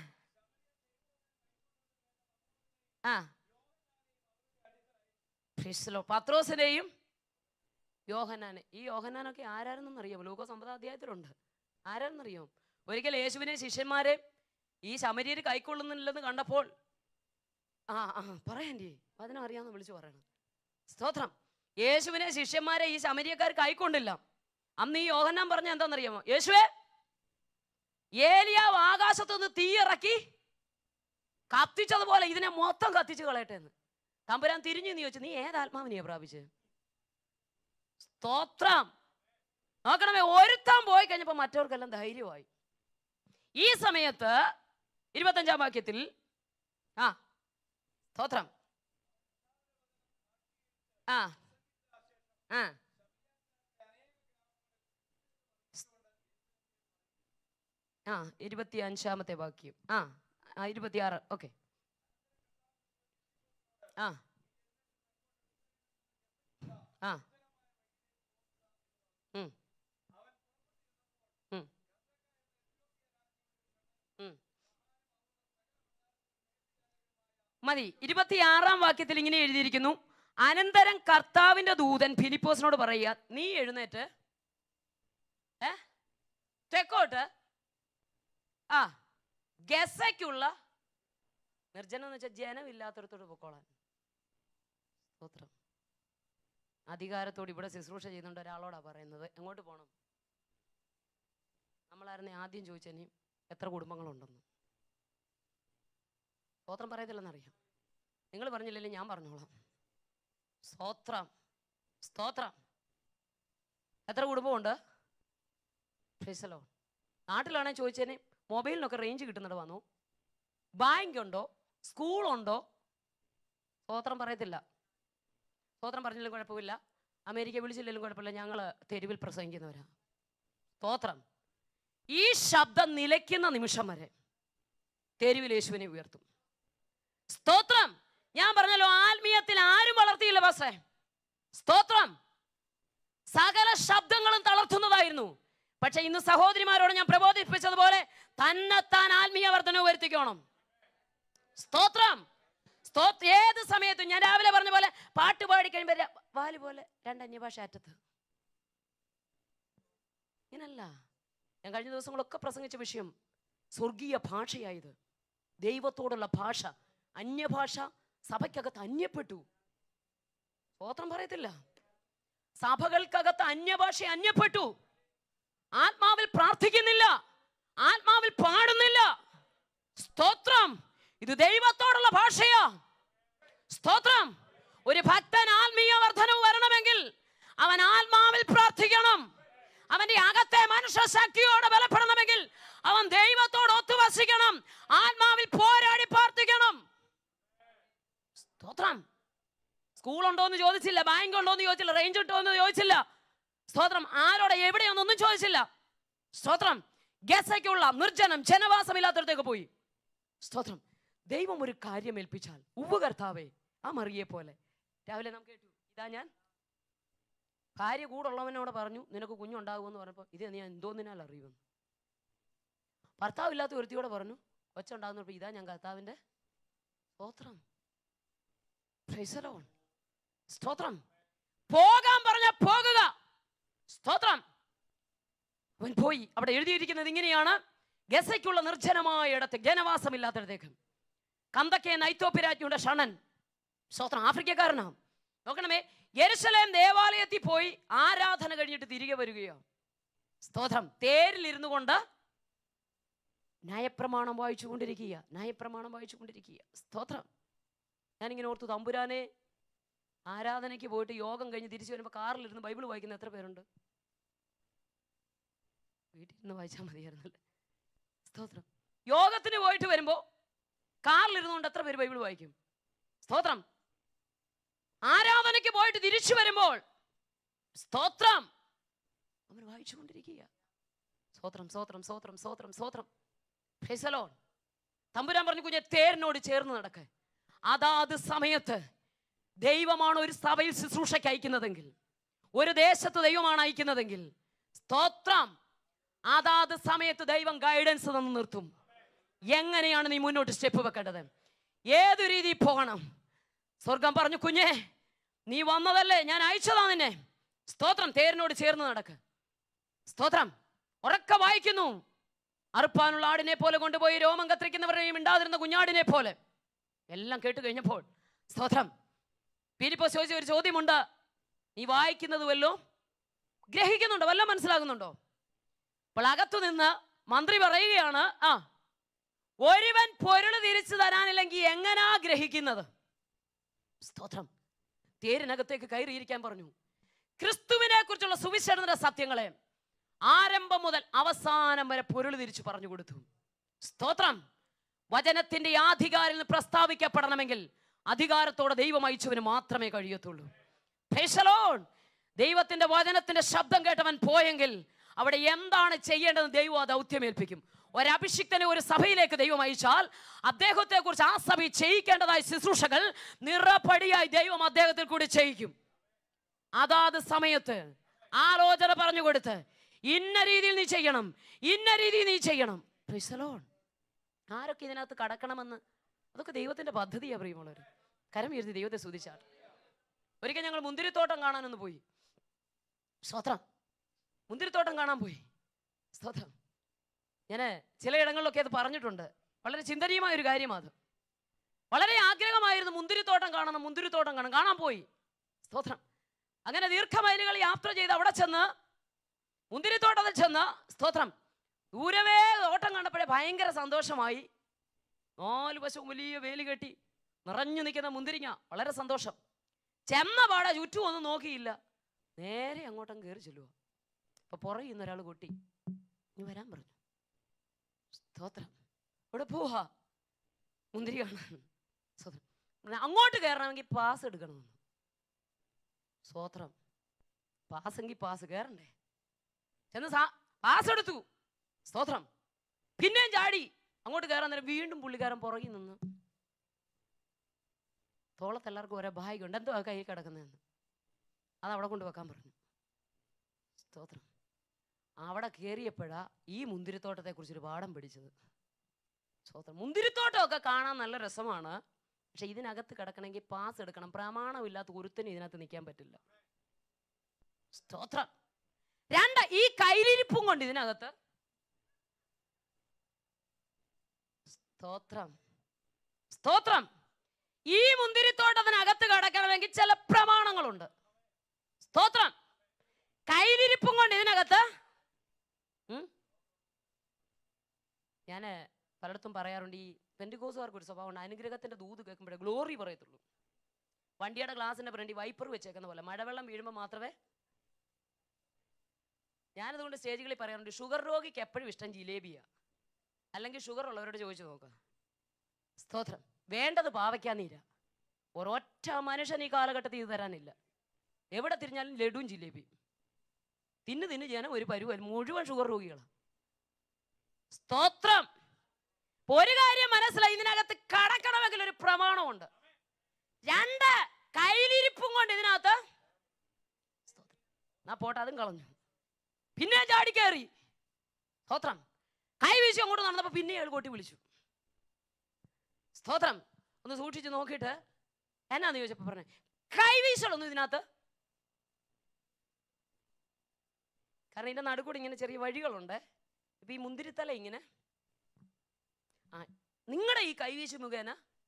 ആ ക്രിസ്ലോ പത്രോസിനെയും യോഹന്നാനെ ഈ യോഹന്നാനൊക്കെ ആരാരെന്നൊന്നും അറിയാമോ ലൂക്കോസ് ഒമ്പതാം അധ്യായത്തിലുണ്ട് ആരാരെന്നറിയാമോ ഒരിക്കൽ യേശുവിനെ ശിഷ്യന്മാരെ ഈ ശമരിയർ കൈക്കൊള്ളുന്നില്ലെന്ന് കണ്ടപ്പോൾ ആ ആ പറയാൻ്റെ അതിനെ അറിയാമെന്ന് വിളിച്ചു പറയണം സ്തോത്രം യേശുവിനെ ശിഷ്യന്മാരെ ഈ ശമരിയക്കാർ കൈക്കൊണ്ടില്ല അന്ന് ഈ യോഹന്നാൻ പറഞ്ഞ എന്താണെന്നറിയാമോ യേശുവേ ഏലിയാവ് ആകാശത്തുനിന്ന് തീയിറക്കി കത്തിച്ചതുപോലെ ഇതിനെ മൊത്തം കത്തിച്ച് കളയട്ടെ എന്ന് തമ്പുരാൻ തിരിഞ്ഞു നീ ചോദിച്ചു നീ ഏതാത്മാവിനെയാ പ്രാപിച്ച് സ്തോത്രം നോക്കണമേ ഒരുത്താൻ പോയി കഴിഞ്ഞപ്പോ മറ്റവർക്കെല്ലാം ധൈര്യമായി ഈ സമയത്ത് ഇരുപത്തഞ്ചാം വാക്യത്തിൽ ആ സ്തോത്രം ആ ആ ആ ഇരുപത്തി അഞ്ചാമത്തെ വാക്യം ആ ആ ഇരുപത്തിയാറ് ഓക്കെ ആ ആ ഉം. ഉം. ഉം. മതി ഇരുപത്തിയാറാം വാക്യത്തിൽ ഇങ്ങനെ എഴുതിയിരിക്കുന്നു അനന്തരം കർത്താവിന്റെ ദൂതൻ ഫിലിപ്പോസിനോട് പറയുക നീ എഴുന്നേറ്റ് ഏ തെക്കോട്ട് ആ ഗസയ്ക്കുള്ള നിർജ്ജനം എന്ന് വെച്ചാൽ ജനമില്ലാത്തടത്തോട് പൊക്കോളാൻ സ്തോത്രം അധികാരത്തോട് ഇവിടെ ശുശ്രൂഷ ചെയ്യുന്നുണ്ട് ഒരാളോടാ പറയുന്നത് എങ്ങോട്ട് പോകണം നമ്മളായിരുന്നു ആദ്യം ചോദിച്ചനി എത്ര കുടുംബങ്ങളുണ്ടെന്ന് സ്തോത്രം പറയത്തില്ലെന്നറിയാം നിങ്ങൾ പറഞ്ഞില്ലെങ്കിൽ ഞാൻ പറഞ്ഞോളാം സ്തോത്രം സ്തോത്രം എത്ര കുടുംബമുണ്ട് ഫിസലോ നാട്ടിലാണെങ്കിൽ ചോദിച്ചതിന് മൊബൈലിനൊക്കെ റേഞ്ച് കിട്ടുന്നത് വന്നു ബാങ്ക് ഉണ്ടോ സ്കൂളുണ്ടോ സ്തോത്രം പറയത്തില്ല സ്തോത്രം പറഞ്ഞാലും കുഴപ്പമില്ല അമേരിക്ക വിളിച്ചില്ലെങ്കിലും കുഴപ്പമില്ല ഞങ്ങൾ തെരുവിൽ പ്രസംഗിക്കുന്നവരാ സ്തോത്രം ഈ ശബ്ദം നിലയ്ക്കുന്ന നിമിഷം വരെ തെരുവിൽ യേശുവിനെ ഉയർത്തും സ്തോത്രം ഞാൻ പറഞ്ഞല്ലോ ആത്മീയത്തിൽ ആരും വളർത്തിയില്ല ബസ്സേ സ്തോത്രം സകല ശബ്ദങ്ങളും തളർത്തുന്നതായിരുന്നു പക്ഷെ ഇന്ന് സഹോദരിമാരോട് ഞാൻ പ്രബോധിപ്പിച്ചതുപോലെ തന്നെത്താൻ ആത്മീയ വർധന വരുത്തിക്കോണം സ്തോത്രം സ്തോത്ര ഏത് സമയത്തും ഞാൻ രാവിലെ പറഞ്ഞ പോലെ പാട്ട് പാടി കഴിയുമ്പോൾ ര- വാല് പോലെ രണ്ട് അന്യഭാഷ അറ്റത്ത് ഇങ്ങനല്ല ഞാൻ കഴിഞ്ഞ ദിവസങ്ങളൊക്കെ പ്രസംഗിച്ച വിഷയം സ്വർഗീയ ഭാഷയായത് ദൈവത്തോടുള്ള ഭാഷ അന്യഭാഷ സഭയ്ക്കകത്ത് അന്യപ്പെട്ടു സ്തോത്രം പറയത്തില്ല സഭകൾക്കകത്ത് അന്യഭാഷ അന്യപ്പെട്ടു ആത്മാവിൽ പ്രാർത്ഥിക്കുന്നില്ല ആത്മാവിൽ പാടുന്നില്ല സ്തോത്രം ഇത് ദൈവത്തോടുള്ള ഭാഷയാ സ്തോത്രം ഒരു ഭക്തൻ ആത്മീയ വർധനവ് വരണമെങ്കിൽ അവൻ ആത്മാവിൽ പ്രാർത്ഥിക്കണം അവന്റെ അകത്തെ മനുഷ്യ ശക്തിയോടെ ബലപ്പെടണമെങ്കിൽ അവൻ ദൈവത്തോട് ഒത്തുവസിക്കണം ആത്മാവിൽ പോരാടി പ്രാർത്ഥിക്കണം സ്തോത്രം സ്കൂൾ ഉണ്ടോ എന്ന് ചോദിച്ചില്ല ബാങ്ക് ഉണ്ടോ എന്ന് ചോദിച്ചില്ല റേഞ്ച് ഉണ്ടോ എന്ന് ചോദിച്ചില്ല സ്തോത്രം ആരോടെ എവിടെയൊന്നൊന്നും ചോദിച്ചില്ല സ്തോത്രം ഗസയ്ക്കുള്ള നിർജ്ജനം ജനവാസമില്ലാത്തടത്തേക്ക് പോയി സ്തോത്രം ദൈവം ഒരു കാര്യം ഏൽപ്പിച്ചാൽ ഉവ്വ് കർത്താവേ ആ മറിയെ പോലെ രാവിലെ നാം കേട്ടു ഇതാ ഞാൻ ഭാര്യ കൂടുള്ളവനോട് പറഞ്ഞു നിനക്ക് കുഞ്ഞുണ്ടാകുമെന്ന് പറഞ്ഞപ്പോൾ ഇത് നീ എന്തോന്നിനാൽ അറിയുമെന്ന് ഭർത്താവില്ലാത്ത ഒരുത്തിയോടെ പറഞ്ഞു കൊച്ചുണ്ടാകുന്നപ്പോൾ ഇതാ ഞാൻ കർത്താവിൻ്റെ സ്തോത്രം Praise the Lord. സ്തോത്രം പോകാൻ പറഞ്ഞ പോകുക സ്തോത്രം അവൻ പോയി അവിടെ എഴുതിയിരിക്കുന്നത് ഇങ്ങനെയാണ് ഗസയ്ക്കുള്ള നിർജ്ജനമായ ഇടത്ത് ജനവാസമില്ലാത്തിടത്തേക്ക് കന്തക്കെ നൈത്തോപ്പി രാജ്ഞിയുടെ ഷണൻ സ്തോത്രം ആഫ്രിക്കക്കാരനാണ് നോക്കണമേ യെരുശലേം ദേവാലയത്തിൽ പോയി ആരാധന കഴിഞ്ഞിട്ട് തിരികെ വരികയോ സ്തോത്രം തേരിലിരുന്നു കൊണ്ട് ന്യായപ്രമാണം വായിച്ചുകൊണ്ടിരിക്കുക ന്യായപ്രമാണം വായിച്ചുകൊണ്ടിരിക്കുക സ്തോത്രം ഞാനിങ്ങനെ ഓർത്തു തമ്പുരാനെ ആരാധനയ്ക്ക് പോയിട്ട് യോഗം കഴിഞ്ഞ് തിരിച്ചു വരുമ്പോൾ കാറിലിരുന്ന് ബൈബിൾ വായിക്കുന്ന എത്ര പേരുണ്ട് വീട്ടിൽ നിന്ന് വായിച്ചാൽ മതിയായിരുന്നല്ലേ സ്തോത്രം യോഗത്തിന് പോയിട്ട് വരുമ്പോൾ കാറിലിരുന്നുകൊണ്ട് എത്ര പേര് ബൈബിൾ വായിക്കും സ്തോത്രം ആരാധനയ്ക്ക് പോയിട്ട് തിരിച്ചു വരുമ്പോൾ സ്തോത്രം അവൻ വായിച്ചുകൊണ്ടിരിക്കുക സ്തോത്രം സ്തോത്രം സ്തോത്രം സ്തോത്രം സ്തോത്രം ഫെസലോൺ തമ്പുരാൻ പറഞ്ഞു കുഞ്ഞെ തേരിനോട് ചേർന്ന് നടക്ക് അതാത് സമയത്ത് ദൈവമാണ് ഒരു സഭയിൽ ശുശ്രൂഷയ്ക്ക് അയക്കുന്നതെങ്കിൽ ഒരു ദേശത്ത് ദൈവമാണ് അയക്കുന്നതെങ്കിൽ സ്തോത്രം അതാത് സമയത്ത് ദൈവം ഗൈഡൻസ് തന്നു നിർത്തും എങ്ങനെയാണ് നീ മുന്നോട്ട് സ്റ്റെപ്പ് വെക്കേണ്ടത് ഏതു രീതിയിൽ പോകണം സ്വർഗം പറഞ്ഞു കുഞ്ഞേ നീ വന്നതല്ലേ ഞാൻ അയച്ചതാ നിന്നെ സ്തോത്രം തേരിനോട് ചേർന്ന് നടക്ക് സ്തോത്രം ഉറക്കെ വായിക്കുന്നു അറുപ്പാനുള്ള ആടിനെ പോലെ കൊണ്ടുപോയി രോമം കത്തിരിക്കുന്നവരെയും ഉണ്ടാതിരുന്ന കുഞ്ഞാടിനെ പോലെ എല്ലാം കേട്ട് കഴിഞ്ഞപ്പോൾ സ്തോത്രം പീലിപ്പോസ് ചോദിച്ച ഒരു ചോദ്യമുണ്ട് നീ വായിക്കുന്നത് വല്ലോ ഗ്രഹിക്കുന്നുണ്ടോ വല്ലതും മനസ്സിലാകുന്നുണ്ടോ അപ്പോൾ അകത്തു നിന്ന് മന്ത്രി പറയുകയാണ് ആ ഒരുവൻ പൊരുള് തിരിച്ചു തരാനില്ലെങ്കിൽ എങ്ങനാ ഗ്രഹിക്കുന്നത് സ്തോത്രം തേരിനകത്തേക്ക് കയറിയിരിക്കാൻ പറഞ്ഞു ക്രിസ്തുവിനെ കുറിച്ചുള്ള സുവിശേഷത്തിന്റെ സത്യങ്ങളെ ആരംഭം മുതൽ അവസാനം വരെ പൊരുൾ തിരിച്ചു പറഞ്ഞു കൊടുത്തു സ്തോത്രം വചനത്തിന്റെ ആധികാരിൽ നിന്ന് പ്രസ്താവിക്കപ്പെടണമെങ്കിൽ അധികാരത്തോടെ ദൈവം അയച്ചവന് മാത്രമേ കഴിയത്തുള്ളൂ Praise the Lord. ദൈവത്തിന്റെ വചനത്തിന്റെ ശബ്ദം കേട്ടവൻ പോയെങ്കിൽ അവിടെ എന്താണ് ചെയ്യേണ്ടതെന്ന് ദൈവം ആ ദൗത്യമേൽപ്പിക്കും ഒരഭിഷിക്തനെ ഒരു സഭയിലേക്ക് ദൈവം അയച്ചാൽ അദ്ദേഹത്തെ കുറിച്ച് ആ സഭ ചെയ്യിക്കേണ്ടതായ ശുശ്രൂഷകൾ നിറപടിയായി ദൈവം അദ്ദേഹത്തിൽ കൂടി ചെയ്യിക്കും അതാത് സമയത്ത് ആലോചന പറഞ്ഞു കൊടുത്ത് ഇന്ന രീതിയിൽ നീ ചെയ്യണം ഇന്ന രീതിയിൽ നീ ചെയ്യണം Praise the Lord. ആരൊക്കെ ഇതിനകത്ത് കടക്കണമെന്ന് അതൊക്കെ ദൈവത്തിന്റെ പദ്ധതിയാ പ്രിയമുള്ളവർ കരം ഉയർത്തി ദൈവത്തെ സ്തുതിച്ചാട്ട് ഒരിക്കൽ ഞങ്ങൾ മുന്തിരിത്തോട്ടം കാണാനൊന്ന് പോയി സ്തോത്രം മുന്തിരിത്തോട്ടം കാണാൻ പോയി സ്തോത്രം ഞാൻ ചിലയിടങ്ങളിലൊക്കെ അത് പറഞ്ഞിട്ടുണ്ട് വളരെ ചിന്തനീയമായ ഒരു കാര്യമാണ് അത് വളരെ ആഗ്രഹമായിരുന്നു മുന്തിരിത്തോട്ടം കാണണം മുന്തിരിത്തോട്ടം കാണണം കാണാൻ പോയി സ്തോത്രം അങ്ങനെ ദീർഘമൈലുകൾ യാത്ര ചെയ്ത് അവിടെ ചെന്ന് മുന്തിരിത്തോട്ടത്തിൽ ചെന്ന് സ്തോത്രം ദൂരവേ തോട്ടം കണ്ടപ്പോഴേ ഭയങ്കര സന്തോഷമായി നാല് വശവും വലിയ വേലി കെട്ടി നിറഞ്ഞു നിൽക്കുന്ന മുന്തിരിങ്ങ വളരെ സന്തോഷം ചെന്ന പാടെ ചുറ്റും ഒന്നും നോക്കിയില്ല നേരെ അങ്ങോട്ടും കയറി ചെല്ലുക അപ്പൊ പുറകിൽ നിന്ന് ഒരാൾ കൊട്ടി നീ വരാൻ പറഞ്ഞു സ്തോത്രം ഇവിടെ പോവാ മുന്തിരി കാണാൻ സ്തോത്രം ഉടനെ അങ്ങോട്ട് കയറണമെങ്കിൽ പാസ് എടുക്കണമെന്ന് സ്തോത്രം പാസ്സെങ്കിൽ പാസ് കയറണ്ടേ ചെന്ന് സാ പാസ് എടുത്തു സ്തോത്രം പിന്നെയും ചാടി അങ്ങോട്ട് കയറാൻ നേരം വീണ്ടും പുള്ളിക്കാരൻ പുറകിൽ നിന്ന് തോളത്ത് എല്ലാവർക്കും ഓരോ ബാഗ് ഉണ്ട് എന്തോ കയ്യിൽ കിടക്കുന്നതെന്ന് അത് അവിടെ കൊണ്ട് വെക്കാൻ പറഞ്ഞു സ്തോത്രം അവിടെ കയറിയപ്പോഴാ ഈ മുന്തിരിത്തോട്ടത്തെ കുറിച്ചൊരു പാഠം പിടിച്ചത് സ്തോത്രം മുന്തിരിത്തോട്ടമൊക്കെ കാണാൻ നല്ല രസമാണ് പക്ഷെ ഇതിനകത്ത് കിടക്കണമെങ്കിൽ പാസ് എടുക്കണം പ്രമാണമില്ലാത്ത ഒരുത്തനും ഇതിനകത്ത് നിൽക്കാൻ പറ്റില്ല സ്തോത്രം രണ്ട് ഈ കയ്യിലിരിപ്പും കൊണ്ട് ഇതിനകത്ത് സ്തോത്രം സ്തോത്രം ഈ മുന്തിരിത്തോട്ടത്തിനകത്ത് കടക്കണമെങ്കിൽ ചില പ്രമാണങ്ങളുണ്ട് സ്തോത്രം കയ്യിലിരിപ്പും കൊണ്ട് ഇതിനകത്ത് ഞാൻ പലയിടത്തും പറയാറുണ്ട് ഈ പെൻഡിക്കോസുകാർക്ക് ഒരു സ്വഭാവമുണ്ട് അനുഗ്രഹത്തിന്റെ ദൂത് കേൾക്കുമ്പോഴേ ഗ്ലോറി പറയത്തുള്ളൂ വണ്ടിയുടെ ഗ്ലാസിന്റെ ഫ്രണ്ടി വൈപ്പർ വെച്ചേക്കുന്ന പോലെ മഴവെള്ളം വീഴുമ്പോൾ മാത്രമേ ഞാനതുകൊണ്ട് സ്റ്റേജുകളിൽ പറയാറുണ്ട് ഷുഗർ രോഗിക്ക് എപ്പോഴും ഇഷ്ടം ജിലേബിയാ അല്ലെങ്കിൽ ഷുഗർ ഉള്ളവരോട് ചോദിച്ചു നോക്കുക സ്തോത്രം വേണ്ടത് പാവയ്ക്കാൻ നീര ഒരൊറ്റ മനുഷ്യൻ ഈ കാലഘട്ടത്തിൽ ഇത് തരാനില്ല എവിടെ തിരിഞ്ഞാലും ലഡുവും ജിലേബി തിന്ന് തിന്ന് ജനം ഒരു പരുവൽ മുഴുവൻ ഷുഗർ രോഗികളാണ് സ്തോത്രം ഒരു കാര്യം മനസ്സിലായി ഇതിനകത്ത് കടക്കണമെങ്കിൽ ഒരു പ്രമാണമുണ്ട് രണ്ട് കയ്യിലിരിപ്പും കൊണ്ട് ഇതിനകത്ത് സ്തോത്രം. എന്നാ പോട്ടെ അതും കളഞ്ഞു പിന്നെ ചാടി കയറി സ്തോത്രം കൈ വീശി അങ്ങോട്ട് നടന്നപ്പോ പിന്നെ അയാൾ കൊട്ടി വിളിച്ചു സ്തോത്രം ഒന്ന് സൂക്ഷിച്ച് നോക്കിയിട്ട് എന്നാന്ന് ചോദിച്ചപ്പോ പറഞ്ഞേ കൈ വീശലൊന്നും ഇതിനകത്ത് കാരണം ഇതിന്റെ നടുക്കൂടി ഇങ്ങനെ ചെറിയ വഴികളുണ്ട് ഇപ്പൊ ഈ മുന്തിരിത്തല ഇങ്ങനെ ആ നിങ്ങളുടെ ഈ കൈവീശ് മുഖേന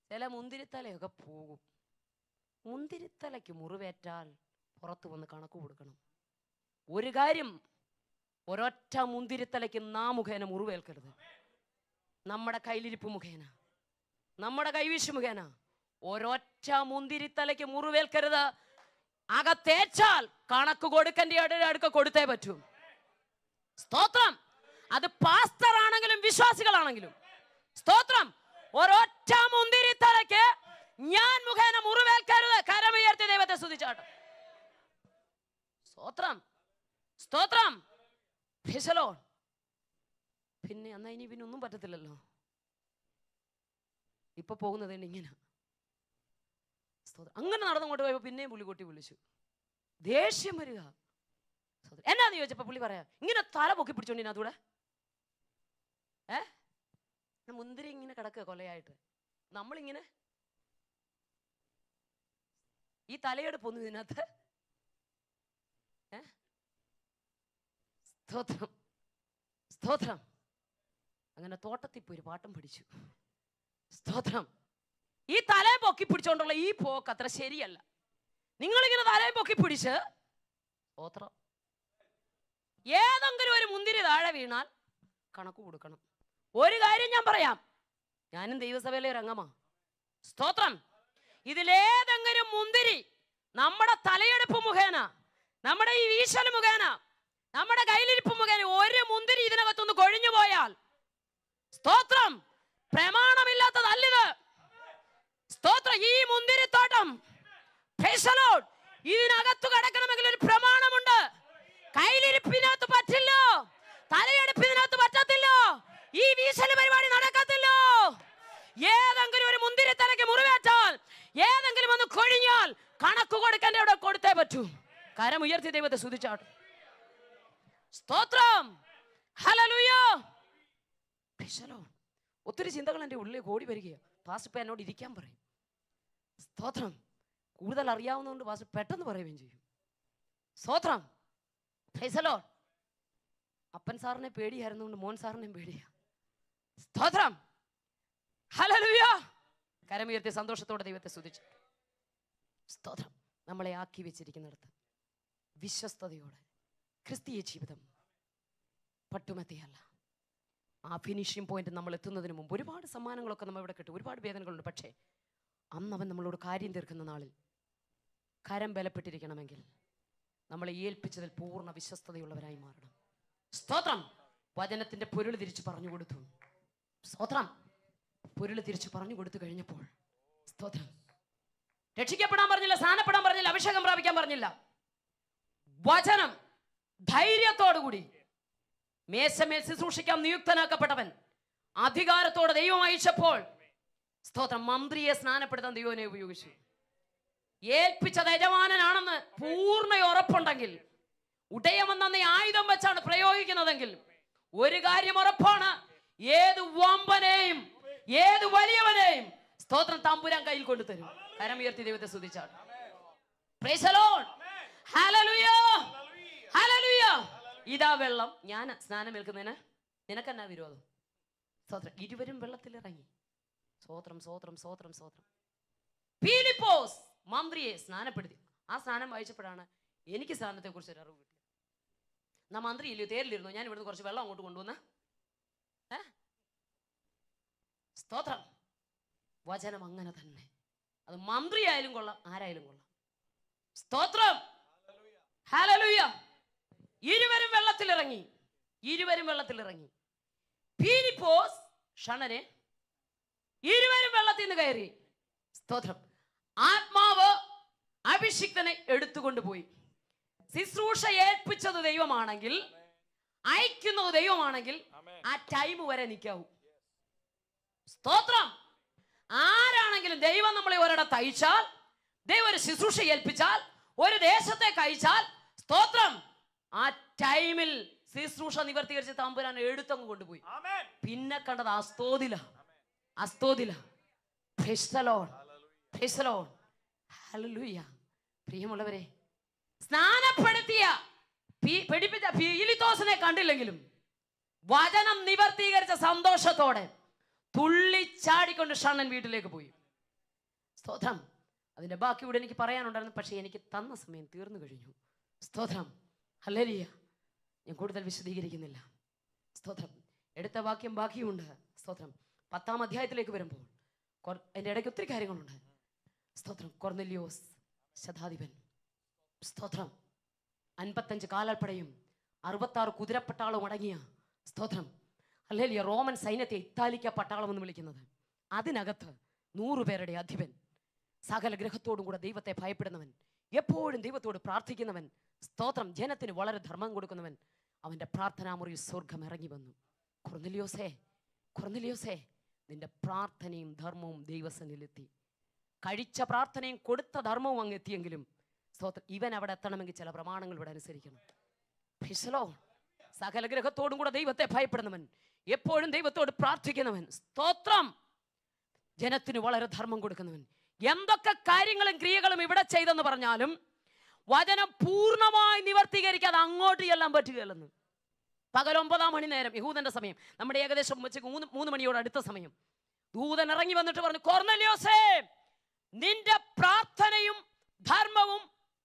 ചില മുന്തിരിത്തലയൊക്കെ പോകും മുന്തിരിത്തലയ്ക്ക് മുറിവേറ്റാൽ പുറത്തു വന്ന് കണക്ക് കൊടുക്കണം ഒരു കാര്യം ഒരൊറ്റ മുന്തിരിത്തലയ്ക്ക് നാ മുഖേന മുറിവേൽക്കരുത് നമ്മുടെ കയ്യിലിരിപ്പ് മുഖേന നമ്മുടെ കൈവീശ് മുഖേന ഒരൊറ്റ മുന്തിരിത്തലയ്ക്ക് മുറിവേൽക്കരുത് അകത്തേച്ചാൽ കണക്ക് കൊടുക്കേണ്ട അടുക്ക കൊടുത്തേ പറ്റൂ സ്തോത്രം അത് പാസ്റ്റർ ആണെങ്കിലും വിശ്വാസികളാണെങ്കിലും സ്തോത്രം ഒരൊറ്റ മുന്തിരിത്തലയ്ക്ക് ഞാൻ മുഖേന മുറിവേൽക്കരുത് കരമുയർത്തി ദൈവത്തെ സ്തുതിച്ചാട്ടെ സ്തോത്രം സ്തോത്രം ഫിസലോ പിന്നെ എന്നാ ഇനി പിന്നെ ഒന്നും പറ്റത്തില്ലല്ലോ ഇപ്പൊ പോകുന്നത് ഇങ്ങനെ സ്തോത്രം അങ്ങനെ നടന്നങ്ങോട്ട് പോയപ്പോ പിന്നെയും പുള്ളി കൊട്ടി വിളിച്ചു ദേഷ്യം വരിക സ്തോത്രം. എന്നാന്ന് ചോദിച്ചപ്പോ പുള്ളി പറയാ ഇങ്ങനെ തല പൊക്കി പിടിച്ചോണ്ടിനകത്തൂടെ ഏ മുന്തിരി ഇങ്ങനെ കിടക്കുക കൊലയായിട്ട് നമ്മളിങ്ങനെ ഈ തലയെടുപ്പൊന്നും ഇതിനകത്ത് ഏ സ്തോത്രം സ്തോത്രം അങ്ങനെ തോട്ടത്തിൽ പോയി ഒരു പാട്ടം പഠിച്ചു സ്തോത്രം ഈ തലയെ പൊക്കി പിടിച്ചോണ്ടുള്ള ഈ പോക്ക് അത്ര ശരിയല്ല നിങ്ങളിങ്ങനെ തലയെ പൊക്കി പിടിച്ച് സ്തോത്രം ഏതെങ്കിലും ഒരു മുന്തിരി താഴെ വീണാൽ കണക്ക് കൊടുക്കണം ഒരു കാര്യം ഞാൻ പറയാം ഞാനും ദൈവസഭയിലെ ഒരു അംഗമാ സ്തോത്രം ഇതിലേതെങ്കിലും മുന്തിരി നമ്മുടെ തലയെടുപ്പ് മുഖേന നമ്മുടെ ഈ വീശൽ മുഖേന നമ്മുടെ കയ്യിലിരിപ്പ് മുഖേന ഒരു മുന്തിരി ഇതിനകത്തൊന്ന് കൊഴിഞ്ഞു പോയാൽ സ്തോത്രം പ്രമാണമില്ലാത്തതല്ലിത് സ്തോത്രം ഈ മുന്തിരിത്തോട്ടം Praise the Lord. ഇതിനകത്ത് കിടക്കണമെങ്കിൽ ഒരു പ്രമാണമുണ്ട് കയ്യിലിരിപ്പിനകത്ത് പറ്റില്ല തലയെടുപ്പിനകത്ത് പറ്റത്തില്ല ഈ വീശൽ പരിപാടി നടക്കത്തില്ല ഏതെങ്കിലും ഒരു മുന്തിരി തലയ്ക്ക് മുറിവേറ്റാൽ ഏതെങ്കിലും ഒന്ന് കൊഴിഞ്ഞാൽ കണക്ക് കൊടുക്കേണ്ട അവിടെ കൊടുത്തേ പറ്റൂ കരം ഉയർത്തി ദൈവത്തെ സ്തുതിച്ചാട്ടും സ്തോത്രം ഹല്ലേലൂയ Praise the Lord. ഒത്തിരി ചിന്തകൾ എൻ്റെ ഉള്ളിൽ കൂടി വരികയാണ് പാസ്റ്റർ ഇപ്പം എന്നോട് ഇരിക്കാൻ പറയും സ്തോത്രം കൂടുതൽ അറിയാവുന്നതുകൊണ്ട് പാസ്റ്റർ പെട്ടെന്ന് പറയുകയും ചെയ്യും സ്തോത്രം Praise the Lord. അപ്പൻ സാറിനെ പേടിയായിരുന്നുകൊണ്ട് മോൻ സാറിനെയും പേടിയാ സ്തോത്രം ഹല്ലേലൂയ കരമുയർത്തി സന്തോഷത്തോടെ ദൈവത്തെ സ്തുതിച്ചു സ്തോത്രം നമ്മളെ ആക്കി വെച്ചിരിക്കുന്നിടത്ത് വിശ്വസ്തയോടെ ക്രിസ്തീയ ജീവിതം പട്ടുമത്തിയല്ല ആ ഫിനിഷിംഗ് പോയിന്റ് നമ്മൾ എത്തുന്നതിന് മുമ്പ് ഒരുപാട് സമ്മാനങ്ങളൊക്കെ നമ്മൾ ഇവിടെ കിട്ടും ഒരുപാട് വേദനകളുണ്ട് പക്ഷേ അന്ന് അവൻ നമ്മളോട് കാര്യം തീർക്കുന്ന നാളിൽ കരം ബലപ്പെട്ടിരിക്കണമെങ്കിൽ നമ്മളെ ഏൽപ്പിച്ചതിൽ പൂർണ്ണ വിശ്വസ്തതയുള്ളവരായി മാറണം സ്തോത്രം വചനത്തിന്റെ പൊരുൾ തിരിച്ചു പറഞ്ഞു കൊടുത്തു സ്തോത്രം പൊരുൾ തിരിച്ചു പറഞ്ഞു കൊടുത്തു കഴിഞ്ഞപ്പോൾ സ്തോത്രം രക്ഷിക്കപ്പെടാൻ പറഞ്ഞില്ല സ്ഥാനപ്പെടാൻ പറഞ്ഞില്ല അഭിഷേകം പ്രാപിക്കാൻ പറഞ്ഞില്ല വചനം ധൈര്യത്തോടുകൂടി മേശമേൽ ശുശ്രൂഷിക്കാൻ നിയുക്തനാക്കപ്പെട്ടവൻ അധികാരത്തോടെ ദൈവം അയച്ചപ്പോൾ സ്തോത്രം മന്ത്രിയെ സ്നാനപ്പെടുത്താൻ ദൈവനെ ഉപയോഗിച്ചു ഏൽപ്പിച്ചത് യജമാനനാണെന്ന് പൂർണ്ണ ഉറപ്പുണ്ടെങ്കിൽ ഉടയമെന്ന നീ ആയുധം വെച്ചാണ് പ്രയോഗിക്കുന്നതെങ്കിൽ ഒരു കാര്യം ഉറപ്പാണ് ഏത് വമ്പനെയും ഏത് വലിയവനെയും സ്തോത്രം തമ്പുരാൻ കയ്യിൽ കൊണ്ടുതരും കരം ഉയർത്തി ദൈവത്തെ സ്തുതിച്ചാണ് Praise the Lord. Hallelujah. Hallelujah. ഇതാ വെള്ളം ഞാൻ സ്നാനമേൽക്കുന്നതിന് നിനക്കെന്നാ വിരോധം സ്തോത്രം ഇരുവരും വെള്ളത്തിലിറങ്ങി സ്തോത്രം സ്തോത്രം സ്തോത്രം സ്തോത്രം പീലിപ്പോസ് മന്ത്രിയെ സ്നാനപ്പെടുത്തി ആ സ്നാനം വായിച്ചപ്പോഴാണ് എനിക്ക് സ്നാനത്തെ കുറിച്ച് ഒരു അറിവ് കിട്ടിയത് എന്നാ മന്ത്രി ഇല്ലയോ തേരിലിരുന്നു ഞാൻ ഇവിടുന്ന് കുറച്ച് വെള്ളം അങ്ങോട്ട് കൊണ്ടുവന്ന് ഏ? സ്തോത്രം വചനം അങ്ങനെ തന്നെ അത് മന്ത്രി ആയാലും കൊള്ളാം ആരായാലും കൊള്ളാം സ്തോത്രം ഹല്ലേലൂയ ഇരുവരും വെള്ളത്തിലിറങ്ങി ഇരുവരും വെള്ളത്തിലിറങ്ങി പീലിപ്പോസ് ഷണനെ ഇരുവരും വെള്ളത്തിൽ നിന്ന് കയറി സ്തോത്രം ആത്മാവ് അഭിഷിക്തനെ എടുത്തുകൊണ്ടുപോയി ശുശ്രൂഷ ഏൽപ്പിച്ചത് ദൈവമാണെങ്കിൽ അയക്കുന്നത് ദൈവമാണെങ്കിൽ ആ ടൈം വരെ നിൽക്കാവൂ സ്തോത്രം ആരാണെങ്കിലും ദൈവം നമ്മളെ ഒരിടത്ത് അയച്ചാൽ ദൈവം ഒരു ശുശ്രൂഷ ഏൽപ്പിച്ചാൽ ഒരു ദേശത്തേക്ക് അയച്ചാൽ സ്തോത്രം ആ ടൈമിൽ ശുശ്രൂഷ നിവർത്തീകരിച്ച് തമ്പുരാൻ എടുത്തങ്ങ് കൊണ്ടുപോയി പിന്നെ കണ്ടത് അസ്തോതില അസ്തോതില Praise the Lord. Praise the Lord. Hallelujah. പ്രിയമുള്ളവരെ സ്നാനപ്പെടുത്തിയ പി- പിടിപ്പിച്ച പീലിത്തോസിനെ കണ്ടില്ലെങ്കിലും വചനം നിവർത്തീകരിച്ച സന്തോഷത്തോടെ തുള്ളിച്ചാടിക്കൊണ്ട് ഷണ്ണൻ വീട്ടിലേക്ക് പോയി സ്തോത്രം അതിൻ്റെ ബാക്കി ഇവിടെ എനിക്ക് പറയാനുണ്ടായിരുന്നു പക്ഷേ എനിക്ക് തന്ന സമയം തീർന്നു കഴിഞ്ഞു സ്തോത്രം ഹല്ലേലൂയ ഞാൻ കൂടുതൽ വിശദീകരിക്കുന്നില്ല സ്തോത്രം എടുത്ത വാക്യം ബാക്കിയുണ്ട് സ്തോത്രം പത്താം അധ്യായത്തിലേക്ക് വരുമ്പോൾ കൊർ- അതിൻ്റെ ഇടയ്ക്ക് ഒത്തിരി കാര്യങ്ങളുണ്ട് സ്തോത്രം കൊർനെല്യോസ് ശതാധിപൻ സ്തോത്രം അൻപത്തഞ്ച് കാലാൽപ്പടയും അറുപത്താറ് കുതിരപ്പട്ടാളവും അടങ്ങിയ സ്തോത്രം അല്ലേലിയ റോമൻ സൈന്യത്തെ ഇത്താലിക്ക പട്ടാളം എന്ന് വിളിക്കുന്നത് അതിനകത്ത് നൂറു പേരുടെ അധിപൻ സകല ഗ്രഹത്തോടും കൂടെ ദൈവത്തെ ഭയപ്പെടുന്നവൻ എപ്പോഴും ദൈവത്തോട് പ്രാർത്ഥിക്കുന്നവൻ സ്തോത്രം ജനത്തിന് വളരെ ധർമ്മം കൊടുക്കുന്നവൻ അവൻ്റെ പ്രാർത്ഥനാമുറിയിൽ സ്വർഗം ഇറങ്ങി വന്നു കൊർന്നലിയോസേ കൊർന്നലിയോസേ നിന്റെ പ്രാർത്ഥനയും ധർമ്മവും ദൈവസനിലെത്തി കഴിച്ച പ്രാർത്ഥനയും കൊടുത്ത ധർമ്മവും അങ്ങ് എത്തിയെങ്കിലും സ്തോത്രം ഇവൻ അവിടെ എത്തണമെങ്കിൽ ചില പ്രമാണങ്ങൾ ഇവിടെ അനുസരിക്കണം Praise the Lord. സകല ഗ്രഹത്തോടും കൂടെ ദൈവത്തെ ഭയപ്പെടുന്നവൻ എപ്പോഴും ദൈവത്തോട് പ്രാർത്ഥിക്കുന്നവൻ സ്തോത്രം ജനത്തിന് വളരെ ധർമ്മം കൊടുക്കുന്നവൻ എന്തൊക്കെ കാര്യങ്ങളും ക്രിയകളും ഇവിടെ ചെയ്തെന്ന് പറഞ്ഞാലും വചനം പൂർണ്ണമായി നിവർത്തീകരിക്കാതെ അങ്ങോട്ട് ചെല്ലാൻ പറ്റുകയല്ലെന്ന് പകൽ ഒമ്പതാം മണി നേരം യഹൂദന്റെ സമയം നമ്മുടെ ഏകദേശം ഉച്ചയ്ക്ക് മൂന്ന് മൂന്ന് മണിയോട് അടുത്ത സമയം ദൂതൻ ഇറങ്ങി വന്നിട്ട് പറഞ്ഞു കൊർന്നലിയോസേ നിന്റെ പ്രാർത്ഥനയും ധർമ്മവും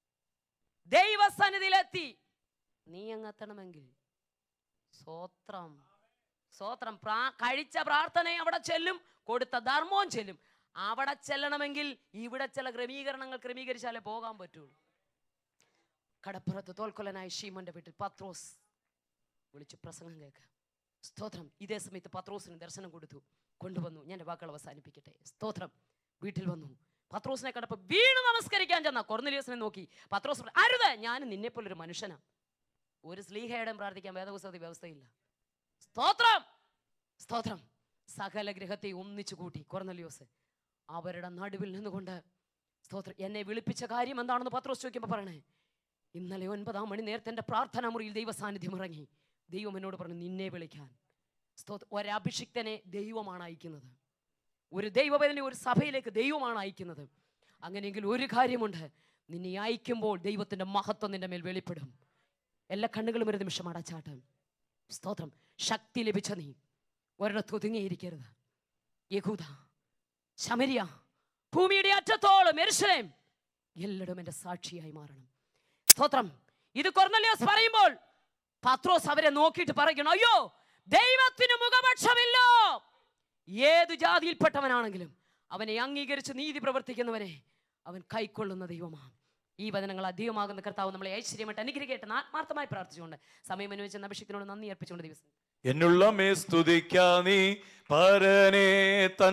ദൈവസന്നിധിയിലെത്തി നീ അങ്ങെത്തണമെങ്കിൽ സ്വോത്രം സ്വോത്രം പ്രാ കഴിച്ച പ്രാർത്ഥനയും അവിടെ ചെല്ലും കൊടുത്ത ധർമ്മവും ചെല്ലും അവിടെ ചെല്ലണമെങ്കിൽ ഇവിടെ ചില ക്രമീകരണങ്ങൾ ക്രമീകരിച്ചാലേ പോകാൻ പറ്റുള്ളൂ കടപ്പുറത്ത് തോൽക്കൊല്ലനായ ഷീമോന്റെ വീട്ടിൽ പത്രോസ് വിളിച്ച് പ്രസംഗം കേൾക്കുക സ്തോത്രം ഇതേ സമയത്ത് പത്രോസിന് ദർശനം കൊടുത്തു കൊണ്ടുവന്നു ഞാൻ എൻ്റെ വാക്കുകൾ അവസാനിപ്പിക്കട്ടെ സ്തോത്രം വീട്ടിൽ വന്നു പത്രോസിനെ കണ്ടപ്പോൾ വീണു നമസ്കരിക്കാൻ ചെന്ന കൊർന്നലിയസിനെ നോക്കി പത്രോസ് പറഞ്ഞു, അരുത് ഞാൻ നിന്നെ പോലൊരു മനുഷ്യനാ ഒരു സ്ലീഹയുടെ പ്രാർത്ഥിക്കാൻ വേദപുസ്തകത്തിൽ വ്യവസ്ഥയില്ല സ്തോത്രം സ്തോത്രം സകല ഗ്രഹത്തെ ഒന്നിച്ചു കൂട്ടി കൊർന്നലിയോസ് അവരുടെ നടുവിൽ നിന്നുകൊണ്ട് സ്തോത്രം എന്നെ വിളിപ്പിച്ച കാര്യം എന്താണെന്ന് പത്രോസ് ചോദിക്കുമ്പോൾ പറയണേ ഇന്നലെ ഒൻപതാം മണി നേരത്തെ എൻ്റെ പ്രാർത്ഥനാ മുറിയിൽ ദൈവ സാന്നിധ്യം ഇറങ്ങി ദൈവം എന്നോട് പറഞ്ഞു നിന്നെ വിളിക്കാൻ സ്തോത്രം ഒരഭിഷിക്തനെ ദൈവമാണ് അയക്കുന്നത് ഒരു ദൈവപരനെ ഒരു സഭയിലേക്ക് ദൈവമാണ് അയക്കുന്നത് അങ്ങനെയെങ്കിൽ ഒരു കാര്യമുണ്ട് നിന്നെ അയക്കുമ്പോൾ ദൈവത്തിൻ്റെ മഹത്വം നിന്റെ മേൽ വെളിപ്പെടും എല്ലാ കണ്ണുകളും ഒരു നിമിഷം അടച്ചാട്ട് സ്തോത്രം ശക്തി ലഭിച്ച നീ ഒരിടത്ത് ഒതുങ്ങിയിരിക്കരുത് യഹൂദ ശമരിയ ഭൂമിയുടെ അറ്റത്തോളം എരുശലേം എല്ലായിടും എൻ്റെ സാക്ഷിയായി മാറണം സ്തോത്രം ഇത് കൊർന്നലിയോസ് പറയുമ്പോൾ പത്രോസ് അവരെ നോക്കിയിട്ട് പറയണം അയ്യോ ദൈവത്തിന് മുഖപക്ഷമില്ലോ ഏതു ജാതിയിൽപ്പെട്ടവനാണെങ്കിലും അവനെ അംഗീകരിച്ച് നീതി പ്രവർത്തിക്കുന്നവനെ അവൻ കൈക്കൊള്ളുന്ന ദൈവമാണ് ഈ വചനങ്ങൾ അധികമാകുന്ന കർത്താവ് നമ്മളെ ഐശ്വര്യമായിട്ട് അനുഗ്രഹിക്കട്ടെ എന്ന് ആത്മാർത്ഥമായി പ്രാർത്ഥിച്ചുകൊണ്ട് സമയം അനുവദിച്ച അഭിഷേകത്തിനോട് നന്ദി അർപ്പിച്ചുകൊണ്ട് ദിവസം എന്നുള്ളമേ സ്തുതിക്കാ നീ പരനെ തൻ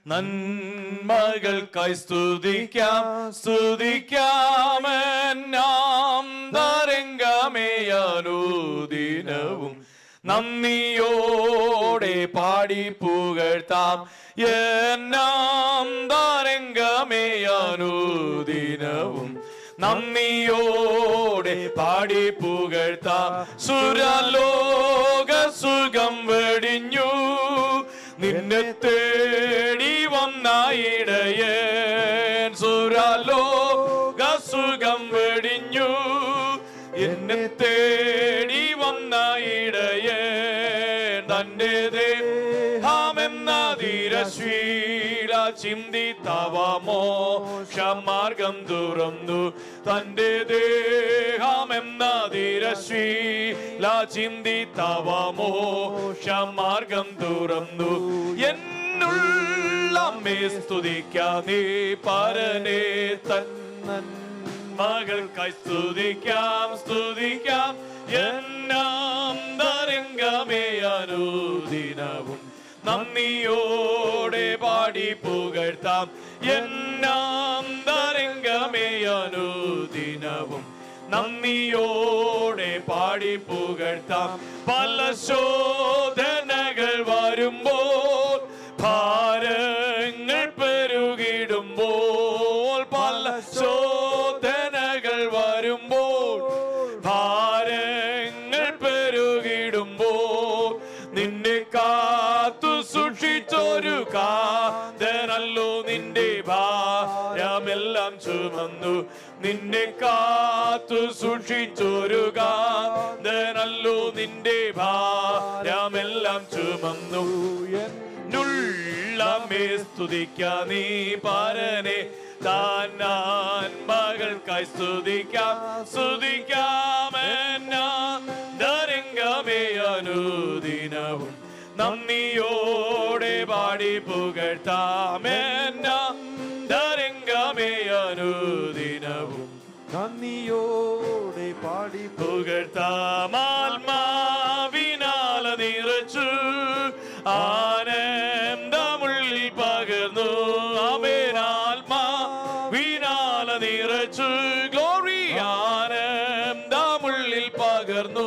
നന്മകൾക്കായി സ്തുതിക്കാം സ്തുതിക്കാമെന്നാം തരംഗമേയാനുദിനവും നന്ദിയോടെ പാടി പുകഴ്ത്താം എന്നാം തരംഗമേയാനുദിനവും നന്ദിയോടെ പാടി പുകഴ്ത്താം സുരലോക സുഖം വെടിഞ്ഞു നിന്നെ തേടി വന്നായിടയൻ സുരലോക സുഖം വെടിഞ്ഞു എന്നെ തേടി വന്നായിടയൻ തന്റെ ദേഹമെന്ന ധീരശീല ചിന്തി തവമോ ക്ഷമാർഗം തുറന്നു തന്റെ ദേഹമെന്ന ധീരശീല ചിന്തി തവമോ ക്ഷമാർഗം തുറന്നു എന്നുള്ളമ്മേ സ്തുതിക്കാ നീ പരനെ തന്നൻ മകൾക്കായി സ്തുതിക്കാം സ്തുതിക്കാം എന്നാം തരംഗമേ അനുദിനവും നന്ദിയോടെ പാടി പുകഴ്ത്താം എന്നാം തരംഗമേ അനുദിനവും നന്ദിയോടെ പാടി പുകഴ്ത്താം പല ശോധനകൾ വരുമ്പോൾ ഭാരങ്ങൾ പെരുകിടുമ്പോൾ പല ശോധനകൾ വരുമ്പോൾ ഭാരങ്ങൾ പെരുകിടുമ്പോൾ നിന്നെ കാത്തു സൂക്ഷിച്ചൊരു കാതനല്ലോ നിന്റെ ഭാരമെല്ലാം ചുമന്നു നിന്നെ കാത്തു സൂക്ഷിച്ചൊരു കാതനല്ലോ നിന്റെ ഭാരമെല്ലാം ചുമന്നു എന്നുള്ള നമ്മെ സ്തുതിക്കാം നീ പരനെ താൻ മകൾക്കായി സ്തുതിക്കാം സ്തുതിക്കാം ദരംഗമേ അനുദിനവും നന്ദിയോടെ പാടി പുകഴ്ത്താമെന്ന ദരംഗമേ അനുദിനവും നന്ദിയോടെ പാടി പുകഴ്ത്താമാത്മാവിനാല നിറച്ചു ആനന്ദമുള്ളിൽ പകർന്നു അവനാത്മാവിനാല നിറച്ചു ഗ്ലോറി ആനന്ദമുള്ളിൽ പകർന്നു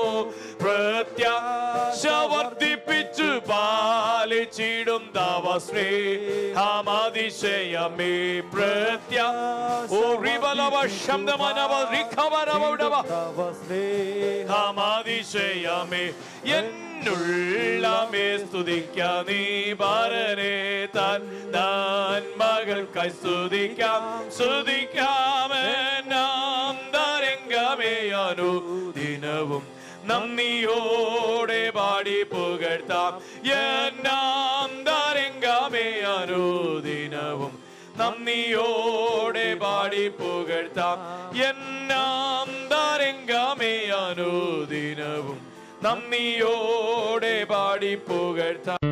പ്രത്യാശ വർദ്ധിപ്പിച്ചു പാലിച്ചിടും തവ സ്നേഹമതിശയമേ പ്രത്യാ ഓ റിവലവ ശബ്ദമനവ റിഖവരവടവ തവ സ്നേഹ ഹമാതിശയമേ എന്നുള്ളമേ സ്തുതിക്ക നീ പരനെ താൻ താൻ മകൾക്കായി സ്തുതിക്കാം സ്തുതിക്കാമെന്നാം തരംഗമേ അനുദിനവും നന്ദിയോടെ പാടി പുകഴ്ത്താം എന്നാം തരംഗമേ അനുദിനവും നന്ദിയോടെ പാടി പുകഴ്ത്താം എന്നാം തരംഗമേ അനുദിനവും നന്ദിയോടെ പാടി പുകഴ്ത്താം